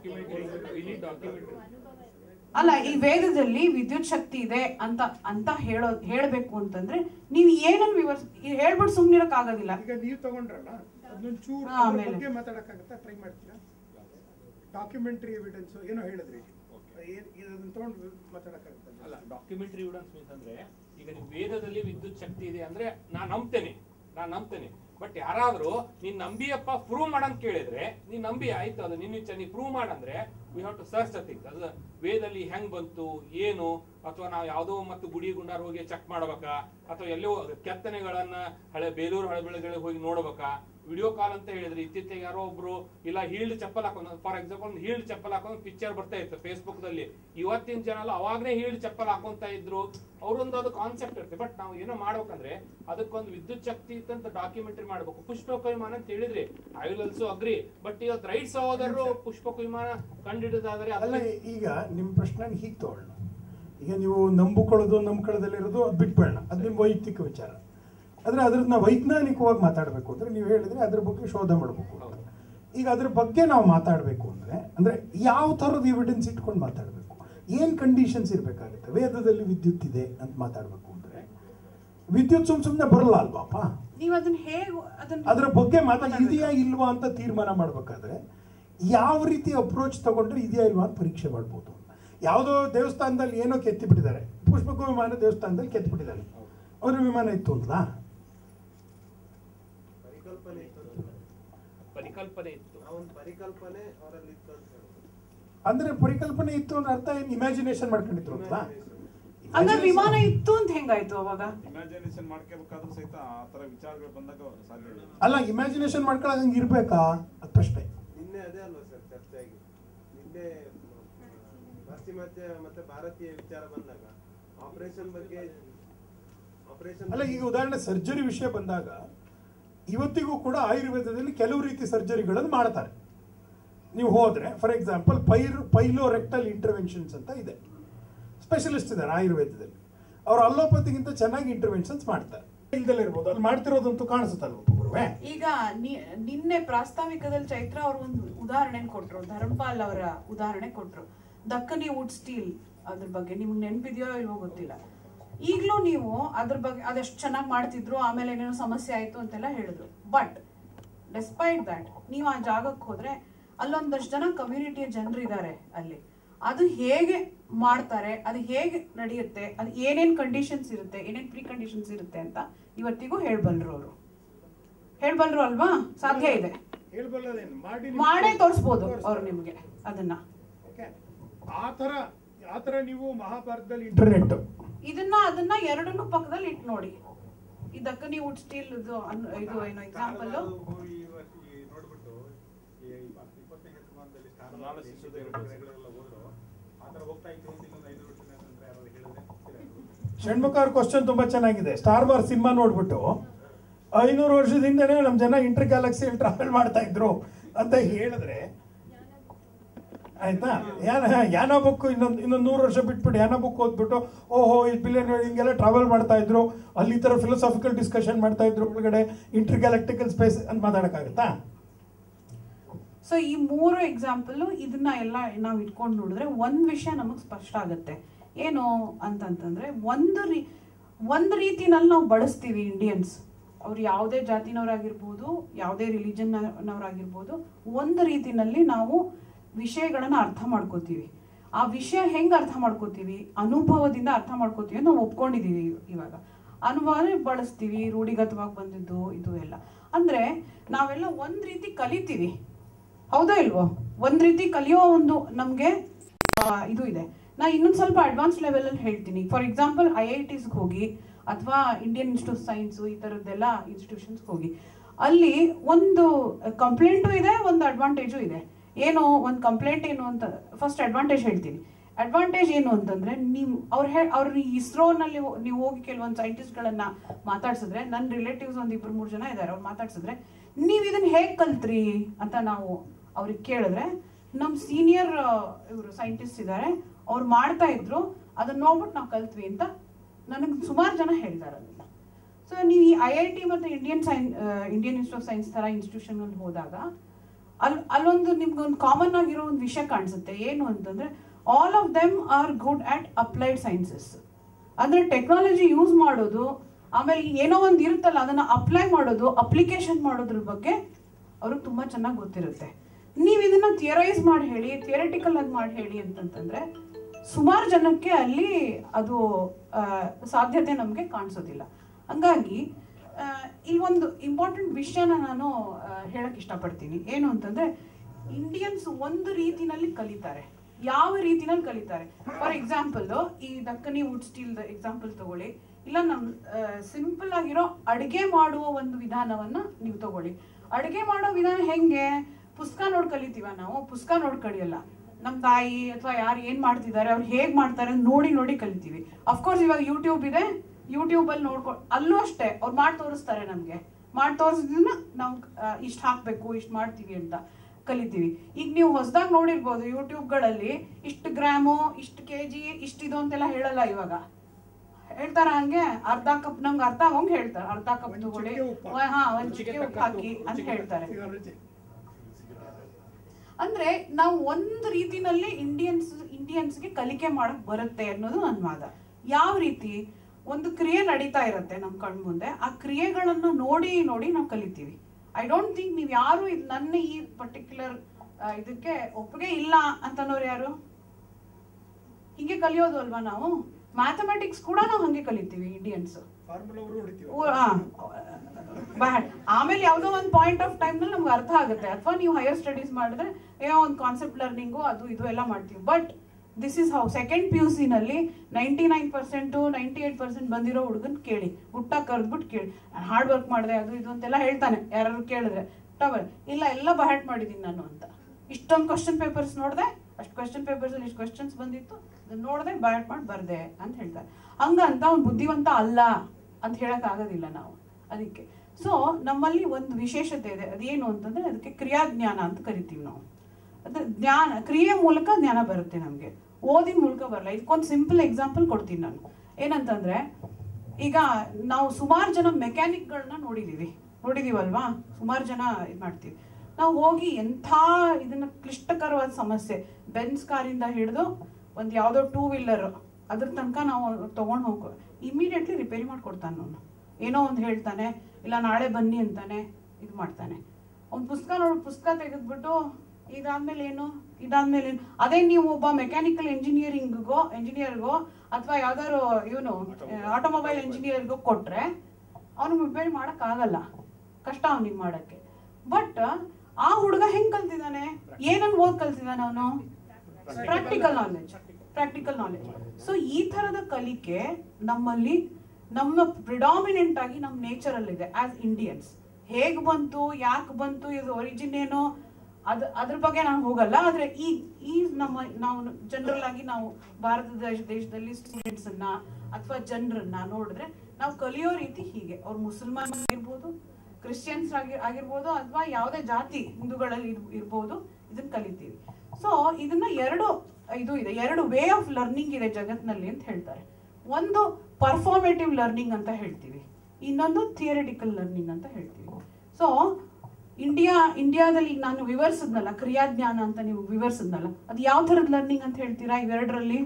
ಅಲ್ಲ ಈ ವೇದದಲ್ಲಿ ವಿದ್ಯುತ್ ಶಕ್ತಿ ಇದೆ ಅಂತ ಅಂತ ಹೇಳೋ ಹೇಳ್ಬೇಕು ಅಂತಂದ್ರೆ ನೀವು ಏನನ್ನ ವಿವರಿಸ್ ಈ ಹೇಳ್ಬಿಟ್ಟು ಸುಮ್ನಿರಕ್ ಆಗೋದಿಲ್ಲ ಈಗ ನೀವು ತಗೊಂಡ್ರಲ್ಲ ಅದನ್ನೊಂದು ಚೂರು ಹಾ, ಅದ್ರ ಆಮೇಲೆ. ಬಗ್ಗೆ ಮಾತಾಡಕ್ಕಾಗತ್ತಾ ಟ್ರೈ ಮಾಡ್ತೀರಾ ಡಾಕ್ಯುಮೆಂಟ್ರಿ ಎವಿಡೆನ್ಸ್ ಏನೋ ಹೇಳಿದ್ರಿ ಏನ್- ಇದನ್ನ ತಗೊಂಡು ಮಾತಾಡಕ್ಕಾಗತ್ತಾ ಅಲ್ಲ ಡಾಕ್ಯುಮೆಂಟರಿ ಎವಿಡೆನ್ಸ್ ಮೀನ್ಸ್ ಅಂದ್ರೆ ಈಗ ನೀವು ವೇದದಲ್ಲಿ ವಿದ್ಯುತ್ ಶಕ್ತಿ ಇದೆ ಅಂದ್ರೆ ನಾನ್ ನಂಬ್ತೇನೆ ನಾನ್ ನಂಬ್ತೇನೆ ಬಟ್ ಯಾರಾದ್ರೂ ನೀನ್ ನಂಬಿಯಪ್ಪ ಪ್ರೂವ್ ಮಾಡಂತ ಕೇಳಿದ್ರೆ ನೀನ್ ನಂಬಿ ಆಯ್ತು ಅದು ನಿನ್ನ ಇಚ್ಛೆ ನೀ ಪ್ರೂವ್ ಮಾಡಂದ್ರೆ we have to search the things ಅದು ವೇದಲ್ಲಿ ಹೆಂಗ್ ಬಂತು ಏನು ಅಥವಾ ನಾವು ಯಾವುದೋ ಮತ್ತು ಗುಡಿ ಗುಂಡಾರ್ ಹೋಗಿ ಚೆಕ್ ಮಾಡ್ಬೇಕಾ ಅಥವಾ ಎಲ್ಲೋ ಕೆತ್ತನೆಗಳನ್ನ ಹಳೆ ಬೇಲೂರು ಹಳೆಬೆಳೆಗಳಿಗೆ ಹೋಗಿ ನೋಡ್ಬೇಕಾ ವಿಡಿಯೋ ಕಾಲ್ ಅಂತ ಹೇಳಿದ್ರೆ ಇತ್ತೀಚೆಗೆ ಯಾರೋ ಒಬ್ರು ಇಲ್ಲ ಹೀಲ್ಡ್ ಚಪ್ಪಲ್ ಹಾಕೊಂಡು ಫಾರ್ ಎಕ್ಸಾಂಪಲ್ ಒಂದು ಹೀಲ್ಡ್ ಚಪ್ಪಲ್ ಹಾಕೊಂಡು ಪಿಕ್ಚರ್ ಬರ್ತಾ ಇತ್ತು ಫೇಸ್ಬುಕ್ ದಲ್ಲಿ ಇವತ್ತಿನ ಜನ ಎಲ್ಲ ಅವಾಗನೇ ಹೀಲ್ಡ್ ಚಪ್ಪಲ್ ಹಾಕೊಂತ ಇದ್ರು ಅವರೊಂದು ಅದು ಕಾನ್ಸೆಪ್ಟ್ ಇರುತ್ತೆ ಬಟ್ ನಾವು ಏನೋ ಮಾಡ್ಬೇಕಂದ್ರೆ ಅದಕ್ಕೊಂದು ವಿದ್ಯುತ್ ಶಕ್ತಿ ಇತ್ತಂತ ಡಾಕ್ಯುಮೆಂಟ್ರಿ ಮಾಡ್ಬೇಕು ಪುಷ್ಪಕ ವಿಮಾನ ಅಂತ ಹೇಳಿದ್ರಿ I will also agree but ಇವತ್ತು ರೈಟ್ ಸಹೋದರರು ಪುಷ್ಪಕ ವಿಮಾನ ಕಂಡಿಡಿದಾದ್ರೆ ಅಲ್ಲ ಈಗ ನಿಮ್ಮ ಪ್ರಶ್ನೆ ಹೀಗೆ ತಗೊಳ್ಳೋಣ ಈಗ ನೀವು ನಂಬಿಕೊಳ್ಳೋದು ನಂಬ್ಕೊಳ್ಳೋದಲ್ಲಿರೋದು ಅದು ಬಿಟ್ಬೇಡ ಅದು ನಿಮ್ಮ ವೈಯಕ್ತಿಕ ವಿಚಾರ ಆದರೆ ಅದ್ರನ್ನ ವೈಜ್ಞಾನಿಕವಾಗಿ ಮಾತಾಡಬೇಕು ಅಂದರೆ ನೀವು ಹೇಳಿದ್ರೆ ಅದ್ರ ಬಗ್ಗೆ ಶೋಧ ಮಾಡಬೇಕು ಅಂತ ಈಗ ಅದ್ರ ಬಗ್ಗೆ ನಾವು ಮಾತಾಡಬೇಕು ಅಂದರೆ ಅಂದರೆ ಯಾವ ಥರದ ಎವಿಡೆನ್ಸ್ ಇಟ್ಕೊಂಡು ಮಾತಾಡಬೇಕು ಏನು ಕಂಡೀಷನ್ಸ್ ಇರಬೇಕಾಗುತ್ತೆ ವೇದದಲ್ಲಿ ವಿದ್ಯುತ್ ಇದೆ ಅಂತ ಮಾತಾಡಬೇಕು ಅಂದರೆ ವಿದ್ಯುತ್ ಸುಮ್ ಸುಮ್ಮನೆ ಬರಲ್ಲ ಅಲ್ವಾಪ್ಪ ನೀವು ಅದನ್ನ ಹೇಗೆ ಅದನ್ನ ಅದ್ರ ಬಗ್ಗೆ ಮಾತಾಡ ಇದೆಯಾ ಇಲ್ವಾ ಅಂತ ತೀರ್ಮಾನ ಮಾಡಬೇಕಾದ್ರೆ ಯಾವ ರೀತಿ ಅಪ್ರೋಚ್ ತಗೊಂಡ್ರೆ ಇದೆಯಾ ಇಲ್ವಾ ಅಂತ ಪರೀಕ್ಷೆ ಮಾಡ್ಬೋದು ಯಾವುದೋ ದೇವಸ್ಥಾನದಲ್ಲಿ ಏನೋ ಕೆತ್ತಿ ಬಿಟ್ಟಿದ್ದಾರೆ ಪುಷ್ಪಕ ವಿಮಾನ ದೇವಸ್ಥಾನದಲ್ಲಿ ಕೆತ್ತಿ ಬಿಟ್ಟಿದ್ದಾರೆ ಅವ್ರ ವಿಮಾನ ಇತ್ತು ಅಂತಲಾ ಪರಿಕಲ್ಪನೆ ಇತ್ತು ಅಂತ. ಪರಿಕಲ್ಪನೆ ಇತ್ತು ಆ ಒಂದು ಪರಿಕಲ್ಪನೆ ಅವರಲ್ಲಿ ಇತ್ತು ಅಂತ ಹೇಳೋದು. ಅಂದ್ರೆ ಪರಿಕಲ್ಪನೆ ಇತ್ತು ಅಂದ್ರೆ ಅರ್ಥ ಏನು ಇಮ್ಯಾಜಿನೇಷನ್ ಮಾಡ್ಕೊಂಡಿದ್ರು ಅಂತ ಹಂಗಾರೆ ವಿಮಾನ ಇತ್ತು ಅಂತ ಹೆಂಗಾಯ್ತು ಅವಾಗ ಇಮ್ಯಾಜಿನೇಷನ್ ಮಾಡ್ಕೋಬೇಕಾದ್ರೂ ಸಹಿತ ಆ ತರ ವಿಚಾರಗಳು ಬಂದಾಗ ಸಾಧ್ಯ ಇಲ್ಲ ಅಲ್ಲ ಇಮ್ಯಾಜಿನೇಷನ್ ಮಾಡ್ಕೊಳ್ಳೋದು ಹಂಗೆ ಇರ್ಬೇಕಾ ಅದು ಪ್ರಶ್ನೆ ನಿನ್ನೆ ಅದೇ ಅಲ್ವಾ ಸರ್ ಚರ್ಚೆ ಆಗಿ ನಿನ್ನೆ ಪಾಶ್ಚಿಮಾತ್ಯ ಮತ್ತೆ ಭಾರತೀಯ ವಿಚಾರ ಬಂದಾಗ ಆಪರೇಷನ್ ಬಗ್ಗೆ ಆಪರೇಷನ್ ಅಲ್ಲ ಈಗ ಉದಾಹರಣೆ ಸರ್ಜರಿ ವಿಷಯ ಬಂದಾಗ ಇವತ್ತಿಗೂ ಕೂಡ ಆಯುರ್ವೇದದಲ್ಲಿ ಕೆಲವು ರೀತಿ ಸರ್ಜರಿಗಳನ್ನು ಮಾಡ್ತಾರೆ ನೀವು ಹೋದ್ರೆ ಫಾರ್ ಎಕ್ಸಾಂಪಲ್ ಪೈರ್ ಪೈಲೋ ರೆಕ್ಟಲ್ ಇಂಟರ್ವೆನ್ಷನ್ಸ್ ಅಂತ ಇದೆ ಸ್ಪೆಷಲಿಸ್ಟ್ ಇದ್ದಾರೆ ಆಯುರ್ವೇದದಲ್ಲಿ ಅವರು ಅಲ್ಲೋಪತಿಗಿಂತ ಚೆನ್ನಾಗಿ ಇಂಟರ್ವೆನ್ಷನ್ಸ್ ಮಾಡ್ತಾರೆ ಇಲ್ದಲ್ಲೇ ಇರ್ಬೋದು ಅಲ್ಲಿ ಮಾಡ್ತಿರೋದಂತೂ ಕಾಣಿಸುತ್ತಲ್ವ ಗುರುವೆ ಈಗ ನಿ- ನಿನ್ನೆ ಪ್ರಾಸ್ತಾವಿಕದಲ್ಲಿ ಚೈತ್ರ ಅವರು ಒಂದು ಉದಾಹರಣೆ ಕೊಟ್ರು ಧರ್ಮಪಾಲ್ ಅವರ ಉದಾಹರಣೆ ಕೊಟ್ರು ದಕ್ಕನಿ ವುಡ್ ಸ್ಟೀಲ್ ಅದ್ರ ಬಗ್ಗೆ ನಿಮ್ಗೆ ನೆನಪಿದೆಯೋ ಇಲ್ವೋ ಗೊತ್ತಿಲ್ಲ ಈಗಲೂ ನೀವು ಅದ್ರ ಬಗ್ಗೆ ಅದೆಷ್ಟು ಚೆನ್ನಾಗಿ ಮಾಡ್ತಿದ್ರು ಆಮೇಲೆ ಏನೇನೋ ಸಮಸ್ಯೆ ಆಯ್ತು ಅಂತೆಲ್ಲ ಹೇಳಿದ್ರು ಬಟ್ ಡೆಸ್ಪೈಟ್ ದಟ್ ನೀವು ಆ ಜಾಗಕ್ಕೆ ಹೋದ್ರೆ ಅಲ್ಲೊಂದಷ್ಟು ಜನ ಕಮ್ಯುನಿಟಿಯ ಜನರು ಇದ್ದಾರೆ ಅಲ್ಲಿ ಅದು ಹೇಗೆ ಮಾಡ್ತಾರೆ ಅದು ಹೇಗೆ ನಡೆಯುತ್ತೆ ಅದು ಏನೇನ್ ಕಂಡೀಷನ್ಸ್ ಇರುತ್ತೆ ಏನೇನ್ ಪ್ರೀ ಕಂಡೀಷನ್ಸ್ ಇರುತ್ತೆ ಅಂತ ಇವತ್ತಿಗೂ ಹೇಳ್ಬಲ್ರು ಅವರು ಹೇಳ್ಬಲ್ರು ಅಲ್ವಾ ಸಾಧ್ಯ ಇದೆ ಹೇಳ್ಬಲ್ಲದೇನು ಮಾಡಿ ಮಾಡೇ ತೋರಿಸ್ಬೋದು ಅವ್ರು ನಿಮ್ಗೆ ಅದನ್ನ ಆ ಥರ ಆ ಥರ ನೀವು ಮಹಾಭಾರತದಲ್ಲಿ ಇಂಟರ್ನೆಟ್ ಇದನ್ನ ಅದನ್ನ ಎರಡನ್ನೂ ಪಕ್ಕದಲ್ಲಿ ಇಟ್ಟು ನೋಡಿ ಈ ದಕ್ಕನಿ ವುಡ್ ಸ್ಟೀಲ್ ಇದು ಅನ್- ಇದು ಏನು ಎಕ್ಸಾಂಪಲ್ ನೋಡ್ಬಿಟ್ಟು ಈ ಇಪ್ಪ- ಇಪ್ಪತ್ತನೇ ಶತಮಾನದಲ್ಲಿ ಸ್ಥಾನಗಳೆಲ್ಲ ಹೋದ್ರು ಆ ಥರ ಹೋಗ್ತಾ ಇತ್ತು ಅಂತ ಇನ್ನೊಂದು ಐದು ವರ್ಷದ ನಂತರ ಯಾರಾದ್ರು ಹೇಳಿದ್ರೆ ಷಣ್ಮುಖ ಅವ್ರ ಕ್ವಶನ್ ತುಂಬಾ ಚೆನ್ನಾಗಿದೆ ಸ್ಟಾರ್ ವಾರ್ ಸಿನಿಮಾ ನೋಡ್ಬಿಟ್ಟು ಐನೂರು ವರ್ಷದಿಂದನೇ ನಮ್ಮ ಜನ ಇಂಟರ್ ಗ್ಯಾಲಕ್ಸಿಯಲ್ಲಿ ಟ್ರಾವೆಲ್ ಮಾಡ್ತಾ ಇದ್ರು ಅಂತ ಹೇಳಿದ್ರೆ ಆಯ್ತಾ ಯಾನ ಯಾನ ಬುಕ್ ಇನ್ನೊಂದು ಇನ್ನೊಂದು ನೂರು ವರ್ಷ ಬಿಟ್ಬಿಟ್ಟು ಯಾನ ಬುಕ್ ಓದ್ಬಿಟ್ಟು ಓಹೋ ಈ ಬಿಲಿಯನ್ ಹಿಂಗೆಲ್ಲ ಟ್ರಾವೆಲ್ ಮಾಡ್ತಾ ಇದ್ರು ಅಲ್ಲಿ ಈ ಥರ ಫಿಲಸಾಫಿಕಲ್ ಡಿಸ್ಕಷನ್ ಮಾಡ್ತಾ ಇದ್ರು ಒಳಗಡೆ ಇಂಟರ್ ಗ್ಯಾಲಕ್ಟಿಕಲ್ ಸ್ಪೇಸ್ ಅಂತ ಮಾತಾಡೋಕ್ಕಾಗತ್ತಾ ಸೊ ಈ ಮೂರು ಎಕ್ಸಾಂಪಲ್ ಇದನ್ನ ಎಲ್ಲ ನಾವು ಇಟ್ಕೊಂಡು ನೋಡಿದ್ರೆ ಒಂದ್ ವಿಷಯ ನಮಗೆ ಸ್ಪಷ್ಟ ಆಗುತ್ತೆ ಏನು ಅಂತಂತಂದ್ರೆ ಒಂದು ರೀ ಒಂದು ರೀತಿನಲ್ಲಿ ನಾವು ಬಳಸ್ತೀವಿ ಇಂಡಿಯನ್ಸ್ ಅವ್ರು ಯಾವುದೇ ಜಾತಿನವರಾಗಿರ್ಬೋದು ಯಾವುದೇ ರಿಲಿಜನ್ನವರಾಗಿರ್ಬೋದು ಒಂದು ರೀತಿನಲ್ಲಿ ನಾವು ವಿಷಯಗಳನ್ನ ಅರ್ಥ ಮಾಡ್ಕೋತೀವಿ ಆ ವಿಷಯ ಹೆಂಗ್ ಅರ್ಥ ಮಾಡ್ಕೋತೀವಿ ಅನುಭವದಿಂದ ಅರ್ಥ ಮಾಡ್ಕೋತೀವಿ ಅಂತ ನಾವು ಒಪ್ಕೊಂಡಿದೀವಿ ಇವಾಗ ಅನುಭವ ಬಳಸ್ತೀವಿ ರೂಢಿಗತವಾಗಿ ಬಂದಿದ್ದು ಇದು ಎಲ್ಲ ಅಂದ್ರೆ ನಾವೆಲ್ಲ ಒಂದ್ ರೀತಿ ಕಲಿತೀವಿ ಹೌದಾ ಇಲ್ವೋ ಒಂದ್ ರೀತಿ ಕಲಿಯೋ ಒಂದು ನಮ್ಗೆ ಆ, ಇದು ಇದೆ ನಾ ಇನ್ನೊಂದು ಸ್ವಲ್ಪ ಅಡ್ವಾನ್ಸ್ ಲೆವೆಲ್ ಅಲ್ಲಿ ಹೇಳ್ತೀನಿ ಫಾರ್ ಎಕ್ಸಾಂಪಲ್ ಐ ಐ ಟಿಸ್ಗೆ ಹೋಗಿ ಅಥವಾ ಇಂಡಿಯನ್ ಇನ್ಸ್ಟಿಟ್ಯೂಟ್ ಸೈನ್ಸ್ ಈ ಥರದ್ದೆಲ್ಲ ಇನ್ಸ್ಟಿಟ್ಯೂಷನ್ಸ್ಗೆ ಹೋಗಿ ಅಲ್ಲಿ ಒಂದು ಕಂಪ್ಲೇಂಟು ಇದೆ ಒಂದು ಅಡ್ವಾಂಟೇಜು ಇದೆ ಏನು ಒಂದು ಕಂಪ್ಲೇಂಟ್ ಏನು ಅಂತ ಫಸ್ಟ್ ಅಡ್ವಾಂಟೇಜ್ ಹೇಳ್ತೀನಿ ಅಡ್ವಾಂಟೇಜ್ ಏನು ಅಂತಂದ್ರೆ ನೀವು ಅವ್ರು ಹೇ ಅವ್ರ ಇಸ್ರೋನಲ್ಲಿ ನೀವು ಹೋಗಿ ಕೆಲವೊಂದು ಸೈಂಟಿಸ್ಟ್ಗಳನ್ನ ಮಾತಾಡ್ಸಿದ್ರೆ ನನ್ನ ರಿಲೇಟಿವ್ಸ್ ಒಂದು ಇಬ್ರು ಮೂರು ಜನ ಇದ್ದಾರೆ ಅವ್ರು ಮಾತಾಡ್ಸಿದ್ರೆ ನೀವು ಇದನ್ನ ಹೇಗೆ ಕಲ್ತ್ರಿ ಅಂತ ನಾವು ಅವ್ರಿಗೆ ಕೇಳಿದ್ರೆ ನಮ್ಮ ಸೀನಿಯರ್ ಇವರು ಸೈಂಟಿಸ್ಟ್ ಇದ್ದಾರೆ ಅವ್ರು ಮಾಡ್ತಾ ಇದ್ರು ಅದನ್ನ ನೋಡ್ಬಿಟ್ಟು ನಾವು ಕಲ್ತ್ವಿ ಅಂತ ನನಗೆ ಸುಮಾರು ಜನ ಹೇಳ್ತಾರೆ ಅದನ್ನ ಸೊ ನೀವು ಈ ಐ ಐ ಟಿ ಮತ್ತು Indian sign Indian Institute of Science ಥರ ಇನ್ಸ್ಟಿಟ್ಯೂಷನ್ಗಳಲ್ಲಿ ಹೋದಾಗ ಅಲ್ಲಿ ಅಲ್ಲೊಂದು ನಿಮ್ಗೆ ಒಂದು ಕಾಮನ್ ಆಗಿರೋ ಒಂದು ವಿಷಯ ಕಾಣಿಸುತ್ತೆ ಏನು ಅಂತಂದ್ರೆ all of them are good at applied sciences ಅಂದ್ರೆ ಟೆಕ್ನಾಲಜಿ ಯೂಸ್ ಮಾಡೋದು ಆಮೇಲೆ ಏನೋ ಒಂದು ಇರುತ್ತಲ್ಲ ಅದನ್ನ ಅಪ್ಲೈ ಮಾಡೋದು ಅಪ್ಲಿಕೇಶನ್ ಮಾಡೋದ್ರ ಬಗ್ಗೆ ಅವ್ರಿಗೆ ತುಂಬಾ ಚೆನ್ನಾಗಿ ಗೊತ್ತಿರುತ್ತೆ ನೀವು ಇದನ್ನ ಥಿಯರೈಸ್ ಮಾಡಿ ಹೇಳಿ ಥಿಯರಿಟಿಕಲ್ ಆಗಿ ಮಾಡಿ ಹೇಳಿ ಅಂತಂತಂದ್ರೆ ಸುಮಾರು ಜನಕ್ಕೆ ಅಲ್ಲಿ ಅದು ಆ, ಸಾಧ್ಯತೆ ನಮಗೆ ಕಾಣಿಸೋದಿಲ್ಲ ಹಂಗಾಗಿ ಆ, ಇಲ್ಲಿ ಒಂದು ಇಂಪಾರ್ಟೆಂಟ್ ವಿಷಯನ ನಾನು ಆ, ಹೇಳಕ್ ಇಷ್ಟಪಡ್ತೀನಿ ಏನು ಅಂತಂದ್ರೆ ಇಂಡಿಯನ್ಸ್ ಒಂದು ರೀತಿನಲ್ಲಿ ಕಲಿತಾರೆ ಯಾವ ರೀತಿನಲ್ಲಿ ಕಲಿತಾರೆ ಫಾರ್ ಎಕ್ಸಾಂಪಲ್ ಈ ದಕ್ಕನಿ ವುಡ್ ಸ್ಟೀಲ್ ಎಕ್ಸಾಂಪಲ್ ತಗೊಳ್ಳಿ ಇಲ್ಲ ನಮ್ ಸಿಂಪಲ್ ಆಗಿರೋ ಅಡಿಗೆ ಮಾಡುವ ಒಂದು ವಿಧಾನವನ್ನ ನೀವು ತಗೊಳ್ಳಿ ಅಡುಗೆ ಮಾಡೋ ವಿಧಾನ ಹೆಂಗೆ ಪುಸ್ತಕ ನೋಡ್ ಕಲಿತೀವ ನಾವು ಪುಸ್ತಕ ನೋಡ್ ಕಲಿಯಲ್ಲ ನಮ್ಮ ತಾಯಿ ಅಥವಾ ಯಾರು ಏನ್ ಮಾಡ್ತಿದ್ದಾರೆ ಅವ್ರು ಹೇಗ್ ಮಾಡ್ತಾರೆ ಅಂತ ನೋಡಿ ನೋಡಿ ಕಲಿತೀವಿ ಅಫ್ಕೋರ್ಸ್ ಇವಾಗ ಯೂಟ್ಯೂಬ್ ಇದೆ ಯೂಟ್ಯೂಬ್ ಅಲ್ಲಿ ನೋಡ್ಕೊ ಅಲ್ಲೂ ಅಷ್ಟೇ ಅವ್ರು ಮಾಡಿ ತೋರಿಸ್ತಾರೆ ನಮ್ಗೆ ಮಾಡಿ ತೋರಿಸಿದ್ನ ನಾವು ಇಷ್ಟು ಹಾಕ್ಬೇಕು ಇಷ್ಟು ಮಾಡ್ತೀವಿ ಅಂತ ಕಲಿತೀವಿ ಈಗ ನೀವು ಹೊಸದಾಗಿ ನೋಡಿರ್ಬೋದು ಯೂಟ್ಯೂಬ್ಗಳಲ್ಲಿ ಇಷ್ಟು ಗ್ರಾಮು ಇಷ್ಟು ಕೆ ಜಿ ಇಷ್ಟಿದು ಅಂತೆಲ್ಲ ಹೇಳಲ್ಲ ಇವಾಗ ಹೇಳ್ತಾರ ಹಂಗೆ ಅರ್ಧ ಕಪ್ ನಮ್ಗೆ ಅರ್ಥ ಆಗೋಂಗ್ ಹೇಳ್ತಾರೆ ಅರ್ಧ ಕಪ್ ತಗೊಳ್ಳಿ ವ- ಹಾ ಒಂದ್ ಚಿಟಿಕೆ ಉಪ್ಪು ಹಾಕಿ ಅಂತ ಹೇಳ್ತಾರೆ ಅಂದ್ರೆ ನಾವು ಒಂದು ರೀತಿನಲ್ಲಿ ಇಂಡಿಯನ್ಸ್ ಇಂಡಿಯನ್ಸ್ಗೆ ಕಲಿಕೆ ಮಾಡಕ್ ಬರುತ್ತೆ ಅನ್ನೋದು ನನ್ನ ವಾದ ಯಾವ ರೀತಿ ಒಂದು ಕ್ರಿಯೆ ನಡೀತಾ ಇರುತ್ತೆ ನಮ್ಮ ಕಣ್ ಮುಂದೆ ಆ ಕ್ರಿಯೆಗಳನ್ನು ನೋಡಿ ನೋಡಿ ನಾವು ಕಲಿತೀವಿ ಐ ಡೋಂಟ್ ಥಿಂಕ್ ನೀವು ಯಾರು ಇದ್- ನನ್ನ ಈ ಪರ್ಟಿಕ್ಯುಲರ್ ಇದಕ್ಕೆ ಒಪ್ಪಿಗೆ ಇಲ್ಲ ಅಂತನೋರು ಯಾರು ಹೀಗೆ ಕಲಿಯೋದು ಅಲ್ವಾ ನಾವು ಮ್ಯಾಥಮೆಟಿಕ್ಸ್ ಕೂಡ ನಾವು ಹಂಗೆ ಕಲಿತೀವಿ ಇಂಡಿಯನ್ಸ್ ಬ್ಯಾಡ್ ಆಮೇಲೆ ಯಾವುದೋ ಒಂದು ಪಾಯಿಂಟ್ ಆಫ್ ಟೈಮ್ ನಲ್ಲಿ ನಮ್ಗೆ ಅರ್ಥ ಆಗುತ್ತೆ ಅಥವಾ ನೀವು ಹೈಯರ್ ಸ್ಟಡೀಸ್ ಮಾಡಿದ್ರೆ ಏನೋ ಒಂದು ಕಾನ್ಸೆಪ್ಟ್ ಲರ್ನಿಂಗು ಅದು ಇದು ಎಲ್ಲ ಮಾಡ್ತೀವಿ but this is how second P U C ನಲ್ಲಿ ninety nine percent ninety eight percent ಬಂದಿರೋ ಹುಡುಗನ್ ಕೇಳಿ ಹುಟ್ಟ ಕರೆದ್ಬಿಟ್ಟು ಕೇಳಿ ಹಾರ್ಡ್ ವರ್ಕ್ ಮಾಡಿದೆ ಅದು ಇದು ಅಂತೆಲ್ಲ ಹೇಳ್ತಾನೆ ಯಾರು ಕೇಳಿದ್ರೆ ಟವರ್ ಇಲ್ಲ ಎಲ್ಲ ಬಹಟ್ ಮಾಡಿದ್ದೀನಿ ನಾನು ಅಂತ ಇಷ್ಟೊಂದು ಕ್ವಶನ್ ಪೇಪರ್ಸ್ ನೋಡಿದೆ ಅಷ್ಟು ಕ್ವಶನ್ ಪೇಪರ್ಸ್ ಅಲ್ಲಿ ಇಷ್ಟು ಕ್ವಶನ್ಸ್ ಬಂದಿತ್ತು ಅದನ್ನ ನೋಡಿದೆ ಬಹಟ್ ಮಾಡಿ ಬರ್ದೆ ಅಂತ ಹೇಳ್ತಾರೆ ಹಂಗಂತ ಅವ್ನು ಬುದ್ಧಿವಂತ ಅಲ್ಲ ಅಂತ ಹೇಳಕ್ ಆಗೋದಿಲ್ಲ ನಾವು ಅದಕ್ಕೆ ಸೊ ನಮ್ಮಲ್ಲಿ ಒಂದು ವಿಶೇಷತೆ ಇದೆ ಅದೇನು ಅಂತಂದ್ರೆ ಅದಕ್ಕೆ ಕ್ರಿಯಾಜ್ಞಾನ ಅಂತ ಕರಿತೀವಿ ನಾವು ಅದು ಜ್ಞಾನ ಕ್ರಿಯೆ ಮೂಲಕ ಜ್ಞಾನ ಬರುತ್ತೆ ನಮಗೆ ಓದಿನ ಮೂಲಕ ಬರಲ್ಲ ಇದಕ್ಕೊಂದು ಸಿಂಪಲ್ ಎಕ್ಸಾಂಪಲ್ ಕೊಡ್ತೀನಿ ನಾನು ಏನಂತಂದ್ರೆ ಈಗ ನಾವು ಸುಮಾರು ಜನ ಮೆಕ್ಯಾನಿಕ್ಗಳನ್ನ ನೋಡಿದೀವಿ ನೋಡಿದೀವಲ್ವಾ ಸುಮಾರು ಜನ ಇದು ಮಾಡ್ತೀವಿ ನಾವು ಹೋಗಿ ಎಂಥ ಇದನ್ನ ಕ್ಲಿಷ್ಟಕರವಾದ ಸಮಸ್ಯೆ ಬೆನ್ಸ್ ಕಾರಿಂದ ಹಿಡಿದು ಒಂದು ಯಾವುದೋ ಟೂ ವೀಲರ್ ಅದ್ರ ತನಕ ನಾವು ತಗೊಂಡು ಹೋಗೋ ಇಮಿಡಿಯೇಟ್ಲಿ ರಿಪೇರಿ ಮಾಡ್ಕೊಡ್ತಾನೆ ಅವನು ಏನೋ ಒಂದು ಹೇಳ್ತಾನೆ ಇಲ್ಲ ನಾಳೆ ಬನ್ನಿ ಅಂತಾನೆ ಇದು ಮಾಡ್ತಾನೆ ಅವ್ನು ಪುಸ್ತಕ ನೋಡಿ ಪುಸ್ತಕ ತೆಗೆದ್ಬಿಟ್ಟು ಇದಾದ್ಮೇಲೆ ಏನು ಇದಾದ್ಮೇಲೆ ಏನು ಅದೇ ನೀವು ಒಬ್ಬ ಮೆಕ್ಯಾನಿಕಲ್ ಇಂಜಿನಿಯರಿಂಗ್ಗೋ ಇಂಜಿನಿಯರ್ಗೋ ಅಥವಾ ಯಾವ್ದಾದ್ರು ಇವನು ಆಟೋಮೊಬೈಲ್ ಇಂಜಿನಿಯರ್ಗೋ ಕೊಟ್ರೆ ಅವನು ರಿಪೇರಿ ಮಾಡಕ್ ಆಗಲ್ಲ ಕಷ್ಟ ಅವನಿಗೆ ಮಾಡಕ್ಕೆ ಬಟ್ ಆ ಹುಡುಗ ಹೆಂಗ್ ಕಲ್ತಿದ್ದಾನೆ ಏನನ್ನ ಓದ್ ಕಲ್ತಿದ್ದಾನೆ ಅವನು practical knowledge practical knowledge so ಈ ತರದ ಕಲಿಕೆ ನಮ್ಮಲ್ಲಿ ನಮ್ಮ ಪ್ರಿಡಾಮಿನೆಂಟ್ ಆಗಿ ನಮ್ಮ ನೇಚರ್ ಅಲ್ಲಿ ಇದೆ ಆಸ್ ಇಂಡಿಯನ್ಸ್ ಹೇಗ್ ಬಂತು ಯಾಕೆ ಬಂತು ಇದು ಒರಿಜಿನ್ ಏನು ಅದ್ ಅದ್ರ ಬಗ್ಗೆ ನಾನು ಹೋಗಲ್ಲ ಆದ್ರೆ ಈ ಈ ನಮ್ಮ ನಾವು ಜನರಲ್ ಆಗಿ ನಾವು ಭಾರತ ದೇಶ ದೇಶದಲ್ಲಿ ಸ್ಟೂಡೆಂಟ್ಸ್ ಅನ್ನ ಅಥವಾ ಜನರನ್ನ ನೋಡಿದ್ರೆ ನಾವು ಕಲಿಯೋ ರೀತಿ ಹೀಗೆ ಅವ್ರು ಮುಸಲ್ಮಾನ್ ಆಗಿರ್ಬೋದು ಕ್ರಿಶ್ಚಿಯನ್ಸ್ ಆಗಿ ಆಗಿರ್ಬೋದು ಅಥವಾ ಯಾವುದೇ ಜಾತಿ ಹಿಂದೂಗಳಲ್ಲಿ ಇರ್- ಇರ್ಬೋದು ಇದನ್ನ ಕಲಿತೀವಿ ಸೊ ಇದನ್ನ ಎರಡು ಇದು ಇದೆ ಎರಡು ವೇ ಆಫ್ ಲರ್ನಿಂಗ್ ಇದೆ ಜಗತ್ನಲ್ಲಿ ಅಂತ ಹೇಳ್ತಾರೆ ಒಂದು ಪರ್ಫಾರ್ಮೇಟಿವ್ ಲರ್ನಿಂಗ್ ಅಂತ ಹೇಳ್ತೀವಿ ಇನ್ನೊಂದು ಥಿಯರಿಟಿಕಲ್ ಲರ್ನಿಂಗ್ ಅಂತ ಹೇಳ್ತೀವಿ ಸೊ ಇಂಡಿಯಾ ಇಂಡಿಯಾದಲ್ಲಿ ಈಗ ನಾನು ವಿವರಿಸಿದ್ನಲ್ಲ ಕ್ರಿಯಾಜ್ಞಾನ ಅಂತ ನೀವು ವಿವರಿಸಿದ್ನಲ್ಲ ಅದು ಯಾವ ಥರದ ಲರ್ನಿಂಗ್ ಅಂತ ಹೇಳ್ತೀರಾ ಇವೆರಡರಲ್ಲಿ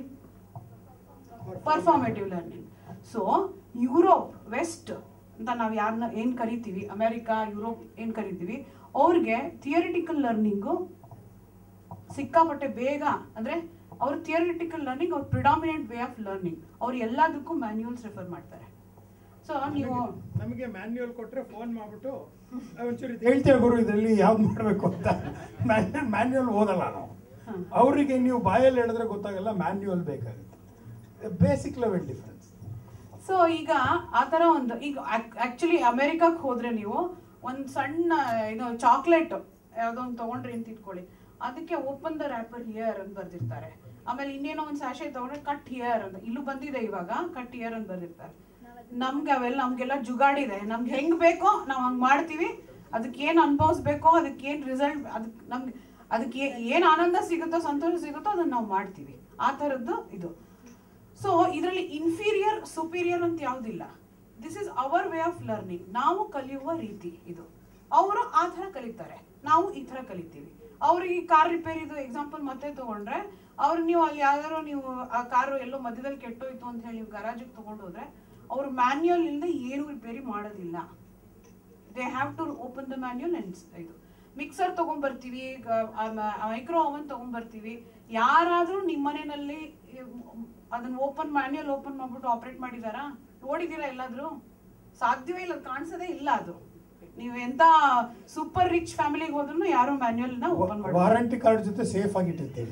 performative learning so Europe west ಅಂತ ನಾವು ಯಾರನ್ನ ಏನ್ ಕರಿತೀವಿ ಅಮೆರಿಕ ಯುರೋಪ್ ಏನ್ ಕರಿತೀವಿ ಅವ್ರಿಗೆ ಥಿಯರಿಟಿಕಲ್ ಲರ್ನಿಂಗು ಸಿಕ್ಕಾಪಟ್ಟೆ ಬೇಗ ಅಂದ್ರೆ ಅವ್ರ ಥಿಯರಿಟಿಕಲ್ ಲರ್ನಿಂಗ್ ಅವ್ರ ಪ್ರಿಡಾಮಿನೆಂಟ್ ವೇ ಆಫ್ ಲರ್ನಿಂಗ್ ಅವ್ರು ಎಲ್ಲದಕ್ಕೂ ಮ್ಯಾನ್ಯುಯಲ್ಸ್ ರೆಫರ್ ಮಾಡ್ತಾರೆ ಸೊ ನೀವು ನಮಗೆ ಮ್ಯಾನ್ಯುಯಲ್ ಕೊಟ್ರೆ ಫೋನ್ ಮಾಡ್ಬಿಟ್ಟು ಒಂಚೂರು ಇದು ಹೇಳ್ತೇವೆ ಗುರು ಇದರಲ್ಲಿ ಯಾವ್ದು ಮಾಡಬೇಕು ಅಂತ ಮ್ಯಾನ್ಯುಯಲ್ ಓದಲ್ಲ ನಾವು ಅವರಿಗೆ ನೀವು ಬಾಯಲ್ಲಿ ಹೇಳಿದ್ರೆ ಗೊತ್ತಾಗಲ್ಲ ಮ್ಯಾನ್ಯುಯಲ್ ಬೇಕಾಗುತ್ತೆ ಬೇಸಿಕ್ ಲೆವೆಲ್ ಡಿಫ್ರೆನ್ಸ್ ಸೊ ಈಗ ಆ ತರ ಒಂದು ಈಗ ಆಕ್ಚುಲಿ ಅಮೆರಿಕಕ್ಕೆ ಹೋದ್ರೆ ನೀವು ಒಂದ್ ಸಣ್ಣ ಇದು ಚಾಕ್ಲೇಟ್ ಯಾವ್ದೋ ಒಂದು ತಗೊಂಡ್ರಿ ಅಂತ ಇಟ್ಕೊಳ್ಳಿ ಅದಕ್ಕೆ ಓಪನ್ ದ ರ್ಯಾಪರ್ ಹಿಯರ್ ಅಂತ ಬರ್ದಿರ್ತಾರೆ ಆಮೇಲೆ ಇನ್ನೇನೋ ಒಂದು ಸಾಶೆ ತಗೊಂಡ್ರೆ ಕಟ್ ಹಿಯರ್ ಅಂತ ಇಲ್ಲೂ ಬಂದಿದೆ ಇವಾಗ ಕಟ್ ಹಿಯರ್ ಅಂತ ಬರ್ದಿರ್ತಾರೆ ನಮ್ಗೆ ಅವೆಲ್ಲ ನಮ್ಗೆಲ್ಲ ಜುಗಾಡಿದೆ ನಮ್ಗೆ ಹೆಂಗ್ ಬೇಕೋ ನಾವ್ ಹಂಗ್ ಮಾಡ್ತೀವಿ ಅದಕ್ಕೆ ಏನ್ ಅನುಭವಿಸ್ಬೇಕೋ ಅದಕ್ಕೆ ಏನ್ ರಿಸಲ್ಟ್ ಅದಕ್ಕೆ ನಮ್ಗೆ ಅದಕ್ಕೆ ಏನ್ ಆನಂದ ಸಿಗುತ್ತೋ ಸಂತೋಷ ಸಿಗುತ್ತೋ ಅದನ್ನ ನಾವು ಮಾಡ್ತೀವಿ ಆ ತರದ್ದು ಇದು ಸೊ ಇದರಲ್ಲಿ ಇನ್ಫೀರಿಯರ್ ಸುಪೀರಿಯರ್ ಅಂತ ಯಾವುದಿಲ್ಲ this is our way of learning ನಾವು ಕಲಿಯುವ ರೀತಿ ಇದು ಅವರು ಆ ಥರ ಕಲಿತಾರೆ ನಾವು ಈ ಥರ ಕಲಿತೀವಿ ಅವ್ರಿಗೆ ಕಾರ್ ರಿಪೇರಿದು ಎಕ್ಸಾಂಪಲ್ ಮತ್ತೆ ತಗೊಂಡ್ರೆ ಅವ್ರು ನೀವು ಅಲ್ಲಿ ಯಾವ್ದಾರು ನೀವು ಆ ಕಾರು ಎಲ್ಲೋ ಮಧ್ಯದಲ್ಲಿ ಕೆಟ್ಟೋಯ್ತು ಅಂತ ಹೇಳಿ ನೀವು ಗರಾಜಿಗೆ ತಗೊಂಡು ಹೋದ್ರೆ ಅವ್ರು ಮ್ಯಾನ್ಯುಯಲ್ ಇಲ್ಲದೆ ಏನು ರಿಪೇರಿ ಮಾಡೋದಿಲ್ಲ they have to open the manual and ಇದು ಮಿಕ್ಸರ್ ತಗೊಂಡ್ಬರ್ತೀವಿ ಮೈಕ್ರೋ ಓವನ್ ತಗೊಂಡ್ಬರ್ತೀವಿ ಯಾರಾದ್ರೂ ನಿಮ್ಮ ಮನೆಯಲ್ಲಿ ಅದನ್ನ ಓಪನ್ ಮ್ಯಾನ್ಯುಯಲ್ ಓಪನ್ ಮಾಡ್ಬಿಟ್ಟು ಆಪರೇಟ್ ಮಾಡಿದಾರಾ ನೋಡಿದೀರಾ ಎಲ್ಲಾದ್ರೂ ಸಾಧ್ಯವೇ ಇಲ್ಲ ಕಾಣಿಸೋದೇ ಇಲ್ಲ ಅದು ನೀವು ಎಂತ ಸೂಪರ್ ರಿಚ್ ಫ್ಯಾಮಿಲಿಗೆ ಹೋದ್ರು ಯಾರು ಮ್ಯಾನ್ಯುಯಲ್ ನ ಓಪನ್ ಮಾಡಿ ವಾರಂಟಿ ಕಾರ್ಡ್ ಜೊತೆ ಸೇಫ್ ಆಗಿಟ್ಟಿರ್ತೀವಿ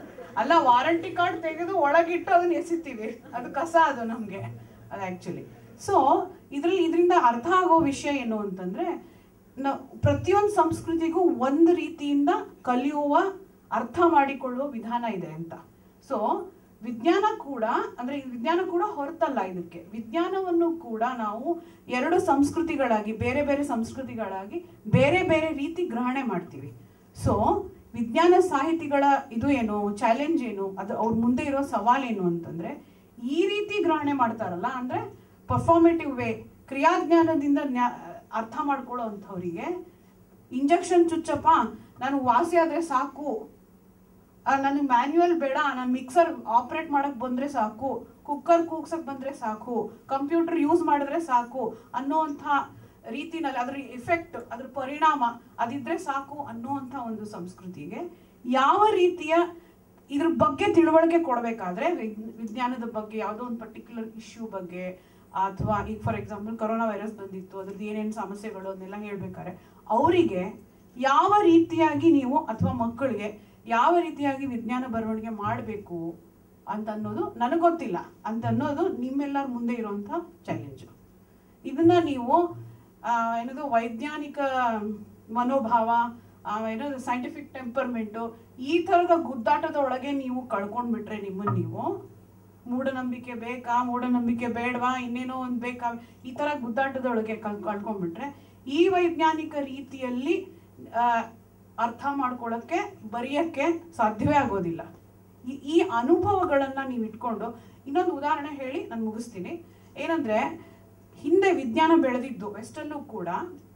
ಅಲ್ಲ ವಾರಂಟಿ ಕಾರ್ಡ್ ತೆಗೆದು ಒಳಗಿಟ್ಟು ಅದನ್ನ ಎಸಿತೀವಿ ಅದು ಕಸ ಅದು ನಮ್ಗೆ ಅದು ಆಕ್ಚುಲಿ ಸೊ ಇದರಲ್ಲಿ ಇದರಿಂದ ಅರ್ಥ ಆಗೋ ವಿಷಯ ಏನು ಅಂತಂದ್ರೆ ನ- ಪ್ರತಿಯೊಂದು ಸಂಸ್ಕೃತಿಗೂ ಒಂದು ರೀತಿಯಿಂದ ಕಲಿಯುವ ಅರ್ಥ ಮಾಡಿಕೊಳ್ಳುವ ವಿಧಾನ ಇದೆ ಅಂತ ಸೊ ವಿಜ್ಞಾನ ಕೂಡ ಅಂದ್ರೆ ಈ ವಿಜ್ಞಾನ ಕೂಡ ಹೊರತಲ್ಲ ಇದಕ್ಕೆ ವಿಜ್ಞಾನವನ್ನು ಕೂಡ ನಾವು ಎರಡು ಸಂಸ್ಕೃತಿಗಳಾಗಿ ಬೇರೆ ಬೇರೆ ಸಂಸ್ಕೃತಿಗಳಾಗಿ ಬೇರೆ ಬೇರೆ ರೀತಿ ಗ್ರಹಣೆ ಮಾಡ್ತೀವಿ ಸೊ ವಿಜ್ಞಾನ ಸಾಹಿತಿಗಳ ಇದು ಏನು ಚಾಲೆಂಜ್ ಏನು ಅದು ಅವ್ರ ಮುಂದೆ ಇರೋ ಸವಾಲೇನು ಅಂತಂದ್ರೆ ಈ ರೀತಿ ಗ್ರಹಣೆ ಮಾಡ್ತಾರಲ್ಲ ಅಂದ್ರೆ ಪರ್ಫಾರ್ಮೇಟಿವ್ ವೇ ಕ್ರಿಯಾಜ್ಞಾನದಿಂದ ನ್ಯಾ- ಅರ್ಥ ಮಾಡ್ಕೊಳ್ಳೋ ಅಂಥವ್ರಿಗೆ ಇಂಜೆಕ್ಷನ್ ಚುಚ್ಚಪ್ಪ ನಾನು ವಾಸಿ ಆದ್ರೆ ಸಾಕು ನನಗೆ ಮ್ಯಾನ್ಯುವಲ್ ಬೇಡ ನಾನು ಮಿಕ್ಸರ್ ಆಪರೇಟ್ ಮಾಡಕ್ ಬಂದ್ರೆ ಸಾಕು ಕುಕ್ಕರ್ ಕೂಗ್ಸಕ್ ಬಂದ್ರೆ ಸಾಕು ಕಂಪ್ಯೂಟರ್ ಯೂಸ್ ಮಾಡಿದ್ರೆ ಸಾಕು ಅನ್ನೋಂಥ ರೀತಿನಲ್ಲಿ ಅದ್ರ ಎಫೆಕ್ಟ್ ಅದ್ರ ಪರಿಣಾಮ ಅದಿದ್ರೆ ಸಾಕು ಅನ್ನೋಂಥ ಒಂದು ಸಂಸ್ಕೃತಿಗೆ ಯಾವ ರೀತಿಯ ಇದ್ರ ಬಗ್ಗೆ ತಿಳುವಳಿಕೆ ಕೊಡಬೇಕಾದ್ರೆ ವಿಜ್ಞಾನದ ಬಗ್ಗೆ ಯಾವುದೋ ಒಂದು ಪರ್ಟಿಕ್ಯುಲರ್ ಇಶ್ಯೂ ಬಗ್ಗೆ ಅಥವಾ ಈಗ ಫಾರ್ ಎಕ್ಸಾಂಪಲ್ ಕೊರೋನಾ ವೈರಸ್ ಬಂದಿತ್ತು ಅದ್ರದ್ದು ಏನೇನು ಸಮಸ್ಯೆಗಳು ಅದನ್ನೆಲ್ಲ ಹೇಳ್ಬೇಕಾದ್ರೆ ಅವರಿಗೆ ಯಾವ ರೀತಿಯಾಗಿ ನೀವು ಅಥವಾ ಮಕ್ಕಳಿಗೆ ಯಾವ ರೀತಿಯಾಗಿ ವಿಜ್ಞಾನ ಬರವಣಿಗೆ ಮಾಡಬೇಕು ಅಂತ ಅನ್ನೋದು ನನಗೆ ಗೊತ್ತಿಲ್ಲ ಅಂತ ಅನ್ನೋದು ನಿಮ್ಮೆಲ್ಲರ ಮುಂದೆ ಇರುವಂಥ ಚಾಲೆಂಜು ಇದನ್ನ ನೀವು ಆ, ಏನದು ವೈಜ್ಞಾನಿಕ ಮನೋಭಾವ ಆ, ಏನದು ಸೈಂಟಿಫಿಕ್ ಟೆಂಪರ್ಮೆಂಟು ಈ ಥರದ ಗುದ್ದಾಟದ ಒಳಗೆ ನೀವು ಕಳ್ಕೊಂಡ್ಬಿಟ್ರೆ ನಿಮ್ಮನ್ನು ನೀವು ಮೂಢನಂಬಿಕೆ ಬೇಕಾ ಮೂಢನಂಬಿಕೆ ಬೇಡವಾ ಇನ್ನೇನೋ ಒಂದು ಬೇಕಾ ಈ ಥರ ಗುದ್ದಾಟದೊಳಗೆ ಕಳ್ ಕಳ್ಕೊಂಡ್ಬಿಟ್ರೆ ಈ ವೈಜ್ಞಾನಿಕ ರೀತಿಯಲ್ಲಿ ಆ, ಅರ್ಥ ಮಾಡ್ಕೊಳ್ಳೋಕ್ಕೆ ಬರೆಯೋಕ್ಕೆ ಸಾಧ್ಯವೇ ಆಗೋದಿಲ್ಲ ಈ- ಈ ಅನುಭವಗಳನ್ನ ನೀವು ಇಟ್ಕೊಂಡು ಇನ್ನೊಂದು ಉದಾಹರಣೆ ಹೇಳಿ ನಾನು ಮುಗಿಸ್ತೀನಿ ಏನಂದ್ರೆ ಹಿಂದೆ ವಿಜ್ಞಾನ ಬೆಳೆದಿದ್ದು ವೆಸ್ಟಲ್ಲೂ ಕೂಡ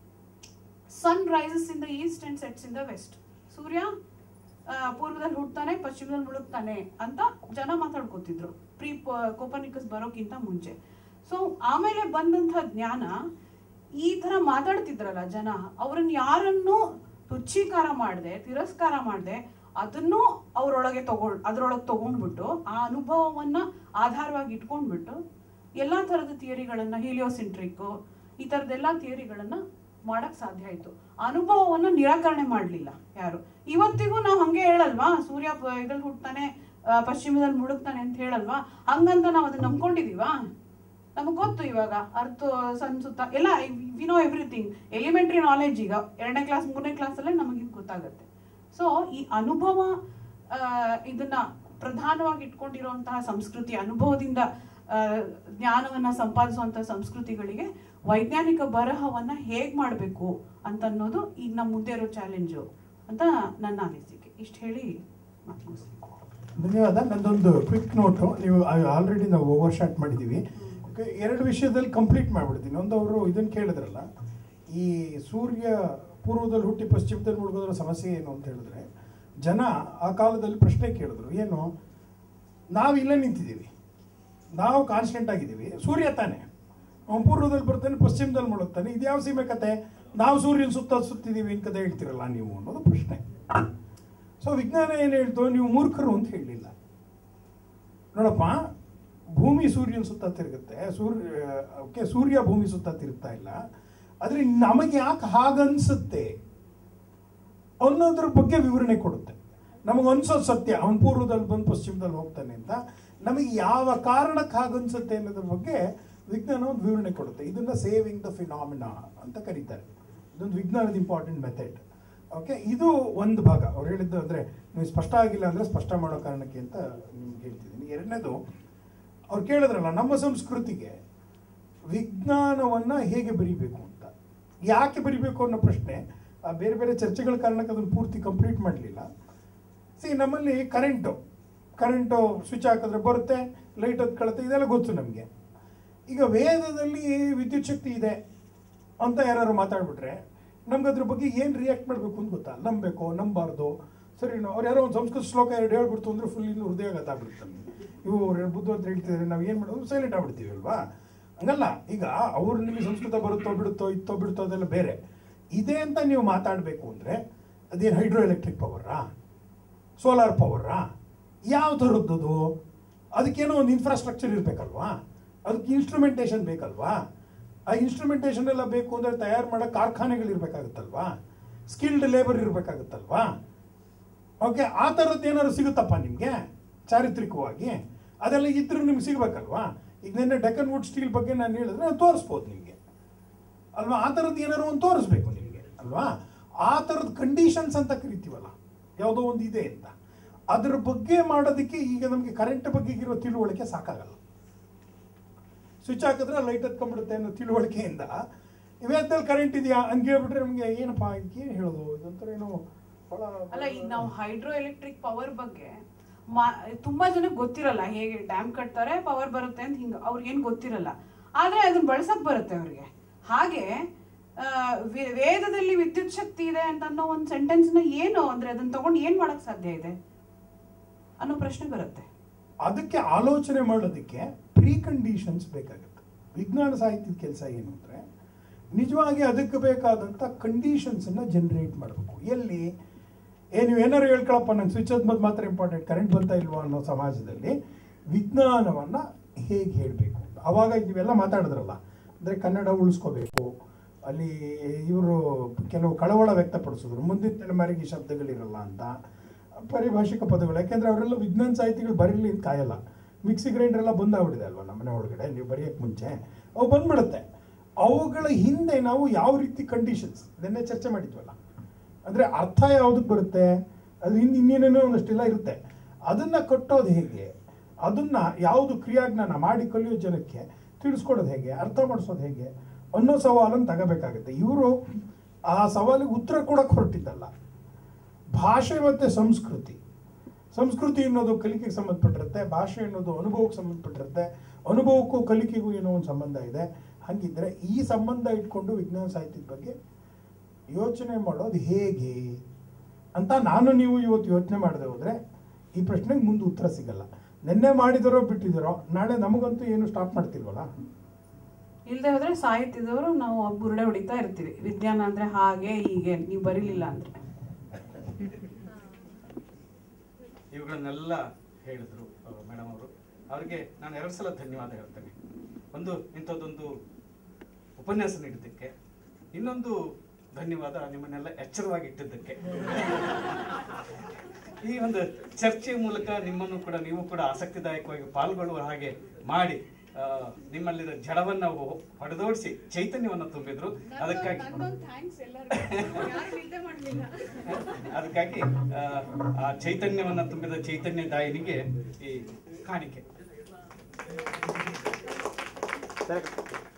sun rises in the east and sets in the west ಸೂರ್ಯ ಆ, ಪೂರ್ವದಲ್ಲಿ ಹುಡ್ತಾನೆ ಪಶ್ಚಿಮದಲ್ಲಿ ಮುಳುಗ್ತಾನೆ ಅಂತ ಜನ ಮಾತಾಡ್ಕೋತಿದ್ರು ಪ್ರೀ ಕೋಪನಿಕಸ್ ಬರೋಕ್ಕಿಂತ ಮುಂಚೆ ಸೊ ಆಮೇಲೆ ಬಂದಂಥ ಜ್ಞಾನ ಈ ತರ ಮಾತಾಡ್ತಿದ್ರಲ್ಲ ಜನ ಅವ್ರನ್ನ ಯಾರನ್ನು ತುಚ್ಛೀಕಾರ ಮಾಡದೆ ತಿರಸ್ಕಾರ ಮಾಡದೆ ಅದನ್ನು ಅವರೊಳಗೆ ತಗೊಂಡ್ ಅದರೊಳಗೆ ತಗೊಂಡ್ಬಿಟ್ಟು ಆ ಅನುಭವವನ್ನ ಆಧಾರವಾಗಿ ಇಟ್ಕೊಂಡ್ಬಿಟ್ಟು ಎಲ್ಲಾ ತರದ ಥಿಯರಿಗಳನ್ನ ಹೀಲಿಯೋಸಿಂಟ್ರಿಕ್ ಈ ತರದೆಲ್ಲ ಥಿಯರಿಗಳನ್ನ ಮಾಡಕ್ ಸಾಧ್ಯ ಆಯ್ತು ಅನುಭವವನ್ನ ನಿರಾಕರಣೆ ಮಾಡ್ಲಿಲ್ಲ ಯಾರು ಇವತ್ತಿಗೂ ನಾವು ಹಂಗೆ ಹೇಳಲ್ವಾ ಸೂರ್ಯ ಪ- ಇದ್ರಲ್ಲಿ ಹುಟ್ತಾನೆ ಆ, ಪಶ್ಚಿಮದಲ್ಲಿ ಮುಳುಗ್ತಾನೆ ಅಂತ ಹೇಳಲ್ವಾ ಹಂಗಂತ ನಾವು ಅದನ್ನ ನಂಬ್ಕೊಂಡಿದೀವಾ ನಮಗೆ ಗೊತ್ತು ಇವಾಗ ಅರ್ಥ ಸನ್ ಸುತ್ತ ಎಲ್ಲ we know everything elementary knowledge ಈಗ ಎರಡನೇ ಕ್ಲಾಸ್ ಮೂರನೇ ಕ್ಲಾಸಲ್ಲೇ ನಮಗೆ ಗೊತ್ತಾಗುತ್ತೆ ಸೊ ಈ ಅನುಭವ ಆ, ಇದನ್ನ ಪ್ರಧಾನವಾಗಿ ಇಟ್ಕೊಂಡಿರುವಂತಹ ಸಂಸ್ಕೃತಿ ಅನುಭವದಿಂದ ಆ, ಜ್ಞಾನವನ್ನ ಸಂಪಾದಿಸುವಂತಹ ಸಂಸ್ಕೃತಿಗಳಿಗೆ ವೈಜ್ಞಾನಿಕ ಬರಹವನ್ನ ಹೇಗ್ ಮಾಡಬೇಕು ಅಂತ ಅನ್ನೋದು ಈಗ ನಮ್ಮ ಮುಂದೆ ಇರೋ ಚಾಲೆಂಜು ಅಂತ ನನ್ನ ಅನಿಸಿಕೆ ಇಷ್ಟು ಹೇಳಿ ಮಾತು ಮುಗಿಸ್ತೀನಿ. ಧನ್ಯವಾದ ನಂದೊಂದು ಕ್ವಿಕ್ ನೋಟು ನೀವು ಆಲ್ರೆಡಿ ನಾವು ಓವರ್ ಶಾಟ್ ಮಾಡಿದ್ದೀವಿ ಕ- ಎರಡು ವಿಷಯದಲ್ಲಿ ಕಂಪ್ಲೀಟ್ ಮಾಡ್ಬಿಡ್ತೀನಿ ಒಂದು ಅವರು ಇದನ್ನು ಕೇಳಿದ್ರಲ್ಲ ಈ ಸೂರ್ಯ ಪೂರ್ವದಲ್ಲಿ ಹುಟ್ಟಿ ಪಶ್ಚಿಮದಲ್ಲಿ ಮುಳುಗೋದ್ರ ಸಮಸ್ಯೆ ಏನು ಅಂತ ಹೇಳಿದ್ರೆ ಜನ ಆ ಕಾಲದಲ್ಲಿ ಪ್ರಶ್ನೆ ಕೇಳಿದ್ರು ಏನು ನಾವು ಇಲ್ಲೇ ನಿಂತಿದ್ದೀವಿ ನಾವು ಕಾನ್ಸ್ಟೆಂಟ್ ಆಗಿದ್ದೀವಿ ಸೂರ್ಯ ತಾನೆ ಅವ್ನು ಪೂರ್ವದಲ್ಲಿ ಬರ್ತಾನೆ ಪಶ್ಚಿಮದಲ್ಲಿ ಮುಳುಗ್ತಾನೆ ಇದು ಯಾವ ಸೀಮೆ ಕತೆ ನಾವು ಸೂರ್ಯನ ಸುತ್ತ ಸುತ್ತಿದ್ದೀವಿ ಅಂತ ಕತೆ ಹೇಳ್ತಿರಲ್ಲ ನೀವು ಅನ್ನೋದು ಪ್ರಶ್ನೆ ಸೊ ವಿಜ್ಞಾನ ಏನು ಹೇಳ್ತು ನೀವು ಮೂರ್ಖರು ಅಂತ ಹೇಳಲಿಲ್ಲ ನೋಡಪ್ಪ ಭೂಮಿ ಸೂರ್ಯನ ಸುತ್ತ ತಿರುಗುತ್ತೆ ಸೂರ್ಯ ಓಕೆ ಸೂರ್ಯ ಭೂಮಿ ಸುತ್ತ ತಿರುಗ್ತಾ ಇಲ್ಲ ಆದರೆ ನಮಗೆ ಯಾಕೆ ಹಾಗನ್ಸುತ್ತೆ ಅನ್ನೋದ್ರ ಬಗ್ಗೆ ವಿವರಣೆ ಕೊಡುತ್ತೆ ನಮಗೆ ಅನ್ಸೋದು ಸತ್ಯ ಅವನ ಪೂರ್ವದಲ್ಲಿ ಬಂದು ಪಶ್ಚಿಮದಲ್ಲಿ ಹೋಗ್ತಾನೆ ಅಂತ ನಮಗೆ ಯಾವ ಕಾರಣಕ್ಕೆ ಹಾಗನ್ಸುತ್ತೆ ಅನ್ನೋದ್ರ ಬಗ್ಗೆ ವಿಜ್ಞಾನ ಒಂದು ವಿವರಣೆ ಕೊಡುತ್ತೆ ಇದನ್ನ ಸೇವಿಂಗ್ ದ ಫಿನಾಮಿನಾ ಅಂತ ಕರೀತಾರೆ ಇದೊಂದು ವಿಜ್ಞಾನದ ಇಂಪಾರ್ಟೆಂಟ್ ಮೆಥಡ್ ಓಕೆ ಇದು ಒಂದು ಭಾಗ ಅವ್ರು ಹೇಳಿದ್ದು ಅಂದರೆ ನೀವು ಸ್ಪಷ್ಟ ಆಗಿಲ್ಲ ಅಂದರೆ ಸ್ಪಷ್ಟ ಮಾಡೋ ಕಾರಣಕ್ಕೆ ಅಂತ ನಿಮ್ಗೆ ಹೇಳ್ತಿದ್ದೀನಿ ಎರಡನೇದು ಅವ್ರು ಕೇಳಿದ್ರಲ್ಲ ನಮ್ಮ ಸಂಸ್ಕೃತಿಗೆ ವಿಜ್ಞಾನವನ್ನು ಹೇಗೆ ಬರಿಬೇಕು ಅಂತ ಯಾಕೆ ಬರಿಬೇಕು ಅನ್ನೋ ಪ್ರಶ್ನೆ ಆ ಬೇರೆ ಬೇರೆ ಚರ್ಚೆಗಳ ಕಾರಣಕ್ಕೆ ಅದನ್ನು ಪೂರ್ತಿ ಕಂಪ್ಲೀಟ್ ಮಾಡಲಿಲ್ಲ ಸಿ ನಮ್ಮಲ್ಲಿ ಕರೆಂಟು ಕರೆಂಟು ಸ್ವಿಚ್ ಹಾಕಿದ್ರೆ ಬರುತ್ತೆ ಲೈಟ್ ಹತ್ಕೊಳುತ್ತೆ ಇದೆಲ್ಲ ಗೊತ್ತು ನಮಗೆ ಈಗ ವೇದದಲ್ಲಿ ವಿದ್ಯುತ್ ಶಕ್ತಿ ಇದೆ ಅಂತ ಯಾರು ಮಾತಾಡ್ಬಿಟ್ರೆ ನಮ್ಗೆ ಅದ್ರ ಬಗ್ಗೆ ಏನು ರಿಯಾಕ್ಟ್ ಮಾಡಬೇಕು ಅಂತ ಗೊತ್ತಾ ನಂಬಬೇಕು ನಂಬಾರ್ದು ಸರಿ ಅವ್ರು ಯಾರೋ ಒಂದು ಸಂಸ್ಕೃತ ಶ್ಲೋಕ ಎರಡು ಹೇಳ್ಬಿಡ್ತು ಅಂದ್ರೆ ಫುಲ್ ಇನ್ನು ಹೃದಯ ಗೊತ್ತಾಗ್ಬಿಡುತ್ತೆ ನಮಗೆ ಇವು ಅವ್ರು ಬುದ್ಧ ಅಂತ ಹೇಳ್ತಿದ್ದಾರೆ ನಾವು ಏನು ಮಾಡೋದು ಸೈಲೆಂಟ್ ಆಗ್ಬಿಡ್ತೀವಿ ಅಲ್ವಾ ಹಂಗಲ್ಲ ಈಗ ಅವ್ರು ನಿಮಗೆ ಸಂಸ್ಕೃತ ಬರುತ್ತೋ ಬಿಡುತ್ತೋ ಇತ್ತೋ ಬಿಡುತ್ತೋ ಅದೆಲ್ಲ ಬೇರೆ ಇದೆ ಅಂತ ನೀವು ಮಾತಾಡಬೇಕು ಅಂದರೆ ಅದೇನು ಹೈಡ್ರೋ ಎಲೆಕ್ಟ್ರಿಕ್ ಪವರಾ ಸೋಲಾರ್ ಪವರಾ ಯಾವ ಥರದ್ದು ಅದಕ್ಕೇನೋ ಒಂದು ಇನ್ಫ್ರಾಸ್ಟ್ರಕ್ಚರ್ ಇರಬೇಕಲ್ವಾ ಅದಕ್ಕೆ ಇನ್ಸ್ಟ್ರುಮೆಂಟೇಷನ್ ಬೇಕಲ್ವಾ ಆ ಇನ್ಸ್ಟ್ರುಮೆಂಟೇಷನ್ ಎಲ್ಲ ಬೇಕು ಅಂದರೆ ತಯಾರು ಮಾಡೋ ಕಾರ್ಖಾನೆಗಳು ಇರಬೇಕಾಗುತ್ತಲ್ವಾ ಸ್ಕಿಲ್ಡ್ ಲೇಬರ್ ಇರಬೇಕಾಗುತ್ತಲ್ವಾ ಓಕೆ ಆ ಥರದ್ದು ಏನಾದ್ರು ಸಿಗುತ್ತಪ್ಪ ನಿಮಗೆ ಚಾರಿತ್ರಿಕವಾಗಿ ಅದೆಲ್ಲ ಇದ್ರೂ ನಿಮ್ಗೆ ಸಿಗ್ಬೇಕಲ್ವಾ ಈಗ ನಿನ್ನೆ ಡೆಕ್ಕನ್ ವುಡ್ ಸ್ಟೀಲ್ ಬಗ್ಗೆ ನಾನು ಹೇಳಿದ್ರೆ ನಾನು ತೋರಿಸ್ಬೋದು ನಿಮಗೆ ಅಲ್ವಾ ಆ ಥರದ್ದು ಏನಾದ್ರು ಒಂದು ತೋರಿಸ್ಬೇಕು ನಿಮಗೆ ಅಲ್ವಾ ಆ ಥರದ ಕಂಡೀಷನ್ಸ್ ಅಂತ ಕರಿತೀವಲ್ಲ ಯಾವುದೋ ಒಂದು ಇದೆ ಅಂತ ಅದ್ರ ಬಗ್ಗೆ ಮಾಡೋದಕ್ಕೆ ಈಗ ನಮಗೆ ಕರೆಂಟ್ ಬಗ್ಗೆ ಇರೋ ತಿಳುವಳಿಕೆ ಸಾಕಾಗಲ್ಲ ಸ್ವಿಚ್ ಹಾಕಿದ್ರೆ ಲೈಟ್ ಹತ್ಕೊಂಡ್ಬಿಡುತ್ತೆ ಅನ್ನೋ ತಿಳುವಳಿಕೆಯಿಂದ ಇವೆತ್ತಲ್ಲಿ ಕರೆಂಟ್ ಇದೆಯಾ ಅಂತ ಹೇಳ್ಬಿಟ್ರೆ ನಮಗೆ ಏನಪ್ಪ ಏನು ಹೇಳೋದು ಇದೊಂಥರ ಏನೋ ಭಾಳ ಅಲ್ಲ ಈಗ ನಾವು ಹೈಡ್ರೋ ಎಲೆಕ್ಟ್ರಿಕ್ ಪವರ್ ಬಗ್ಗೆ ಮಾ- ತುಂಬಾ ಜನಕ್ಕೆ ಗೊತ್ತಿರಲ್ಲ ಹೇಗೆ ಡ್ಯಾಮ್ ಕಟ್ತಾರೆ ಪವರ್ ಬರುತ್ತೆ ಅಂತ ಹಿಂಗ ಅವ್ರಿಗೇನು ಗೊತ್ತಿರಲ್ಲ ಆದ್ರೆ ಅದನ್ನ ಬಳಸಕ್ ಬರುತ್ತೆ ಅವ್ರಿಗೆ ಹಾಗೆ ಆ, ವೆ- ವೇದದಲ್ಲಿ ವಿದ್ಯುತ್ ಶಕ್ತಿ ಇದೆ ಅಂತ ಅನ್ನೋ ಒಂದು ಸೆಂಟೆನ್ಸ್ ನ ಏನು ಅಂದ್ರೆ ಅದನ್ನ ತಗೊಂಡು ಏನ್ ಮಾಡಕ್ ಸಾಧ್ಯ ಇದೆ ಅನ್ನೋ ಪ್ರಶ್ನೆ ಬರುತ್ತೆ ಅದಕ್ಕೆ ಆಲೋಚನೆ ಮಾಡೋದಕ್ಕೆ ಪ್ರೀ ಕಂಡೀಷನ್ಸ್ ಬೇಕಾಗುತ್ತೆ ವಿಜ್ಞಾನ ಸಾಹಿತ್ಯದ ಕೆಲಸ ಏನು ಅಂದರೆ ನಿಜವಾಗಿ ಅದಕ್ಕೆ ಬೇಕಾದಂಥ ಕಂಡೀಷನ್ಸನ್ನು ಜನರೇಟ್ ಮಾಡಬೇಕು ಎಲ್ಲಿ ಏ ನೀವು ಏನಾರು ಹೇಳ್ಕೊಳಪ್ಪ ನಂಗೆ ಸ್ವಿಚ್ ಮದ್ದು ಮಾತ್ರ ಇಂಪಾರ್ಟೆಂಟ್ ಕರೆಂಟ್ ಬರ್ತಾ ಇಲ್ವಾ ಅನ್ನೋ ಸಮಾಜದಲ್ಲಿ ವಿಜ್ಞಾನವನ್ನು ಹೇಗೆ ಹೇಳಬೇಕು ಅವಾಗ ನೀವೆಲ್ಲ ಮಾತಾಡಿದ್ರಲ್ಲ ಅಂದರೆ ಕನ್ನಡ ಉಳಿಸ್ಕೋಬೇಕು ಅಲ್ಲಿ ಇವರು ಕೆಲವು ಕಳವಳ ವ್ಯಕ್ತಪಡಿಸಿದ್ರು ಮುಂದಿನ ತಲೆಮಾರಿಗೆ ಈ ಶಬ್ದಗಳಿರಲ್ಲ ಅಂತ ಪರಿಭಾಷಿಕ ಪದಗಳು ಯಾಕೆಂದ್ರೆ ಅವರೆಲ್ಲ ವಿಜ್ಞಾನ ಸಾಹಿತಿಗಳು ಬರೀಲಿ ಅಂತ ಕಾಯಲ್ಲ ಮಿಕ್ಸಿ ಗ್ರೈಂಡರ್ ಎಲ್ಲ ಬಂದಾಗ್ಬಿಡಿದೆ ಅಲ್ವಾ ನಮ್ಮನೆ ಒಳಗಡೆ ನೀವು ಬರೆಯೋಕ್ಕೆ ಮುಂಚೆ ಅವು ಬಂದ್ಬಿಡುತ್ತೆ ಅವುಗಳ ಹಿಂದೆ ನಾವು ಯಾವ ರೀತಿ ಕಂಡೀಷನ್ಸ್ ಇದನ್ನೇ ಚರ್ಚೆ ಮಾಡಿದ್ವಲ್ಲ ಅಂದರೆ ಅರ್ಥ ಯಾವುದಕ್ಕೆ ಬರುತ್ತೆ ಅದು ಹಿಂದೆ ಇನ್ನೇನೇನೋ ಒಂದಷ್ಟೆಲ್ಲ ಇರುತ್ತೆ ಅದನ್ನು ಕಟ್ಟೋದು ಹೇಗೆ ಅದನ್ನು ಯಾವುದು ಕ್ರಿಯಾಜ್ಞಾನ ಮಾಡಿ ಕಲಿಯೋ ಜನಕ್ಕೆ ತಿಳಿಸ್ಕೊಡೋದು ಹೇಗೆ ಅರ್ಥ ಮಾಡಿಸೋದು ಹೇಗೆ ಅನ್ನೋ ಸವಾಲನ್ನು ತಗೋಬೇಕಾಗುತ್ತೆ ಇವರು ಆ ಸವಾಲಿಗೆ ಉತ್ತರ ಕೊಡೋಕೆ ಹೊರಟಿದ್ದಲ್ಲ ಭಾಷೆ ಮತ್ತು ಸಂಸ್ಕೃತಿ ಸಂಸ್ಕೃತಿ ಅನ್ನೋದು ಕಲಿಕೆಗೆ ಸಂಬಂಧಪಟ್ಟಿರುತ್ತೆ ಭಾಷೆ ಅನ್ನೋದು ಅನುಭವಕ್ಕೆ ಸಂಬಂಧಪಟ್ಟಿರುತ್ತೆ ಅನುಭವಕ್ಕೂ ಕಲಿಕೆಗೂ ಏನೋ ಒಂದು ಸಂಬಂಧ ಇದೆ ಹಾಗಿದ್ರೆ ಈ ಸಂಬಂಧ ಇಟ್ಕೊಂಡು ವಿಜ್ಞಾನ ಸಾಹಿತ್ಯದ ಬಗ್ಗೆ ಯೋಚನೆ ಮಾಡೋದು ಹೇಗೆ ಅಂತ ನಾನು ನೀವು ಇವತ್ತು ಯೋಚನೆ ಮಾಡದೆ ಹೋದರೆ ಈ ಪ್ರಶ್ನೆಗೆ ಮುಂದೆ ಉತ್ತರ ಸಿಗಲ್ಲ ನಿನ್ನೆ ಮಾಡಿದರೋ ಬಿಟ್ಟಿದರೋ ನಾಳೆ ನಮಗಂತೂ ಏನು ಸ್ಟಾಪ್ ಮಾಡ್ತಿಲ್ವಲ್ಲ ಇಲ್ಲದೆ ಹೋದ್ರೆ ಸಾಹಿತ್ಯದವರು ನಾವು ಬುರುಡೆ ಹೊಡಿತಾ ಇರ್ತೀವಿ ವಿಜ್ಞಾನ ಅಂದ್ರೆ ಹಾಗೆ ಹೀಗೆ ನೀವು ಬರೀಲಿಲ್ಲ ಅಂದ್ರೆ ಇವುಗಳನ್ನೆಲ್ಲ ಹೇಳಿದ್ರು ಮೇಡಮ್ ಅವರು ಅವರಿಗೆ ನಾನು ಎರಡು ಸಲ ಧನ್ಯವಾದ ಹೇಳ್ತೇನೆ ಒಂದು ಇಂಥದ್ದೊಂದು ಉಪನ್ಯಾಸ ನೀಡಿದ್ದಕ್ಕೆ ಇನ್ನೊಂದು ಧನ್ಯವಾದ ನಿಮ್ಮನ್ನೆಲ್ಲ ಎಚ್ಚರವಾಗಿ ಇಟ್ಟಿದ್ದಕ್ಕೆ ಈ ಒಂದು ಚರ್ಚೆಯ ಮೂಲಕ ನಿಮ್ಮನ್ನು ಕೂಡ ನೀವು ಕೂಡ ಆಸಕ್ತಿದಾಯಕವಾಗಿ ಪಾಲ್ಗೊಳ್ಳುವ ಹಾಗೆ ಮಾಡಿ ಆ, ನಿಮ್ಮಲ್ಲಿರೋ ಜಡವನ್ನ ಹೊ- ಹೊಡೆದೋಡಿಸಿ ಚೈತನ್ಯವನ್ನ ತುಂಬಿದ್ರು ಅದಕ್ಕಾಗಿ ಅದಕ್ಕಾಗಿ ಆ, ಆ ಚೈತನ್ಯವನ್ನ ತುಂಬಿದ ಚೈತನ್ಯ ದಾಯಿನಿಗೆ ಈ ಕಾಣಿಕೆ ಸರಿ